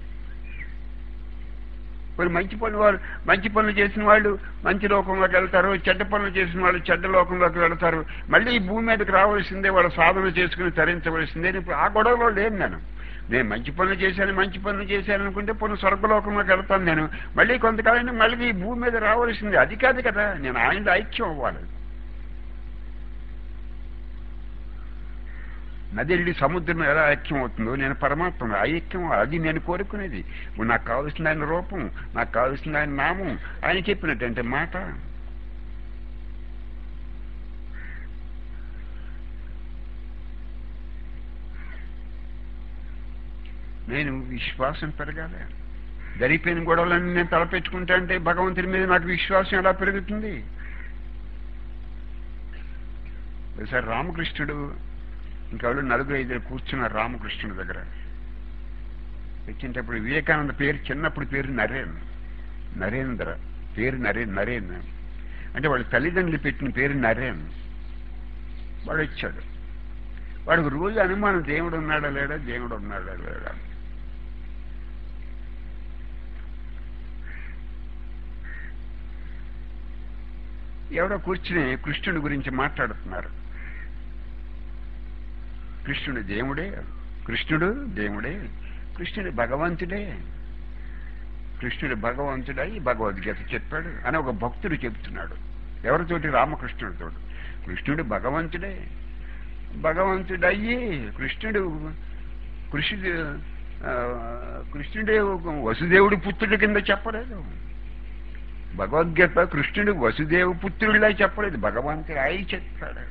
మరి మంచి పనులు వాళ్ళు మంచి పనులు చేసిన వాళ్ళు మంచి లోకంలోకి వెళ్తారు చెడ్డ పనులు చేసిన వాళ్ళు చెడ్డ లోకంలోకి వెళ్తారు మళ్ళీ ఈ భూమి మీదకి రావాల్సిందే వాళ్ళు సాధన చేసుకుని తరించవలసిందే అని ఇప్పుడు ఆ గొడవలో లేను నేను నేను మంచి పనులు చేశాను మంచి పనులు చేశాను అనుకుంటే పొన్ను స్వర్గలోకంలోకి వెళ్తాను నేను మళ్ళీ కొంతకాలం మళ్ళీ ఈ భూమి మీద రావాల్సిందే అది కాదు కదా నేను ఆయన ఐక్యం అవ్వాలి నది వెళ్ళి సముద్రం ఎలా ఐక్యం అవుతుందో నేను పరమాత్మ ఐక్యం అది నేను కోరుకునేది ఇప్పుడు నాకు కావాల్సిన ఆయన రూపం నాకు కావాల్సిన ఆయన నామం ఆయన చెప్పినట్టంటే మాట నేను విశ్వాసం పెరగాలి జరిగిపోయిన గొడవలన్నీ నేను తలపెట్టుకుంటా అంటే భగవంతుడి మీద నాకు విశ్వాసం ఎలా పెరుగుతుంది ఒకసారి రామకృష్ణుడు ఇంకా వాళ్ళు నలుగురు ఐదుగురు కూర్చున్నారు రామకృష్ణుడి దగ్గర వచ్చినప్పుడు వివేకానంద పేరు చిన్నప్పుడు పేరు నరేన్ నరేంద్ర పేరు నరే నరేన్ అంటే వాళ్ళ తల్లిదండ్రులు పెట్టిన పేరు నరేన్ వాడు వచ్చాడు వాడికి రోజు అనుమానం దేవుడు ఉన్నాడా లేడా దేవుడు ఉన్నాడా లేడా ఎవరో కూర్చుని కృష్ణుడి గురించి మాట్లాడుతున్నారు కృష్ణుడు దేవుడే కృష్ణుడు దేవుడే కృష్ణుడు భగవంతుడే కృష్ణుడు భగవంతుడై భగవద్గీత చెప్పాడు అని ఒక భక్తుడు చెబుతున్నాడు ఎవరితోటి రామకృష్ణుడితో కృష్ణుడు భగవంతుడే భగవంతుడయ్యి కృష్ణుడు కృష్ణుడు ఆ, కృష్ణుడే ఒక వసుదేవుడి పుత్రుడి కింద చెప్పలేదు భగవద్గీత కృష్ణుడు వసుదేవ పుత్రుడిలా చెప్పలేదు భగవంతుడు అయి చెప్పాడు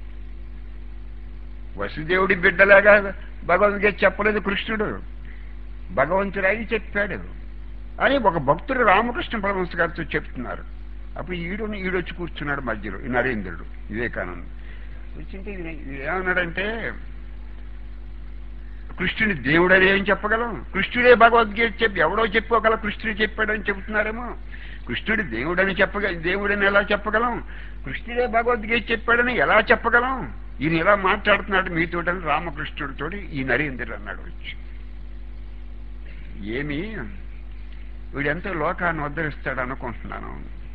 వసుదేవుడి బిడ్డలాగా భగవద్గీత చెప్పలేదు కృష్ణుడు భగవంతుడు అయి చెప్పాడు అని ఒక భక్తుడు రామకృష్ణ పరమహంస గారితో చెప్తున్నారు అప్పుడు ఈడు ఈడొచ్చి కూర్చున్నాడు మధ్యలో ఈ నరేంద్రుడు వివేకానంద వచ్చింటే ఈయన ఏమన్నాడంటే కృష్ణుని దేవుడని ఏం చెప్పగలం కృష్ణుడే భగవద్గీత చెప్పి ఎవడో చెప్పుకోగల కృష్ణుడు చెప్పాడని చెబుతున్నారేమో కృష్ణుడు దేవుడని చెప్పగ దేవుడని ఎలా చెప్పగలం కృష్ణుడే భగవద్గీత చెప్పాడని ఎలా చెప్పగలం ఈయన ఎలా మాట్లాడుతున్నాడు మీతోటని రామకృష్ణుడితో ఈ నరేంద్రుడు అన్నాడు వచ్చి ఏమి వీడెంతో లోకాన్ని ఉద్ధరిస్తాడు అనుకుంటున్నాను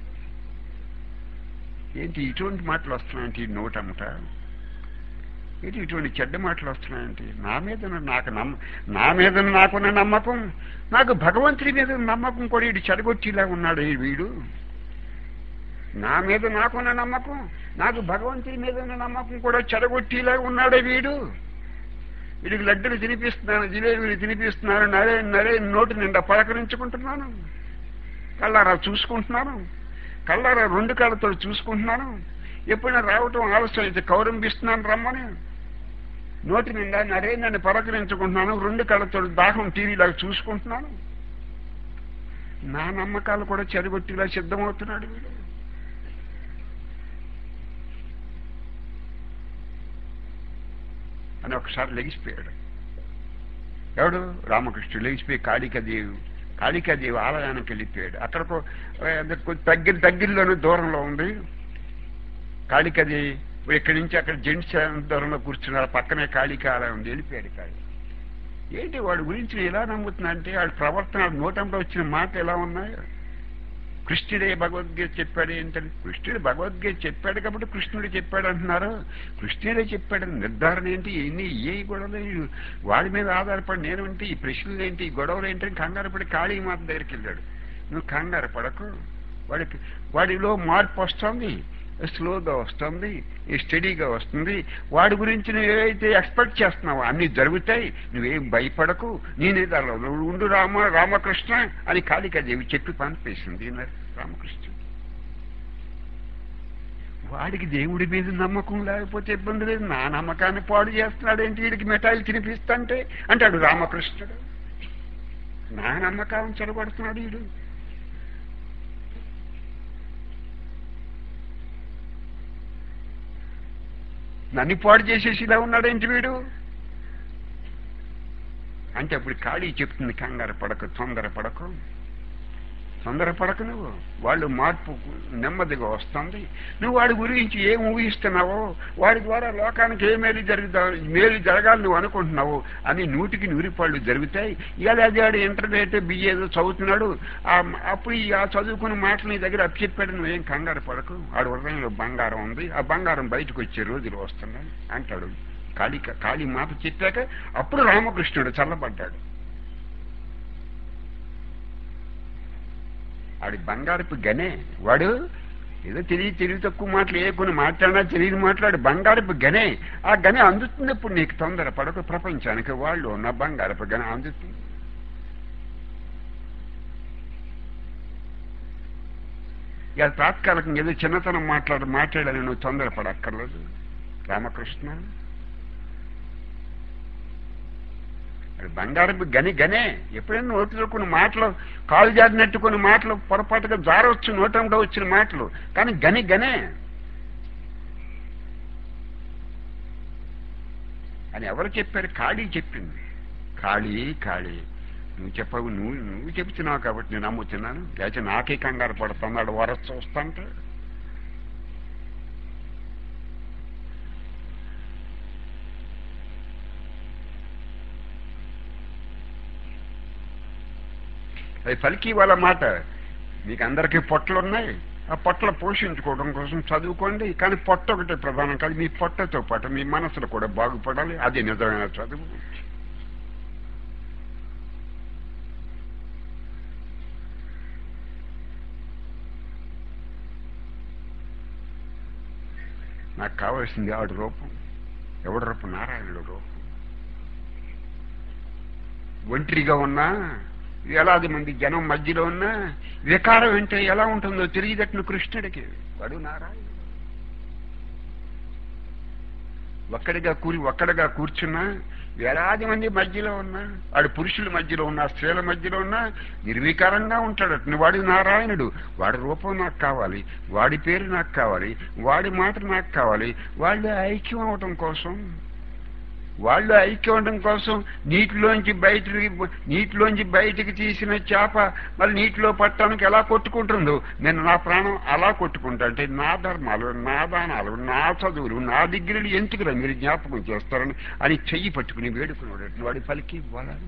ఏంటి ఇటువంటి మాటలు వస్తున్నాయంటే ఈ నోటముట ఏంటి ఇటువంటి చెడ్డ మాటలు వస్తున్నాయంటే నా మీద నాకు నమ్మ నా మీద నాకున్న నమ్మకం నాకు భగవంతుడి మీద ఉన్న నమ్మకం కూడా వీడు చెడగొట్టిలా ఉన్నాడు ఈ వీడు నా మీద నాకున్న నమ్మకం నాకు భగవంతుడి మీద ఉన్న నమ్మకం కూడా చెడగొట్టిలా ఉన్నాడే వీడు వీడికి లడ్డులు తినిపిస్తున్నాను జిలేబీలు తినిపిస్తున్నాను నరే నరే నోటి నిండా పలకరించుకుంటున్నాను కళ్ళారా చూసుకుంటున్నాను కళ్ళారా రెండు కళ్ళతో చూసుకుంటున్నాను ఎప్పుడైనా రావటం ఆలస్యం అయితే కౌరంభిస్తున్నాను రమ్మని నోటి నిండా నరే నన్ను పలకరించుకుంటున్నాను రెండు కళ్ళతో దాహం టీవీలాగా చూసుకుంటున్నాను నా నమ్మకాలు కూడా చెడగొట్టిలా సిద్ధమవుతున్నాడు వీడు అని ఒకసారి లెగిసిపోయాడు ఎవడు రామకృష్ణుడు లెగిసిపోయి కాళికాదేవి కాళికాదేవి ఆలయానికి వెళ్ళిపోయాడు అక్కడ దగ్గర దగ్గరలోనే దూరంలో ఉంది కాళికాదేవి ఇక్కడి నుంచి అక్కడ జెంట్స్ దూరంలో కూర్చున్నారు పక్కనే కాళిక ఆలయం ఉంది వెళ్ళిపోయాడు కాళి ఏంటి వాడి గురించి నేను ఎలా నమ్ముతున్నా అంటే వాడి ప్రవర్తన వాడి నోటంలో వచ్చిన మాట ఎలా ఉన్నాయి కృష్ణుడే భగవద్గీత చెప్పాడు ఏంటని కృష్ణుడు భగవద్గీత చెప్పాడు కాబట్టి కృష్ణుడు చెప్పాడు అంటున్నారు కృష్ణుడే చెప్పాడు నిర్ధారణ ఏంటి ఎన్ని ఏ గొడవలు వాడి మీద ఆధారపడి నేను ఏంటి ఈ ప్రశ్నలు ఏంటి ఈ గొడవలు ఏంటని కంగారు పడి కాళీ మాత దగ్గరికి వెళ్ళాడు నువ్వు కంగారు పడకు వాడికి వాడిలో మార్పు వస్తుంది స్లోగా వస్తుంది స్టడీగా వస్తుంది వాడి గురించి నువ్వు ఏవైతే ఎక్స్పెక్ట్ చేస్తున్నావో అన్ని జరుగుతాయి నువ్వేం భయపడకు నేనే దానిలో నువ్వు ఉండు రామ రామకృష్ణ అని కాళికాదేవి చెప్పి పంపేసింది అన్నారు రామకృష్ణ వాడికి దేవుడి మీద నమ్మకం లేకపోతే ఇబ్బంది లేదు నా నమ్మకాన్ని పాడు చేస్తున్నాడు ఏంటి వీడికి మిఠాయిలు తినిపిస్తాంటే అంటాడు రామకృష్ణుడు నా నమ్మకాలను చెడగొడుతున్నాడు వీడు నన్ను పాడు చేసేసి ఇలా ఉన్నాడేంటి వీడు అంటే అప్పుడు ఖాళీ చెప్తుంది కంగారు పడకు తొందర పడకు తొందర పడకు నువ్వు వాళ్ళు మార్పు నెమ్మదిగా వస్తుంది నువ్వు వాడి గురించి ఏం ఊహిస్తున్నావో వాడి ద్వారా లోకానికి ఏ మేలు జరుగుతా మేలు జరగాలి నువ్వు అనుకుంటున్నావు అని నూటికి నూరిపాళ్ళు జరుగుతాయి ఇవాళ అది వాడు ఇంటర్మీడియట్ బిఏ ఏదో చదువుతున్నాడు ఆ అప్పుడు ఈ ఆ చదువుకున్న మాటలు నీ దగ్గర అప్పచెప్పాడు నువ్వేం కంగారు పడకు ఆడు హృదయంలో బంగారం ఉంది ఆ బంగారం బయటకు వచ్చే రోజులు వస్తున్నాయి అంటాడు కాళీ కాళీ మాత చెప్పాక అప్పుడు రామకృష్ణుడు చల్లబడ్డాడు వాడి బంగారపు గనే వాడు ఏదో తెలియ తెలివి తక్కువ మాటలు ఏ కొన్ని మాట్లాడినా తెలియని మాట్లాడు బంగారపు గనే ఆ గనే అందుతుంది ఇప్పుడు నీకు తొందర పడక ప్రపంచానికి వాళ్ళు ఉన్న బంగారపు గనే అందుతుంది ఇక తాత్కాలికంగా ఏదో చిన్నతనం మాట్లాడు మాట్లాడాలని నువ్వు తొందరపడక్కర్లేదు రామకృష్ణ అది బంగారపు గని గనే ఎప్పుడైనా నోటిలో కొన్ని మాటలు కాలు జారినట్టు కొన్ని మాటలు పొరపాటుగా జారవచ్చు నోటంలో వచ్చిన మాటలు కానీ గని గనే అని ఎవరు చెప్పారు ఖాళీ చెప్పింది ఖాళీ ఖాళీ నువ్వు చెప్పవు నువ్వు నువ్వు చెప్తున్నావు కాబట్టి నేను నమ్ముతున్నాను లేకపోతే నాకే కంగారు పడుతున్నాడు వరస చూస్తాంటే అది పలికి వాళ్ళ మాట మీకు అందరికీ పొట్టలు ఉన్నాయి ఆ పొట్టలు పోషించుకోవడం కోసం చదువుకోండి కానీ పొట్ట ఒకటే ప్రధానం కాదు మీ పొట్టతో పాటు మీ మనసులు కూడా బాగుపడాలి అది నిజమైన చదువు నాకు కావాల్సింది ఆడు రూపం ఎవడు రూపం నారాయణుడు రూపం ఒంటరిగా ఉన్నా వేలాది మంది జనం మధ్యలో ఉన్నా వికారం అంటే ఎలా ఉంటుందో తెలియదట్టిన కృష్ణుడికి వాడు నారాయణ ఒక్కడిగా కూరి ఒక్కడిగా కూర్చున్నా వేలాది మంది మధ్యలో ఉన్నా వాడు పురుషుల మధ్యలో ఉన్నా స్త్రీల మధ్యలో ఉన్నా నిర్వికారంగా ఉంటాడు అతను వాడు నారాయణుడు వాడి రూపం నాకు కావాలి వాడి పేరు నాకు కావాలి వాడి మాట నాకు కావాలి వాళ్ళు ఐక్యం అవటం కోసం వాళ్ళు ఐక్యం అవడం కోసం నీటిలోంచి బయటికి నీటిలోంచి బయటికి తీసిన చేప మరి నీటిలో పట్టడానికి ఎలా కొట్టుకుంటుందో నేను నా ప్రాణం అలా కొట్టుకుంటా అంటే నా ధర్మాలు నా దానాలు నా చదువులు నా డిగ్రీలు ఎందుకురా మీరు జ్ఞాపకం చేస్తారని అని చెయ్యి పట్టుకుని వేడుకున్నాడు వాడి పలికి ఇవ్వాలని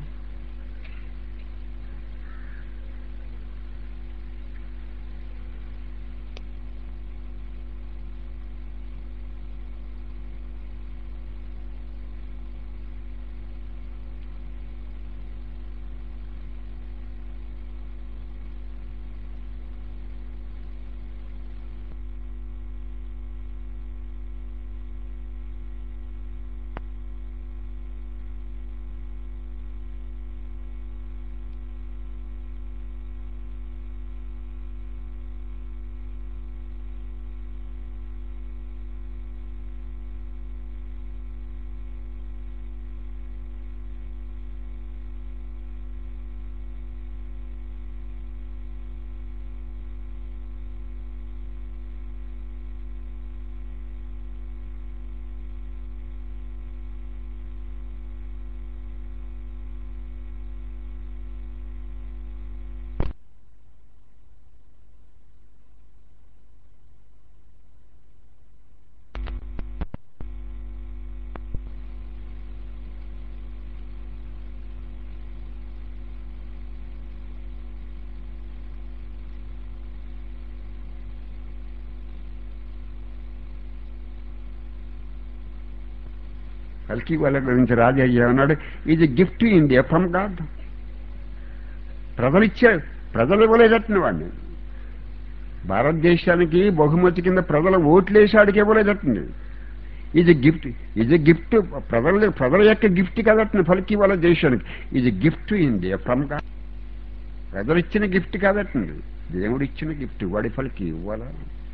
కల్కి వాళ్ళ గురించి రాజయ్య అన్నాడు ఇది గిఫ్ట్ ఇండియా ఫ్రమ్ గాడ్ ప్రజలు ఇచ్చారు ప్రజలు ఇవ్వలేదట్టిన వాడిని భారతదేశానికి బహుమతి కింద ప్రజల ఓట్లేసాడికి ఇవ్వలేదట్టింది ఇది గిఫ్ట్ ఇది గిఫ్ట్ ప్రజల ప్రజల యొక్క గిఫ్ట్ కదట్టిన ఫలికి వాళ్ళ దేశానికి ఇది గిఫ్ట్ ఇండియా ఫ్రమ్ గాడ్ ప్రజలు ఇచ్చిన గిఫ్ట్ కాదట్టింది దేవుడు ఇచ్చిన గిఫ్ట్ వాడి ఫలికి ఇవ్వాలా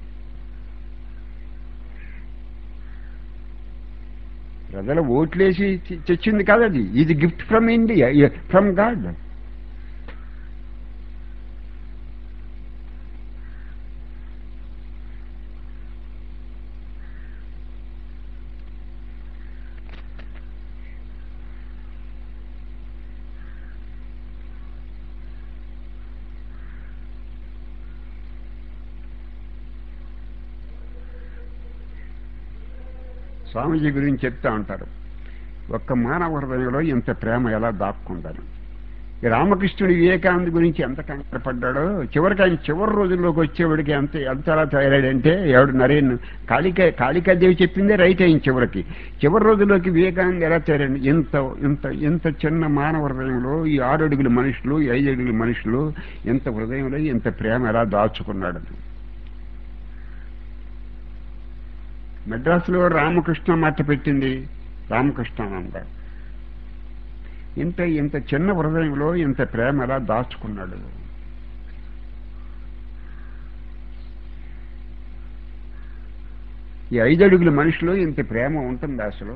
ప్రజల ఓట్లేసి తె- తెచ్చింది కాదది ఇది gift from India from God Swamiji గురించి చెప్తా ఉంటారు ఒక్క మానవ హృదయంలో ఇంత ప్రేమ ఎలా దాక్కుంటాను ఈ రామకృష్ణుడు వివేకానంద గురించి ఎంత కంకరపడ్డాడో చివరికి ఆయన చివరి రోజుల్లోకి వచ్చేవాడికి ఎంత ఎంతలా తయారాడంటే ఎవడు నరేన్ కాళిక కాళికాదేవి చెప్పిందే రైట్ అయింది చివరికి చివరి రోజుల్లోకి వివేకానంద ఎలా తయారండి ఇంత ఇంత ఇంత చిన్న మానవ హృదయంలో ఈ ఆరు అడుగుల మనుషులు ఈ ఐదు అడుగుల మనుషులు ఇంత హృదయంలో ఇంత ప్రేమ ఎలా దాచుకున్నాడు మెడ్రాసులో రామకృష్ణ మట్ట పెట్టింది రామకృష్ణానంద ఇంత ఇంత చిన్న హృదయంలో ఇంత ప్రేమ ఎలా దాచుకున్నాడు ఈ ఐదడుగుల మనిషిలో ఇంత ప్రేమ ఉంటుంది అసలు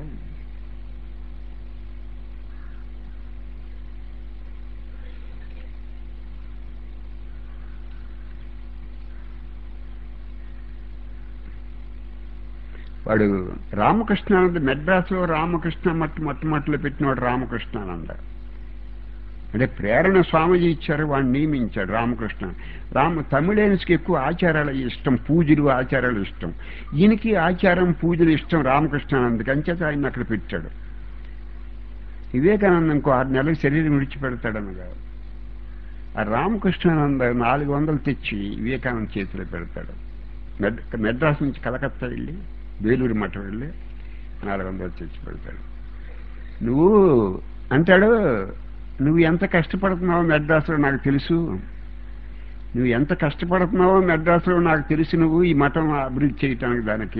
వాడు రామకృష్ణానంద మెడ్రాస్లో రామకృష్ణ మట్టు మొట్టమొదటిలో పెట్టినవాడు రామకృష్ణానంద అంటే ప్రేరణ స్వామిజీ ఇచ్చారు వాడిని నియమించాడు రామకృష్ణ రామ తమిళేన్స్కి ఎక్కువ ఆచారాలు ఇష్టం పూజలు ఆచారాలు ఇష్టం ఈయనకి ఆచారం పూజలు ఇష్టం రామకృష్ణానందకి అంచేత ఆయన అక్కడ పెట్టాడు వివేకానంద ఇంకో ఆరు నెలలు శరీరం విడిచిపెడతాడనగా ఆ రామకృష్ణానంద నాలుగు వందలు తెచ్చి వివేకానంద చేతిలో పెడతాడు మెడ్ మెడ్రాస్ నుంచి కలకత్తా వెళ్ళి వేలూరు మఠం వెళ్ళి నాలుగు వందలు తెచ్చి పెడతాడు నువ్వు అంటాడు నువ్వు ఎంత కష్టపడుతున్నావో మెడ్రాసులో నాకు తెలుసు నువ్వు ఎంత కష్టపడుతున్నావో మెడ్రాసులో నాకు తెలుసు నువ్వు ఈ మఠం అభివృద్ధి చేయటానికి దానికి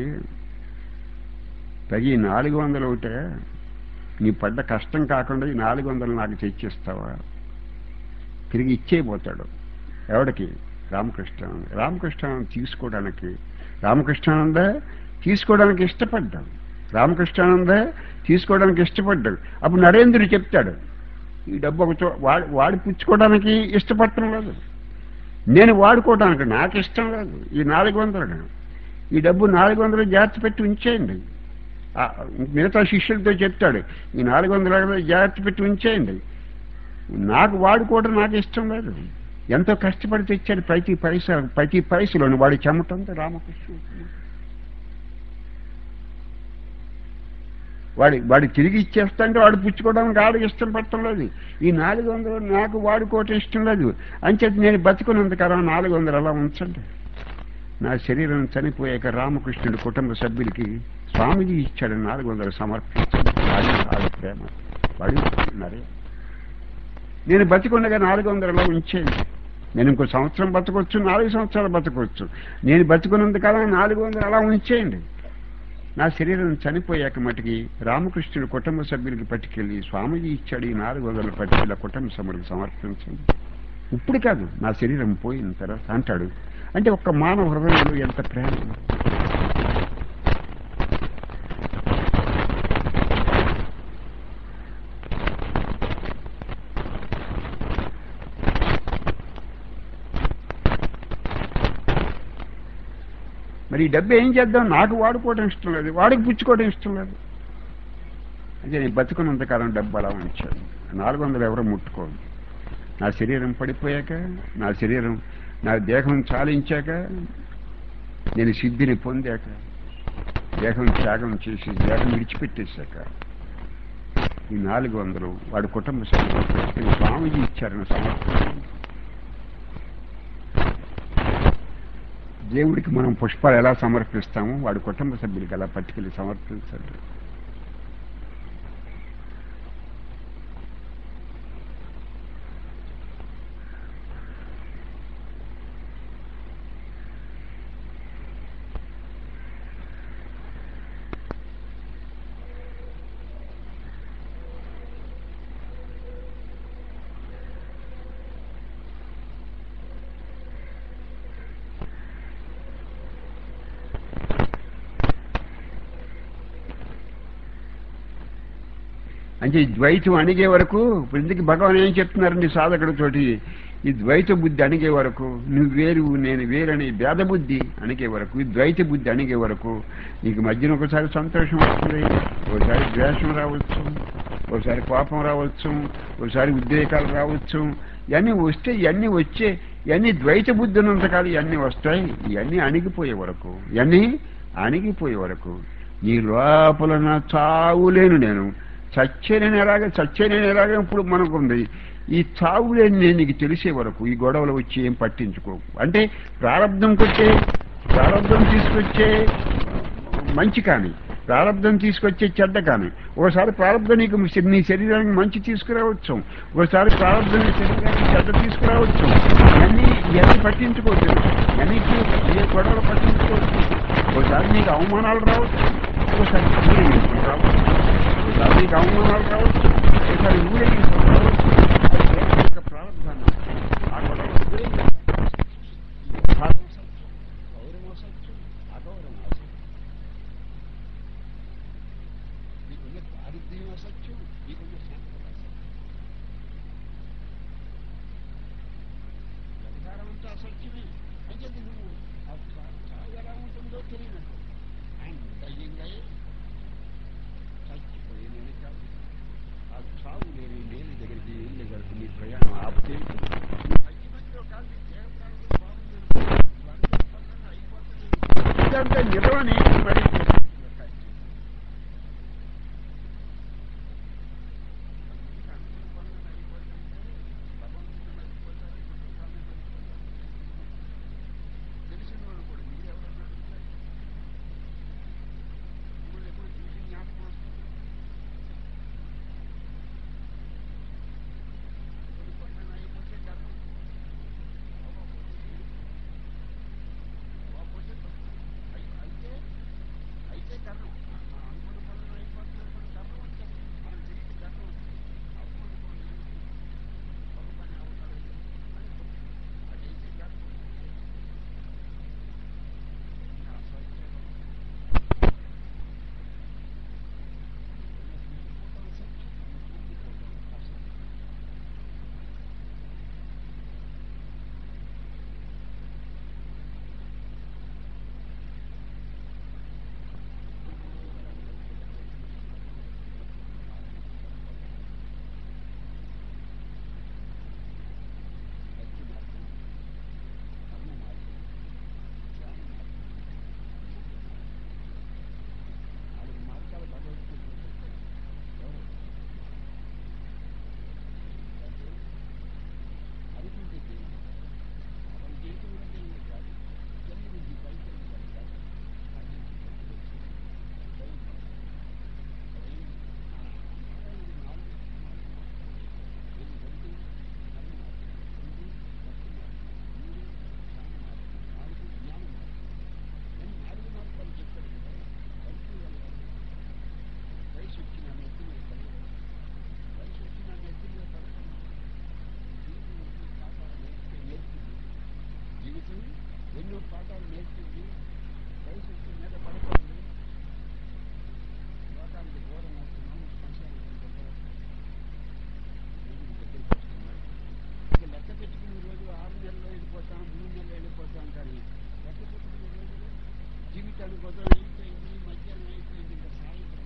తగి నాలుగు వందలు ఒకటే నీ పడ్డ కష్టం కాకుండా ఈ నాలుగు వందలు నాకు తెచ్చిస్తావా తిరిగి ఇచ్చేయబోతాడు ఎవడికి రామకృష్ణానంద రామకృష్ణానంద తీసుకోవడానికి రామకృష్ణానంద తీసుకోవడానికి ఇష్టపడ్డాడు రామకృష్ణానంద తీసుకోవడానికి ఇష్టపడ్డాడు అప్పుడు నరేంద్రుడు చెప్తాడు ఈ డబ్బు ఒక చో వాడి వాడి పుచ్చుకోవడానికి ఇష్టపడటం లేదు నేను వాడుకోవడానికి నాకు ఇష్టం లేదు ఈ నాలుగు వందలు ఈ డబ్బు నాలుగు వందలు జాగ్రత్త పెట్టి ఉంచేయండి ఆ, మిగతా శిష్యులతో చెప్తాడు ఈ నాలుగు వందల జాగ్రత్త పెట్టి ఉంచేయండి నాకు వాడుకోవడం నాకు ఇష్టం లేదు ఎంతో కష్టపడి తెచ్చాడు ప్రతి పైస ప్రతి పైసలోని వాడి చెమటంతో రామకృష్ణ వాడి వాడి తిరిగి ఇచ్చేస్తాంటే వాడు పుచ్చుకోవడానికి ఆడు ఇష్టం పడటం లేదు ఈ నాలుగు వందలు నాకు వాడుకోవటం ఇష్టం లేదు అంచేది నేను బతుకున్నంతకాలం నాలుగు వందలు అలా ఉంచండి నా శరీరం చనిపోయాక రామకృష్ణుడి కుటుంబ సభ్యులకి స్వామిజీ ఇచ్చాడు నాలుగు వందలు సమర్పించండి అది ఆడి ప్రేమ వాడి నరే నేను బతికుండగా నాలుగు వందలలో ఉంచేయండి నేను ఇంకో సంవత్సరం బతకొచ్చు నాలుగు సంవత్సరాలు బతకొచ్చు నేను బతుకున్నంతకాలం నాలుగు వందలు అలా ఉంచేయండి నా శరీరం చనిపోయాక మటుకి రామకృష్ణుడి కుటుంబ సభ్యులకి పట్టుకెళ్ళి స్వామిజీ ఇచ్చాడు ఈ నాలుగు వందల పట్టుకెళ్ళి కుటుంబ సభ్యులకు సమర్పించండి ఇప్పుడు కాదు నా శరీరం పోయిన తర్వాత అంటాడు అంటే ఒక్క మానవ హృదయంలో ఎంత ప్రేమ మరి ఈ డబ్బు ఏం చేద్దాం నాకు వాడుకోవడం ఇష్టం లేదు వాడికి పుచ్చుకోవడం ఇష్టం లేదు అదే నేను బతుకున్నంతకాలం డబ్బు అలా ఉంచాను నాలుగు వందలు ఎవరో ముట్టుకోదు నా శరీరం పడిపోయాక నా శరీరం నా దేహం చాలించాక నేను సిద్ధిని పొందాక దేహం త్యాగం చేసి దేహం విడిచిపెట్టేశాక ఈ నాలుగు వందలు వాడి కుటుంబ సభ్యులు తీసుకుని స్వామిజీ ఇచ్చారని సమర్పించాను దేవుడికి మనం పుష్పాలు ఎలా సమర్పిస్తామో వాడి కుటుంబ సభ్యులకి ఎలా పట్టుకెళ్ళి సమర్పించాలి అంటే ఈ ద్వైతం అణిగే వరకు ఇప్పుడు ఇందుకు భగవాన్ ఏం చెప్తున్నారండి సాధకుడితోటి ఈ ద్వైత బుద్ధి అణిగే వరకు నువ్వు వేరు నేను వేరని భేద బుద్ధి అణిగే వరకు ఈ ద్వైత బుద్ధి అణిగే వరకు నీకు మధ్యన ఒకసారి సంతోషం వస్తుంది ఒకసారి ద్వేషం రావచ్చు ఒకసారి కోపం రావచ్చు ఒకసారి ఉద్రేకాలు రావచ్చు ఇవన్నీ వస్తే ఇవన్నీ వచ్చే ఇవన్నీ ద్వైత బుద్ధి ఉన్నంతకాలం ఇవన్నీ వస్తాయి ఇవన్నీ అణిగిపోయే వరకు ఇవన్నీ అణిగిపోయే వరకు నీ లోపల నా చావులేను నేను చచ్చేనేను ఎలాగ చచ్చేనేను ఎలాగ ఇప్పుడు మనకుంది ఈ చావులేని నేను నీకు తెలిసే వరకు ఈ గొడవలు వచ్చి ఏం పట్టించుకో అంటే ప్రారంభంకి వచ్చే ప్రారంభం తీసుకొచ్చే మంచి కానీ ప్రారంభం తీసుకొచ్చే చెడ్డ కానీ ఒకసారి ప్రారంభం నీకు నీ శరీరానికి మంచి తీసుకురావచ్చు ఒకసారి ప్రారంభం నీ శరీరానికి చెడ్డ తీసుకురావచ్చు ఇవన్నీ ఇవన్నీ పట్టించుకోవచ్చు ఇవన్నీకి ఏ గొడవలు పట్టించుకోవచ్చు ఒకసారి నీకు అవమానాలు రావచ్చు ఒకసారి ఊరేగింపులు రావచ్చు ఒకసారి నీకు అవమానాలు రావచ్చు ఒకసారి ఊరేగింపులు రావచ్చు అది దేవుని యొక్క ప్రారంభాన్ని ఆ గొడవలు ఊరేగింపు భాగం సత్యం గౌరవం సత్యం అగౌరవం అసత్యం మీకున్న దారిద్ర్యం అసత్యం మీకున్న శాంతం అసత్యం అధికారం అంతా అసత్యమే అంటే నువ్వు ఆ చా- చావు ఎలా ఉంటుందో తెలియనట్టు అంత అయ్యిందే చచ్చిపోయేది కాదు ఆ చావు లేని లేని దగ్గరికి వెళ్ళి దగ్గరికి నీ ప్రయాణం ఆపితే నువ్వు మధ్య మధ్యలో కాదు నీ దేవతలు బాగుంది ఇవన్నీ పక్కన అయిపోతుంది ఇదంతా నిలవని మరి తెలిసిన వాళ్ళు కూడా మీరు ఎవరన్నా మిమ్మల్ని ఎప్పుడు చూసి జ్ఞాపకం వస్తుంది కొన్ని పనులు అయిపోతే గర్వం అవ్వకపోతే తప్పు. అయి- అయితే అయితే గర్వం మనం అనుకున్న పనులు అయిపోతున్నప్పుడు గర్వం వచ్చేది మనం చేసి గర్వం అనుకున్న పనులు ఒక పని అవుతాడు అదైతే గర్వం నా అసత్యం నాలుగు మార్గాలు భగవద్గీత చెప్పాడు. ఎవరు? అనుకుంటే దేవుడు. అవన జీవితం కూడా దేవుడే కాదు. జన్మని ఈ పైకి వెళ్ళాలి కాదు. అది దైవం. దైవం. ఆ నారాయణుడు నాలుగు నాలుగు మార్గాలు. ఏది ఒకటి కర్మ మార్గం. రెండు భక్తి మార్గం. మూడు జ్ఞాన మార్గం. నాలుగు జ్ఞాన మార్గం. అని నాలుగు మార్గాలు చెప్పాడు కదా పైకి వెళ్ళాలి వయసు వచ్చిన నెత్తి మీద పడదు వయసు వచ్చిన నెత్తి మీద పడకుండా జీవితం ఎన్నో పాఠాలు నేర్పి నేర్పింది జీవితం ఎన్నో పాఠాలు నేర్పింది వయసు వచ్చి మీద పడకూడదు లోకానికి దూరం అవుతున్నాం శ్మశానానికి దగ్గర దేవుడి దగ్గరికి వస్తున్నాడు ఇక లెక్క పెట్టుకునే రోజు ఆరు నెలల్లో వెళ్ళిపోతాం మూడు నెలలు వెళ్ళిపోతాం కానీ లెక్క పెట్టుకునే రోజు జీవితానికి ఉదయం అయిపోయింది మధ్యాహ్నం అయిపోయింది ఇంకా సాయంత్రం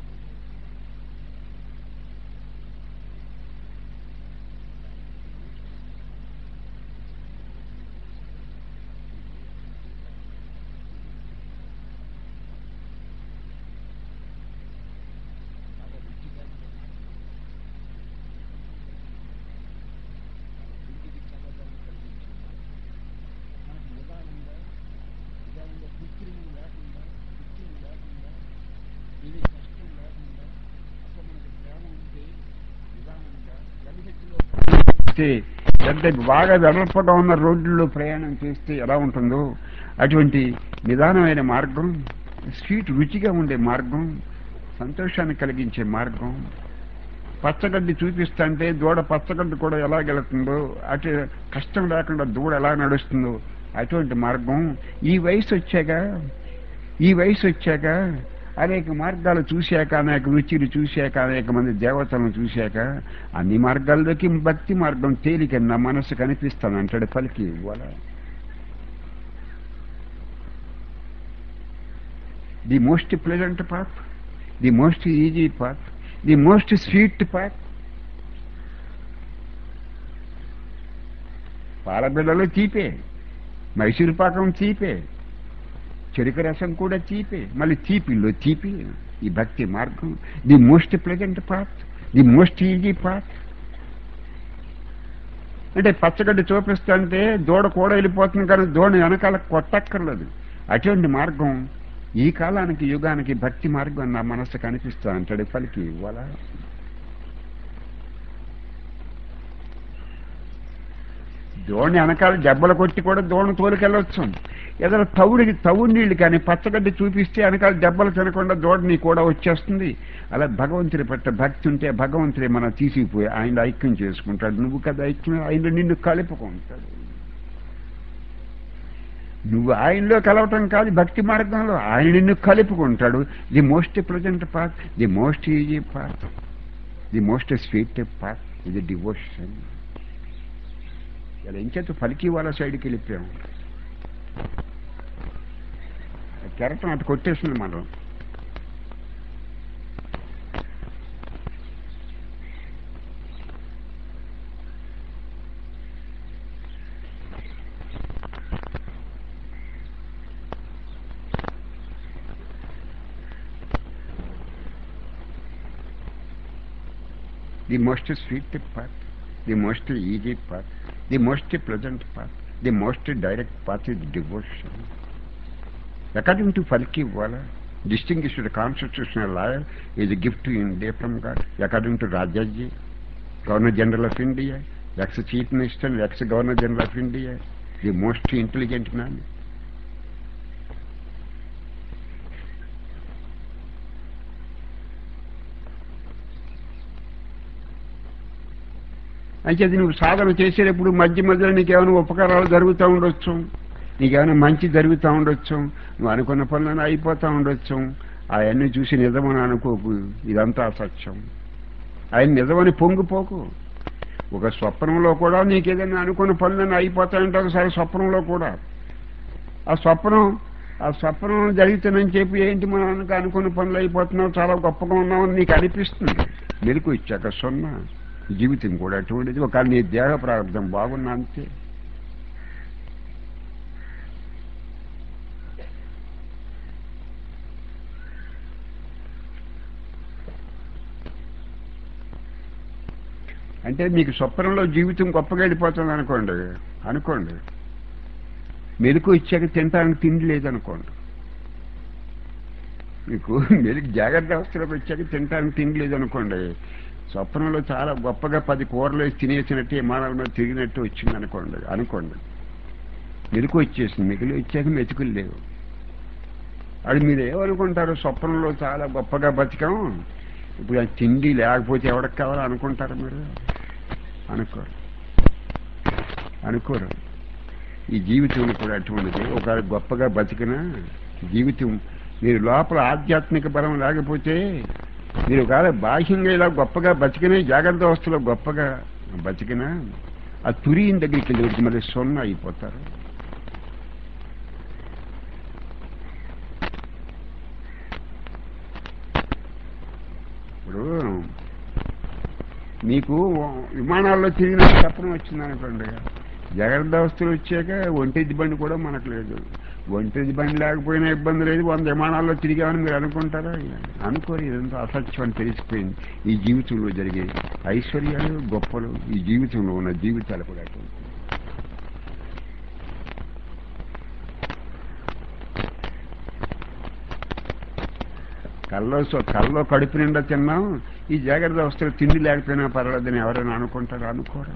బాగా రుచిగా ఇంటికి చల్లదనం కలిగించింది మనకు నిదానంగా నిదానంగా కృత్రిమం లేకుండా కృత్రిమం లేకుండా ఇది కష్టం లేకుండా అసలు మనకు ప్రేమ ఉంటే నిదానంగా గడిగట్టిలో అంటే బాగా వెడల్పుగా ఉన్న రోడ్లలో ప్రయాణం చేస్తే ఎలా ఉంటుందో అటువంటి నిదానమైన మార్గం స్వీట్ రుచిగా ఉండే మార్గం సంతోషాన్ని కలిగించే మార్గం పచ్చగడ్డి చూపిస్తుంటే దూడ పచ్చగడ్డి కూడా ఎలా గెలుతుందో అటు కష్టం లేకుండా దూడ ఎలా నడుస్తుందో అటువంటి మార్గం ఈ వయసు వచ్చాక ఈ వయసు వచ్చాక అనేక మార్గాలు చూశాక అనేక రుచిని చూశాక అనేక మంది దేవతలను చూశాక అన్ని మార్గాల్లోకి భక్తి మార్గం తేలిక నా మనసు కనిపిస్తాను అంటాడు పలికి ఇవ్వాల the most pleasant path the most easy path the most sweet path పాలబిళ్ళలో తీపే మైసూరు పాకం తీపే చెరుకు రసం కూడా తీపే మళ్ళీ తీపిలో తీపి ఈ భక్తి మార్గం the most pleasant path the most easy path అంటే పచ్చగడ్డి చూపిస్తుంటే దూడ కూడా వెళ్ళిపోతుంది కానీ దూడ వెనకాల కొట్టక్కర్లేదు అటువంటి మార్గం ఈ కాలానికి యుగానికి భక్తి మార్గం నా మనస్సు కనిపిస్తా అంటాడు పలికి ఇవ్వాల దోణి వెనకాల దెబ్బలు కొట్టి కూడా దోణి తోలుకెళ్ళొచ్చు ఏదైనా తవుడికి తవుడు నీళ్ళు కానీ పచ్చగడ్డి చూపిస్తే వెనకాల దెబ్బలు తినకుండా దోడని కూడా వచ్చేస్తుంది అలా భగవంతుడి పట్ల భక్తి ఉంటే భగవంతుడే మనం తీసిపోయి ఆయన ఐక్యం చేసుకుంటాడు నువ్వు కదా ఐక్యం ఆయన నిన్ను కలుపుకుంటాడు నువ్వు ఆయనలో కలవటం కాదు భక్తి మార్గంలో ఆయన నిన్ను కలుపుకుంటాడు the most present path the most easy path the most sweet path ఇది డివోషన్ ఇలా ఎంచేత పలికి వాళ్ళ సైడ్కి వెళ్ళిపోయాం కెరటం అటు కొట్టేసింది మనం the most sweet path, the most easy path, the most pleasant path, the most direct path is devotion. According to Falki Wala, distinguished constitutional lawyer is a gift to India from God. According to Rajaji, Governor General of India, ex-Chief Minister and ex-Governor General of India, the most intelligent man. అంటే అది నువ్వు సాధన చేసేటప్పుడు మధ్య మధ్యలో నీకేమైనా ఉపకారాలు జరుగుతూ ఉండొచ్చు నీకేమైనా మంచి జరుగుతూ ఉండొచ్చు నువ్వు అనుకున్న పనులను అయిపోతూ ఉండొచ్చు అవన్నీ చూసి నిజమని అనుకోకు ఇదంతా అసత్యం ఆయన నిజమని పొంగిపోకు ఒక స్వప్నంలో కూడా నీకు ఏదైనా అనుకున్న పనులను అయిపోతాయంటే ఒకసారి స్వప్నంలో కూడా ఆ స్వప్నం ఆ స్వప్నం జరుగుతుందని చెప్పి ఏంటి మనం అనుకున్న పనులు అయిపోతున్నావు చాలా గొప్పగా ఉన్నామని నీకు అనిపిస్తుంది మెలకు ఇచ్చాక సున్నా జీవితం కూడా అటువంటిది ఒక నీ దేహ ప్రారంభం బాగున్నా అంతే అంటే మీకు స్వప్నంలో జీవితం గొప్పగా వెళ్ళిపోతుంది అనుకోండి అనుకోండి మెలకు ఇచ్చాక తినడానికి తిండి లేదనుకోండి మీకు మెలకు జాగ్రత్త అవస్థలోకి వచ్చాక తినడానికి తిండి లేదనుకోండి స్వప్నంలో చాలా గొప్పగా పది కూరలు వేసి తినేసినట్టు విమానాల మీద తిరిగినట్టు వచ్చింది అనుకోండి అనుకోండి మెలకు వచ్చేసింది మిగులు వచ్చాక మెతుకులు లేవు అది మీరు ఏమనుకుంటారు స్వప్నంలో చాలా గొప్పగా బతికాం ఇప్పుడు ఆ తిండి లేకపోతే ఎవరికి కావాలో అనుకుంటారు మీరు అనుకోరు అనుకోరు ఈ జీవితం కూడా అటువంటిది ఒక గొప్పగా బతికిన జీవితం మీరు లోపల ఆధ్యాత్మిక బలం లేకపోతే మీరు కాదు బాహ్యంగా ఇలా గొప్పగా బతికిన జాగ్రత్త అవస్థలో గొప్పగా బతికిన ఆ తురియం దగ్గరికి వెళ్ళి మళ్ళీ సొన్న అయిపోతారు ఇప్పుడు మీకు విమానాల్లో తిరిగిన తప్పనం వచ్చింది అనుకోండి జాగ్రత్త అవస్థలు వచ్చాక ఒంటిది బండి కూడా మనకు లేదు ఒంటిది బండి లేకపోయినా ఇబ్బంది లేదు వంద విమానాల్లో తిరిగామని మీరు అనుకుంటారా అనుకోరు ఇదంతా అసత్యం అని తెలిసిపోయింది ఈ జీవితంలో జరిగే ఐశ్వర్యాలు గొప్పలు ఈ జీవితంలో ఉన్న జీవితాలు కూడా అటువంటి కల్లో కల్లో కడుపు నిండా తిన్నాం ఈ జాగ్రత్త అవస్థలు తిండి లేకపోయినా పర్వాలేదని ఎవరైనా అనుకుంటారు అనుకోరు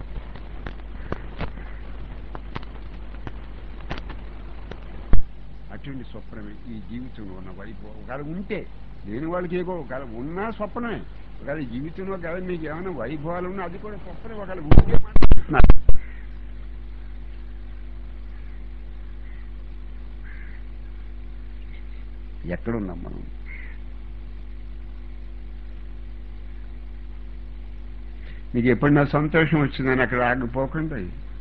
అటువంటి స్వప్నమే ఈ జీవితంలో ఉన్న వైభవం ఒకవేళ ఉంటే లేని వాళ్ళకి ఏగో ఒకవేళ ఉన్నా స్వప్నమే ఒకవేళ జీవితంలో ఒకవేళ మీకు ఏమైనా వైభవాలు ఉన్నా అది కూడా స్వప్నమే ఒకవేళ ఉంటే మాట్లాడుతున్నారు ఎక్కడున్నాం మనం మీకు ఎప్పుడన్నా సంతోషం వచ్చిందని అక్కడ ఆగిపోకండి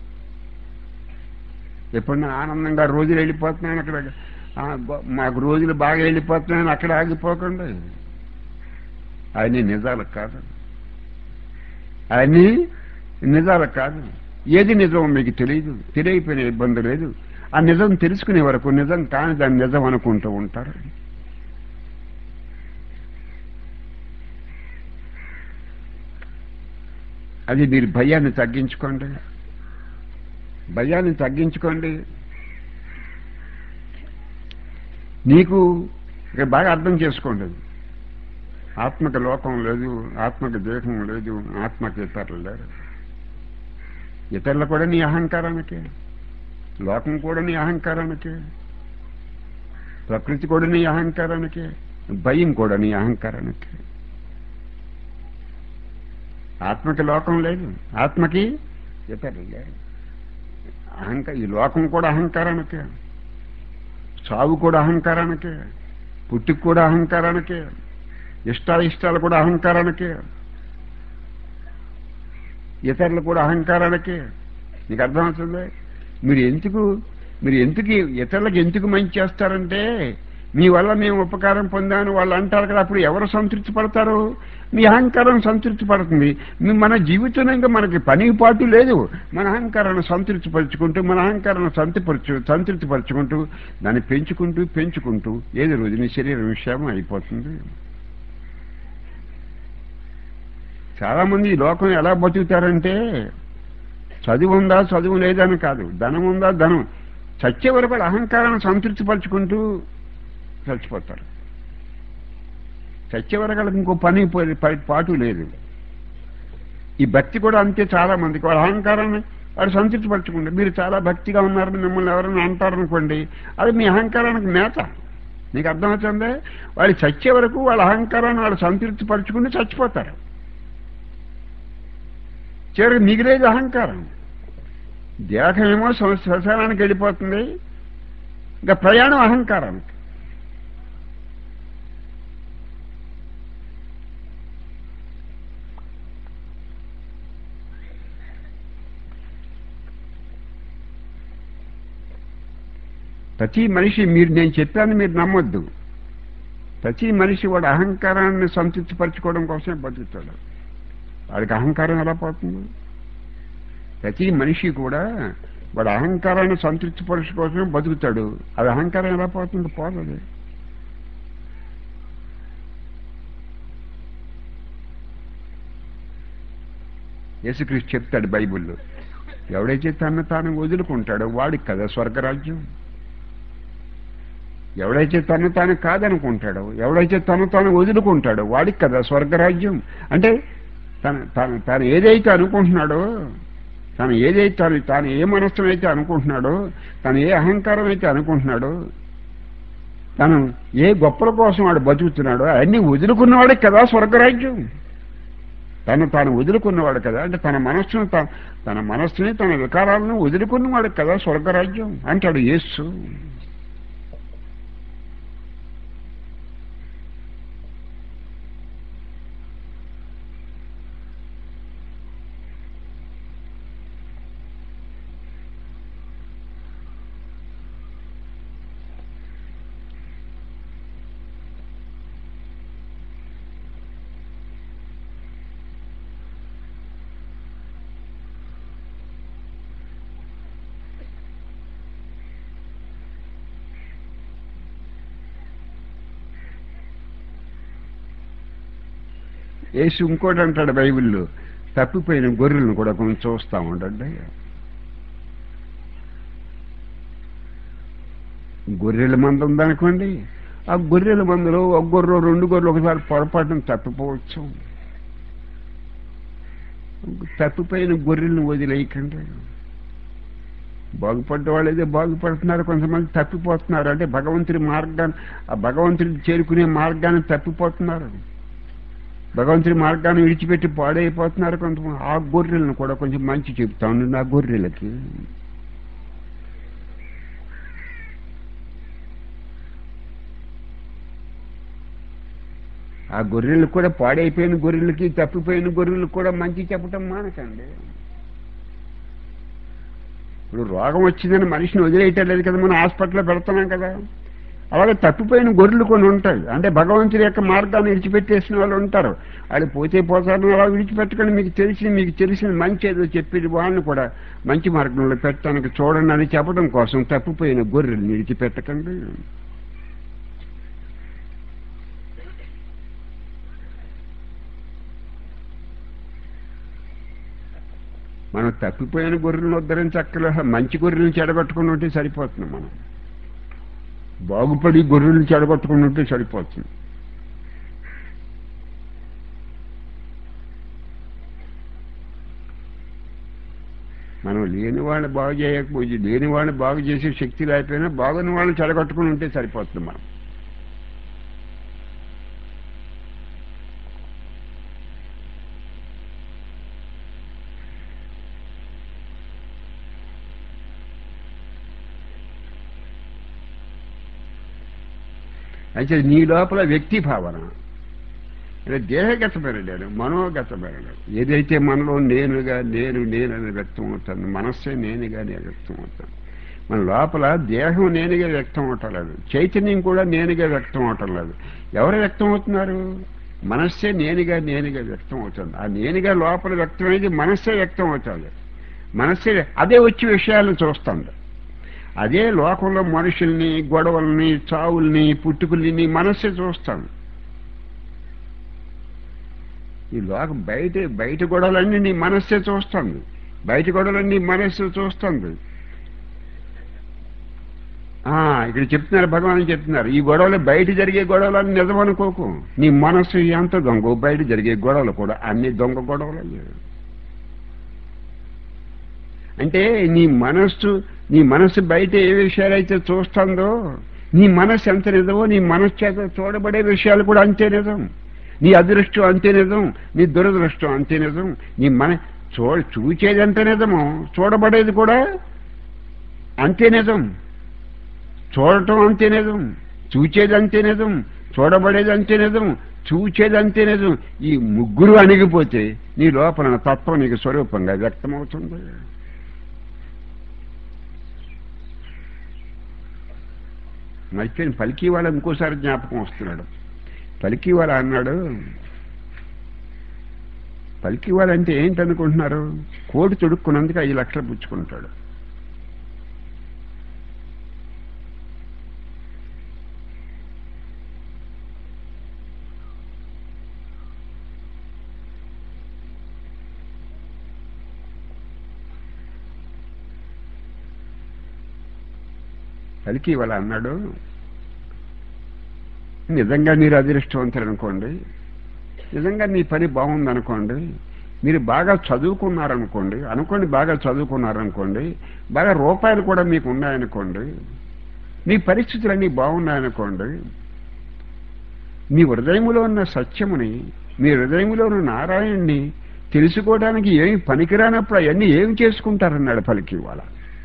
ఎప్పుడన్నా ఆనందంగా రోజులు వెళ్ళిపోతున్నాయని అక్కడ ఆ, గొ- మాకు రోజులు బాగా వెళ్ళిపోతున్నాయని అక్కడ ఆగిపోకండి అవన్నీ నిజాలు కాదు అవన్నీ నిజాలు కాదు ఏది నిజం మీకు తెలియదు తెలియపోయిన ఇబ్బంది లేదు ఆ నిజం తెలుసుకునే వరకు నిజం కాని దాన్ని నిజం అనుకుంటూ ఉంటారు అది మీరు భయాన్ని తగ్గించుకోండి భయాన్ని తగ్గించుకోండి నీకు ఇక బాగా అర్థం చేసుకోండి ఆత్మకి లోకం లేదు ఆత్మకి దేహం లేదు ఆత్మకి ఇతరులు లేరు ఇతరులు కూడా నీ అహంకారానికి లోకం కూడా నీ అహంకారానికి ప్రకృతి కూడా నీ అహంకారానికి భయం కూడా నీ అహంకారానికి ఆత్మకి లోకం లేదు ఆత్మకి ఇతరులు లేరు అహంక ఈ లోకం కూడా అహంకారానికే చావు కూడా అహంకారానికే పుట్టుకు కూడా అహంకారానికే ఇష్టాలు ఇష్టాలు కూడా అహంకారానికే ఇతరులు కూడా అహంకారానికే నీకు అర్థమవుతుంది మీరు ఎందుకు మీరు ఎందుకు ఇతరులకు ఎందుకు మంచి చేస్తారంటే మీ వల్ల మేము ఉపకారం పొందామని వాళ్ళు అంటారు కదా అప్పుడు ఎవరు సంతృప్తి పడతారు మీ అహంకారం సంతృప్తి పడుతుంది మీ- మన జీవితంలో ఇంకా మనకి పని పాటు లేదు మన అహంకారాన్ని సంతృప్తి పరుచుకుంటూ మన అహంకారాన్ని సంతృపరచు సంతృప్తి పరుచుకుంటూ దాన్ని పెంచుకుంటూ పెంచుకుంటూ ఏదో రోజు నీ శరీరం విషయం అయిపోతుంది చాలా మంది ఈ లోకం ఎలా బతుకుతారంటే చదువు ఉందా చదువు లేదని కాదు ధనం ఉందా ధనం చచ్చే వరకు వాళ్ళ అహంకారాన్ని సంతృప్తి పరుచుకుంటూ చచ్చిపోతారు చచ్చే వరకు వాళ్ళకి ఇంకో పని పో- ప- పాటు లేదు ఈ భక్తి కూడా అంతే చాలా మందికి వాళ్ళ అహంకారాన్ని వాడు సంతృప్తి పరచుకుంటారు మీరు చాలా భక్తిగా ఉన్నారని మిమ్మల్ని ఎవరైనా అంటారనుకోండి అది మీ అహంకారానికి నేత నీకు అర్థమవుతుంది వాళ్ళు చచ్చే వరకు వాళ్ళ అహంకారాన్ని వాళ్ళు సంతృప్తి పరచుకుంటూ చచ్చిపోతారు చివరికి మిగిలేది అహంకారం దేహమేమో శ్మ- శ్మశానానికి వెళ్ళిపోతుంది ఇంకా ప్రయాణం అహంకారానికి ప్రతి మనిషి మీరు నేను చెప్పాను మీరు నమ్మొద్దు ప్రతి మనిషి వాడు అహంకారాన్ని సంతృప్తిపరచుకోవడం కోసమే బతుకుతాడు వాడికి అహంకారం ఎలా పోతుంది ప్రతి మనిషి కూడా వాడు అహంకారాన్ని సంతృప్తిపరచుకోవడం బతుకుతాడు అది అహంకారం ఎలా పోతుంది పోతుంది యేసుక్రీస్తు చెప్తాడు బైబిల్లో ఎవడైతే తను తాను వదులుకుంటాడో వాడికి కదా స్వర్గరాజ్యం ఎవడైతే తను తాను కాదనుకుంటాడో ఎవడైతే తను తాను వదులుకుంటాడో వాడికి కదా స్వర్గరాజ్యం అంటే తన తను తాను ఏదైతే అనుకుంటున్నాడో తను ఏదైతే తాను తాను ఏ మనస్సును అయితే అనుకుంటున్నాడో తను ఏ అహంకారం అయితే అనుకుంటున్నాడో తను ఏ గొప్పల కోసం వాడు బతుకుతున్నాడో అన్ని వదులుకున్నవాడికి కదా స్వర్గరాజ్యం తను తాను వదులుకున్నవాడు కదా అంటే తన మనస్సును తా- తన మనస్సుని తన వికారాలను వదులుకున్నవాడు కదా స్వర్గరాజ్యం అంటాడు యేసు యేసు ఇంకోటి అంటాడు బైబిల్లో తప్పిపోయిన గొర్రెలను కూడా కొంచెం చూస్తా ఉండండి గొర్రెల మంద ఉందనుకోండి ఆ గొర్రెల మందులో ఒక గొర్రె రెండు గొర్రెలు ఒకసారి పొరపాటున తప్పిపోవచ్చు తప్పిపోయిన గొర్రెలను వదిలేయకండి బాగుపడ్డ వాళ్ళు ఏదో బాగుపడుతున్నారు కొంతమంది తప్పిపోతున్నారు అంటే భగవంతుడి మార్గాన్ని ఆ భగవంతుడికి చేరుకునే మార్గాన్ని తప్పిపోతున్నారు భగవంతుడి మార్గాన్ని విడిచిపెట్టి పాడైపోతున్నారు కొంతమంది ఆ గొర్రెలను కూడా కొంచెం మంచి చెప్తా ఉండండి ఆ గొర్రెలకి ఆ గొర్రెలకు కూడా పాడైపోయిన గొర్రెలకి తప్పిపోయిన గొర్రెలకు కూడా మంచి చెప్పటం మానకండి ఇప్పుడు రోగం వచ్చిందని మనిషిని వదిలేయటం లేదు కదా మనం హాస్పిటల్లో పెడుతున్నాం కదా అలాగే తప్పిపోయిన గొర్రెలు కొన్ని ఉంటాయి అంటే భగవంతుడి యొక్క మార్గాన్ని విడిచిపెట్టేసిన వాళ్ళు ఉంటారు వాళ్ళు పోతే పోతారని అలా విడిచిపెట్టకండి మీకు తెలిసి మీకు తెలిసిన మంచి ఏదో చెప్పేది వాళ్ళని కూడా మంచి మార్గంలో పెట్టడానికి చూడండి అని చెప్పడం కోసం తప్పిపోయిన గొర్రెల్ని విడిచిపెట్టకండి మనం తప్పిపోయిన గొర్రెలను ఉద్ధరించక్కల మంచి గొర్రెలను చెడగొట్టుకుని ఉంటే సరిపోతుంది మనం బాగుపడి గొర్రెలు చెడగొట్టుకుని ఉంటే సరిపోతుంది మనం లేని వాళ్ళని బాగు చేయకపోతే లేని వాళ్ళని బాగు చేసే శక్తి లేకపోయినా బాగున్న వాళ్ళని చెడగొట్టుకుని ఉంటే సరిపోతుంది మనం అయితే నీ లోపల వ్యక్తి భావన అంటే దేహగతమైన నేను మనోగతమైన నేను ఏదైతే మనలో నేనుగా నేను నేనని వ్యక్తం అవుతాను మనస్సే నేనుగా నేను వ్యక్తం అవుతాను మన లోపల దేహం నేనుగా వ్యక్తం అవటం లేదు చైతన్యం కూడా నేనుగా వ్యక్తం అవటం లేదు ఎవరు వ్యక్తం అవుతున్నారు మనస్సే నేనుగా నేనుగా వ్యక్తం అవుతుంది ఆ నేనుగా లోపల వ్యక్తమైంది మనస్సే వ్యక్తం అవుతుంది మనస్సే అదే వచ్చి విషయాలను చూస్తుంది అదే లోకంలో మనుషుల్ని గొడవల్ని చావుల్ని పుట్టుకుల్ని మనస్సే చూస్తాను ఈ లోకం బయట బయట గొడవలన్నీ నీ మనస్సే చూస్తుంది బయట గొడవలన్నీ మనస్సు చూస్తుంది ఆ, ఇక్కడ చెప్తున్నారు భగవాన్ చెప్తున్నారు ఈ గొడవలు బయట జరిగే గొడవలు నిజం అనుకోకు నీ మనస్సు ఎంత దొంగ బయట జరిగే గొడవలు కూడా అన్ని దొంగ గొడవలు అంటే నీ మనస్సు నీ మనస్సు బయట ఏ విషయాలైతే చూస్తుందో నీ మనస్సు ఎంత నిజమో నీ మనస్సు చేత చూడబడే విషయాలు కూడా అంతే నిజం నీ అదృష్టం అంతే నిజం నీ దురదృష్టం అంతే నిజం నీ మన చూ చూచేది ఎంత నిజమో చూడబడేది కూడా అంతే నిజం చూడటం అంతే నిజం చూచేది అంతే నిజం చూడబడేది అంతే నిజం చూచేది అంతే నిజం ఈ ముగ్గురు అణిగిపోతే నీ లోపల తత్వం నీకు స్వరూపంగా వ్యక్తమవుతుంది మర్చిపోయిన పలికి వాళ్ళ ఇంకోసారి జ్ఞాపకం వస్తున్నాడు పలికి వాళ్ళ అన్నాడు పలికి వాళ్ళంటే ఏంటనుకుంటున్నారు కోడి తొడుక్కున్నందుకు ఐదు లక్షలు పుచ్చుకుంటాడు పలికి వాళ్ళ అన్నాడు నిజంగా మీరు అదృష్టవంతులు అనుకోండి నిజంగా మీ పని బాగుందనుకోండి మీరు బాగా చదువుకున్నారనుకోండి అనుకోండి బాగా చదువుకున్నారనుకోండి బాగా రూపాయలు కూడా మీకు ఉన్నాయనుకోండి మీ పరిస్థితులన్నీ బాగున్నాయనుకోండి మీ హృదయంలో ఉన్న సత్యముని మీ హృదయంలో ఉన్న నారాయణ్ణి తెలుసుకోవడానికి ఏమి పనికిరానప్పుడు అవన్నీ ఏమి చేసుకుంటారన్నాడు పలికి ఇవాళ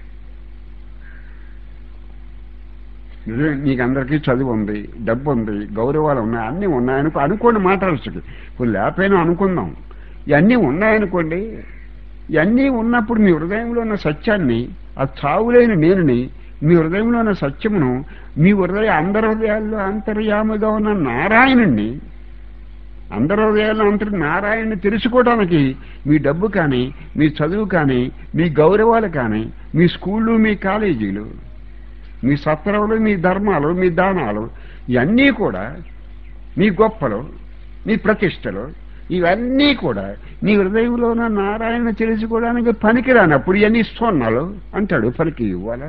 నిజమే, మీకు అందరికీ చదువు ఉంది డబ్బు ఉంది గౌరవాలు ఉన్నాయి అన్నీ ఉన్నాయనుకో అనుకోండి మాట్లాడచ్చు ఇప్పుడు లేకపోయినా అనుకుందాం ఇవన్నీ ఉన్నాయనుకోండి ఇవన్నీ ఉన్నప్పుడు మీ హృదయంలో ఉన్న సత్యాన్ని ఆ చావులేని నేనుని మీ హృదయంలో ఉన్న సత్యమును మీ హృదయ అందరి హృదయాల్లో అంతర్యాముగా ఉన్న నారాయణుణ్ణి అందరి హృదయాల్లో అంతటి నారాయణ్ణి తెలుసుకోవడానికి మీ డబ్బు కానీ మీ చదువు కానీ మీ గౌరవాలు కానీ మీ స్కూళ్ళు మీ కాలేజీలు మీ సత్రములు మీ ధర్మాలు మీ దానాలు ఇవన్నీ కూడా మీ గొప్పలు మీ ప్రతిష్టలు ఇవన్నీ కూడా నీ హృదయంలో ఉన్న నారాయణ తెలుసుకోవడానికి పనికిరానప్పుడు ఇవన్నీ సొన్నాలు అంటాడు పలికి ఇవ్వాల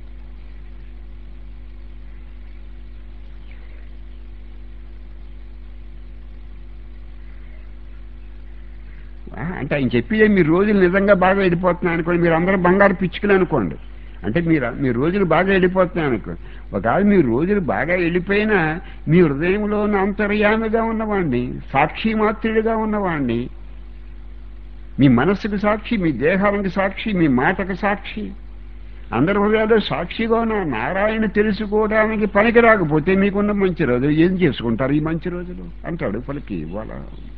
ఆ, అంటే ఆయన చెప్పేది మీ రోజులు నిజంగా బాగా వెళ్ళిపోతున్నాయి అనుకోండి మీరు అందరూ బంగారు పిచ్చుకలు అనుకోండి అంటే మీరు మీ రోజులు బాగా వెళ్ళిపోతున్నాయి అనుకో ఒకవేళ మీ రోజులు బాగా వెళ్ళిపోయినా మీ హృదయంలో ఉన్న అంతర్యామిగా ఉన్నవాడిని సాక్షి మాత్రుడిగా ఉన్నవాడిని మీ మనస్సుకు సాక్షి మీ దేహానికి సాక్షి మీ మాటకు సాక్షి అందరి హృదయాల్లో సాక్షిగా ఉన్న నారాయణ తెలుసుకోవడానికి పనికి రాకపోతే మీకున్న మంచి రోజు ఏం చేసుకుంటారు ఈ మంచి రోజులు అంటాడు పలికి ఇవాళ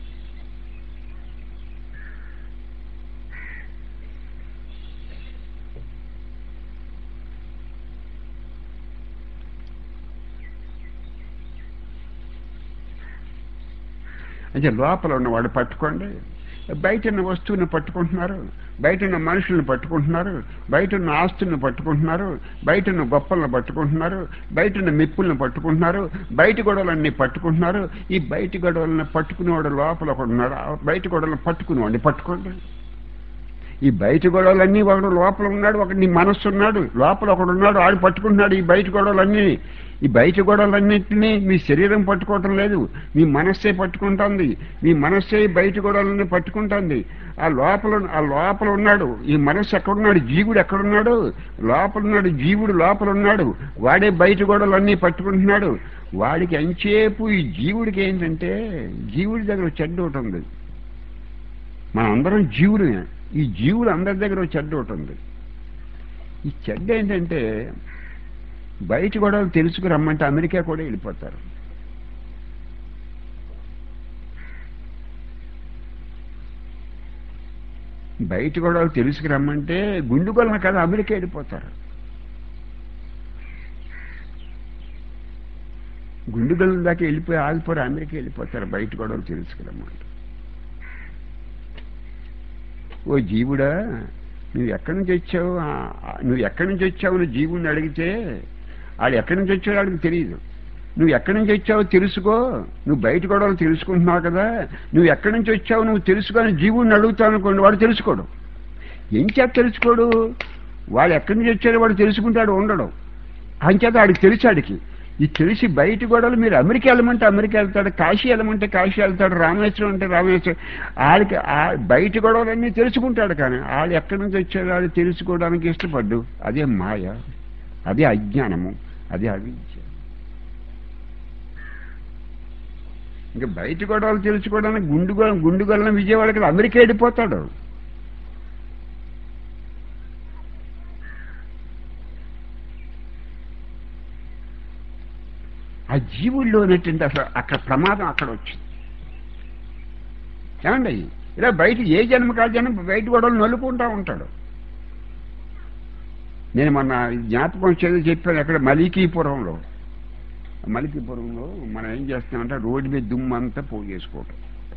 అంటే లోపల ఉన్నవాడు పట్టుకోండి బయట ఉన్న వస్తువుని పట్టుకుంటున్నారు బయట ఉన్న మనుషుల్ని పట్టుకుంటున్నారు బయట ఉన్న ఆస్తుల్ని పట్టుకుంటున్నారు బయట ఉన్న గొప్పలను పట్టుకుంటున్నారు బయట ఉన్న మెప్పుల్ని పట్టుకుంటున్నారు బయట గొడవలన్నీ పట్టుకుంటున్నారు ఈ బయట గొడవలను పట్టుకునేవాడు లోపల ఒకడు ఉన్నాడు ఆ బయట గొడవలను పట్టుకునేవాడిని పట్టుకోండి ఈ బయట గొడవలన్నీ ఒకడు లోపల ఉన్నాడు ఒకటి నీ మనస్సు ఉన్నాడు లోపల ఒకడు ఉన్నాడు ఆడు పట్టుకుంటున్నాడు ఈ బయట గొడవలన్నీ ఈ బయట గొడవలన్నింటినీ మీ శరీరం పట్టుకోవటం లేదు మీ మనస్సే పట్టుకుంటుంది మీ మనస్సే ఈ బయట గొడవలన్నీ పట్టుకుంటుంది ఆ లోపల ఆ లోపల ఉన్నాడు ఈ మనస్సు ఎక్కడున్నాడు జీవుడు ఎక్కడున్నాడు లోపల ఉన్నాడు జీవుడు లోపల ఉన్నాడు వాడే బయట గొడవలన్నీ పట్టుకుంటున్నాడు వాడికి అంచేపు ఈ జీవుడికి ఏంటంటే జీవుడి దగ్గర చెడ్డ ఒకటి ఉంది మనం అందరం జీవుడు ఈ జీవుడు అందరి దగ్గర ఒక చెడ్డ ఒకటి ఉంది ఈ చెడ్డ ఏంటంటే బయట గొడవలు తెలుసుకురమ్మంటే అమెరికా కూడా వెళ్ళిపోతారు బయట గొడవలు తెలుసుకురమ్మంటే గుండుగొలన కదా అమెరికా వెళ్ళిపోతారు గుండుగొలన దాకా వెళ్ళిపోయి ఆగిపోరు అమెరికా వెళ్ళిపోతారు బయట గొడవలు తెలుసుకురమ్మంటే ఓ జీవుడా నువ్వు ఎక్కడి నుంచి వచ్చావు ఆ, ఆ, నువ్వు ఎక్కడి నుంచి వచ్చావు నువ్వు జీవుడిని అడిగితే ఆడు ఎక్కడి నుంచి వచ్చాడో ఆడికి తెలియదు నువ్వు ఎక్కడి నుంచి వచ్చావో తెలుసుకో నువ్వు బయట గొడవలు తెలుసుకుంటున్నావు కదా నువ్వు ఎక్కడి నుంచి వచ్చావు నువ్వు తెలుసుకొని జీవుడిని అడుగుతావు అనుకోండి వాడు తెలుసుకోడు ఏం చేత తెలుసుకోడు వాడు ఎక్కడి నుంచి వచ్చాడో వాడు తెలుసుకుంటాడు ఉండడం అంచేత ఆడికి తెలిసాడికి ఈ తెలిసి బయట గొడవలు మీరు అమెరికా వెళ్ళమంటే అమెరికా వెళ్తాడు కాశీ వెళ్ళమంటే కాశీ వెళ్తాడు రామేశ్వరం అంటే రామేశ్వరం ఆడికి ఆ బయట గొడవలన్నీ తెలుసుకుంటాడు కానీ ఆడు ఎక్కడి నుంచి వచ్చాడు ఆడు తెలుసుకోవడానికి ఇష్టపడ్డు అదే మాయ అదే అజ్ఞానము అదే అవిద్య ఇంకా బయట గొడవలు తెలుసుకోవడానికి గుండుగొ గుండుగొల్లం విజయవాడకి అమెరికా వెళ్ళిపోతాడు ఆ జీవుల్లో ఉన్నటువంటి అసలు అక్కడ ప్రమాదం అక్కడ వచ్చింది ఏమండి ఇలా బయట ఏ జన్మ కాదు జన్మ బయట గొడవలు నలుపుకుంటా ఉంటాడు నేను మొన్న జ్ఞాపకం వచ్చేది చెప్పాను అక్కడ మలికీపురంలో మలికీపురంలో మనం ఏం చేస్తామంటే రోడ్డు మీద దుమ్ము అంతా పోగు చేసుకోవటం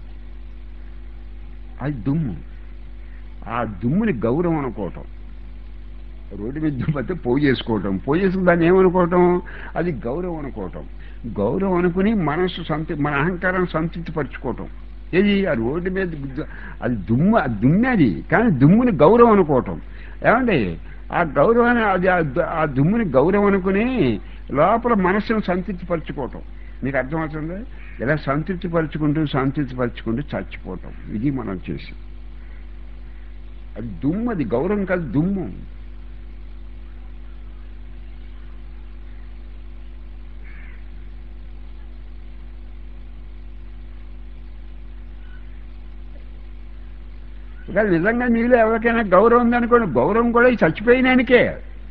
అది దుమ్ము ఆ దుమ్ముని గౌరవం అనుకోవటం రోడ్డు మీద దుమ్ము అంతా పోగు చేసుకోవటం పోగు చేసుకుని దాన్ని ఏమనుకోవటం అది గౌరవం అనుకోవటం గౌరవం అనుకుని మనసు సంతృ మన అహంకారం సంతృప్తి పరుచుకోవటం ఏది ఆ రోడ్డు మీద దు- అది దుమ్ము అది దుమ్మే అది కానీ దుమ్ముని గౌరవం అనుకోవటం ఏమండి ఆ గౌరవాన్ని అది ఆ దు- ఆ దుమ్ముని గౌరవం అనుకుని లోపల మనస్సును సంతృప్తి పరుచుకోవటం మీకు అర్థమవుతుంది ఇలా సంతృప్తి పరుచుకుంటూ సంతృప్తి పరుచుకుంటూ చచ్చిపోవటం ఇది మనం చేసి అది దుమ్ము అది గౌరవం కాదు దుమ్ము ఇక నిజంగా మీలో ఎవరికైనా గౌరవం ఉందనుకోండి గౌరవం కూడా ఈ చచ్చిపోయినానికే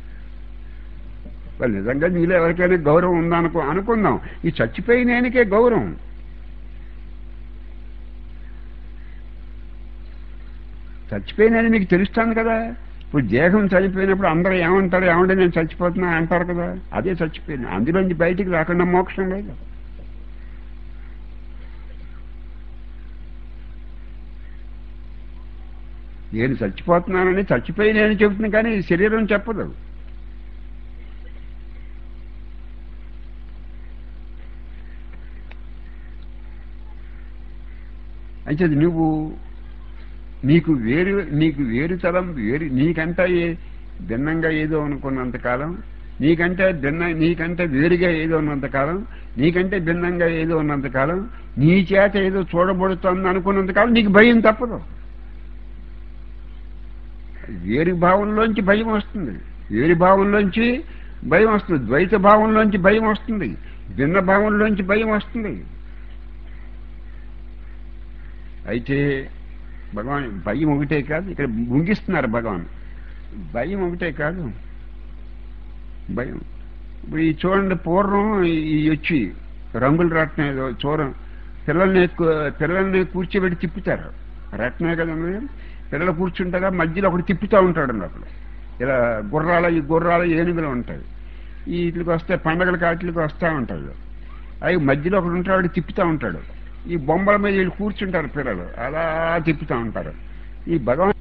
మరి నిజంగా మీలో ఎవరికైనా గౌరవం ఉందనుకో అనుకుందాం ఈ చచ్చిపోయినానికే గౌరవం చచ్చిపోయినని మీకు తెలుస్తాను కదా ఇప్పుడు దేహం చనిపోయినప్పుడు అందరూ ఏమంటారు ఏమంటే నేను చచ్చిపోతున్నా అంటారు కదా అదే చచ్చిపోయింది అందులోంచి బయటికి రాకుండా మోక్షం లేదు నేను చచ్చిపోతున్నానని చచ్చిపోయి నేను చెబుతున్నాను కానీ ఈ శరీరం చెప్పదు అంటే నువ్వు నీకు వేరు నీకు వేరుతరం వేరు నీకంటే ఏ- భిన్నంగా ఏదో అనుకున్నంతకాలం నీకంటే భిన్న నీకంటే వేరుగా ఏదో ఉన్నంతకాలం నీకంటే భిన్నంగా ఏదో ఉన్నంతకాలం నీ చేత ఏదో చూడబడుతోంది అనుకున్నంతకాలం నీకు భయం తప్పదు వేరు భావంలోంచి భయం వస్తుంది వేరు భావంలోంచి భయం వస్తుంది ద్వైత భావంలోంచి భయం వస్తుంది భిన్న భావంలోంచి భయం వస్తుంది అయితే భగవాన్ భయం ఒకటే కాదు ఇక్కడ ముగిస్తున్నారు భగవాన్ భయం ఒకటే కాదు భయం ఇప్పుడు ఈ చూడండి పూర్వం ఈ వచ్చి రంగులు రత్న ఏదో చూడం పిల్లల్ని కూ- పిల్లల్ని కూర్చోబెట్టి తిప్పుతారు రత్నే కదండి పిల్లలు కూర్చుంటారా మధ్యలో ఒకటి తిప్పుతూ ఉంటాడు అక్కడ ఇలా గుర్రాల ఈ గుర్రాల ఏనుగులు ఉంటాయి ఈ వీటికి వస్తే పండగల కాటికి వస్తూ ఉంటాయి అవి మధ్యలో ఒకడు ఉంటాడు తిప్పుతూ ఉంటాడు ఈ బొమ్మల మీద వీళ్ళు కూర్చుంటారు పిల్లలు అలా తిప్పుతూ ఉంటారు ఈ భగవాన్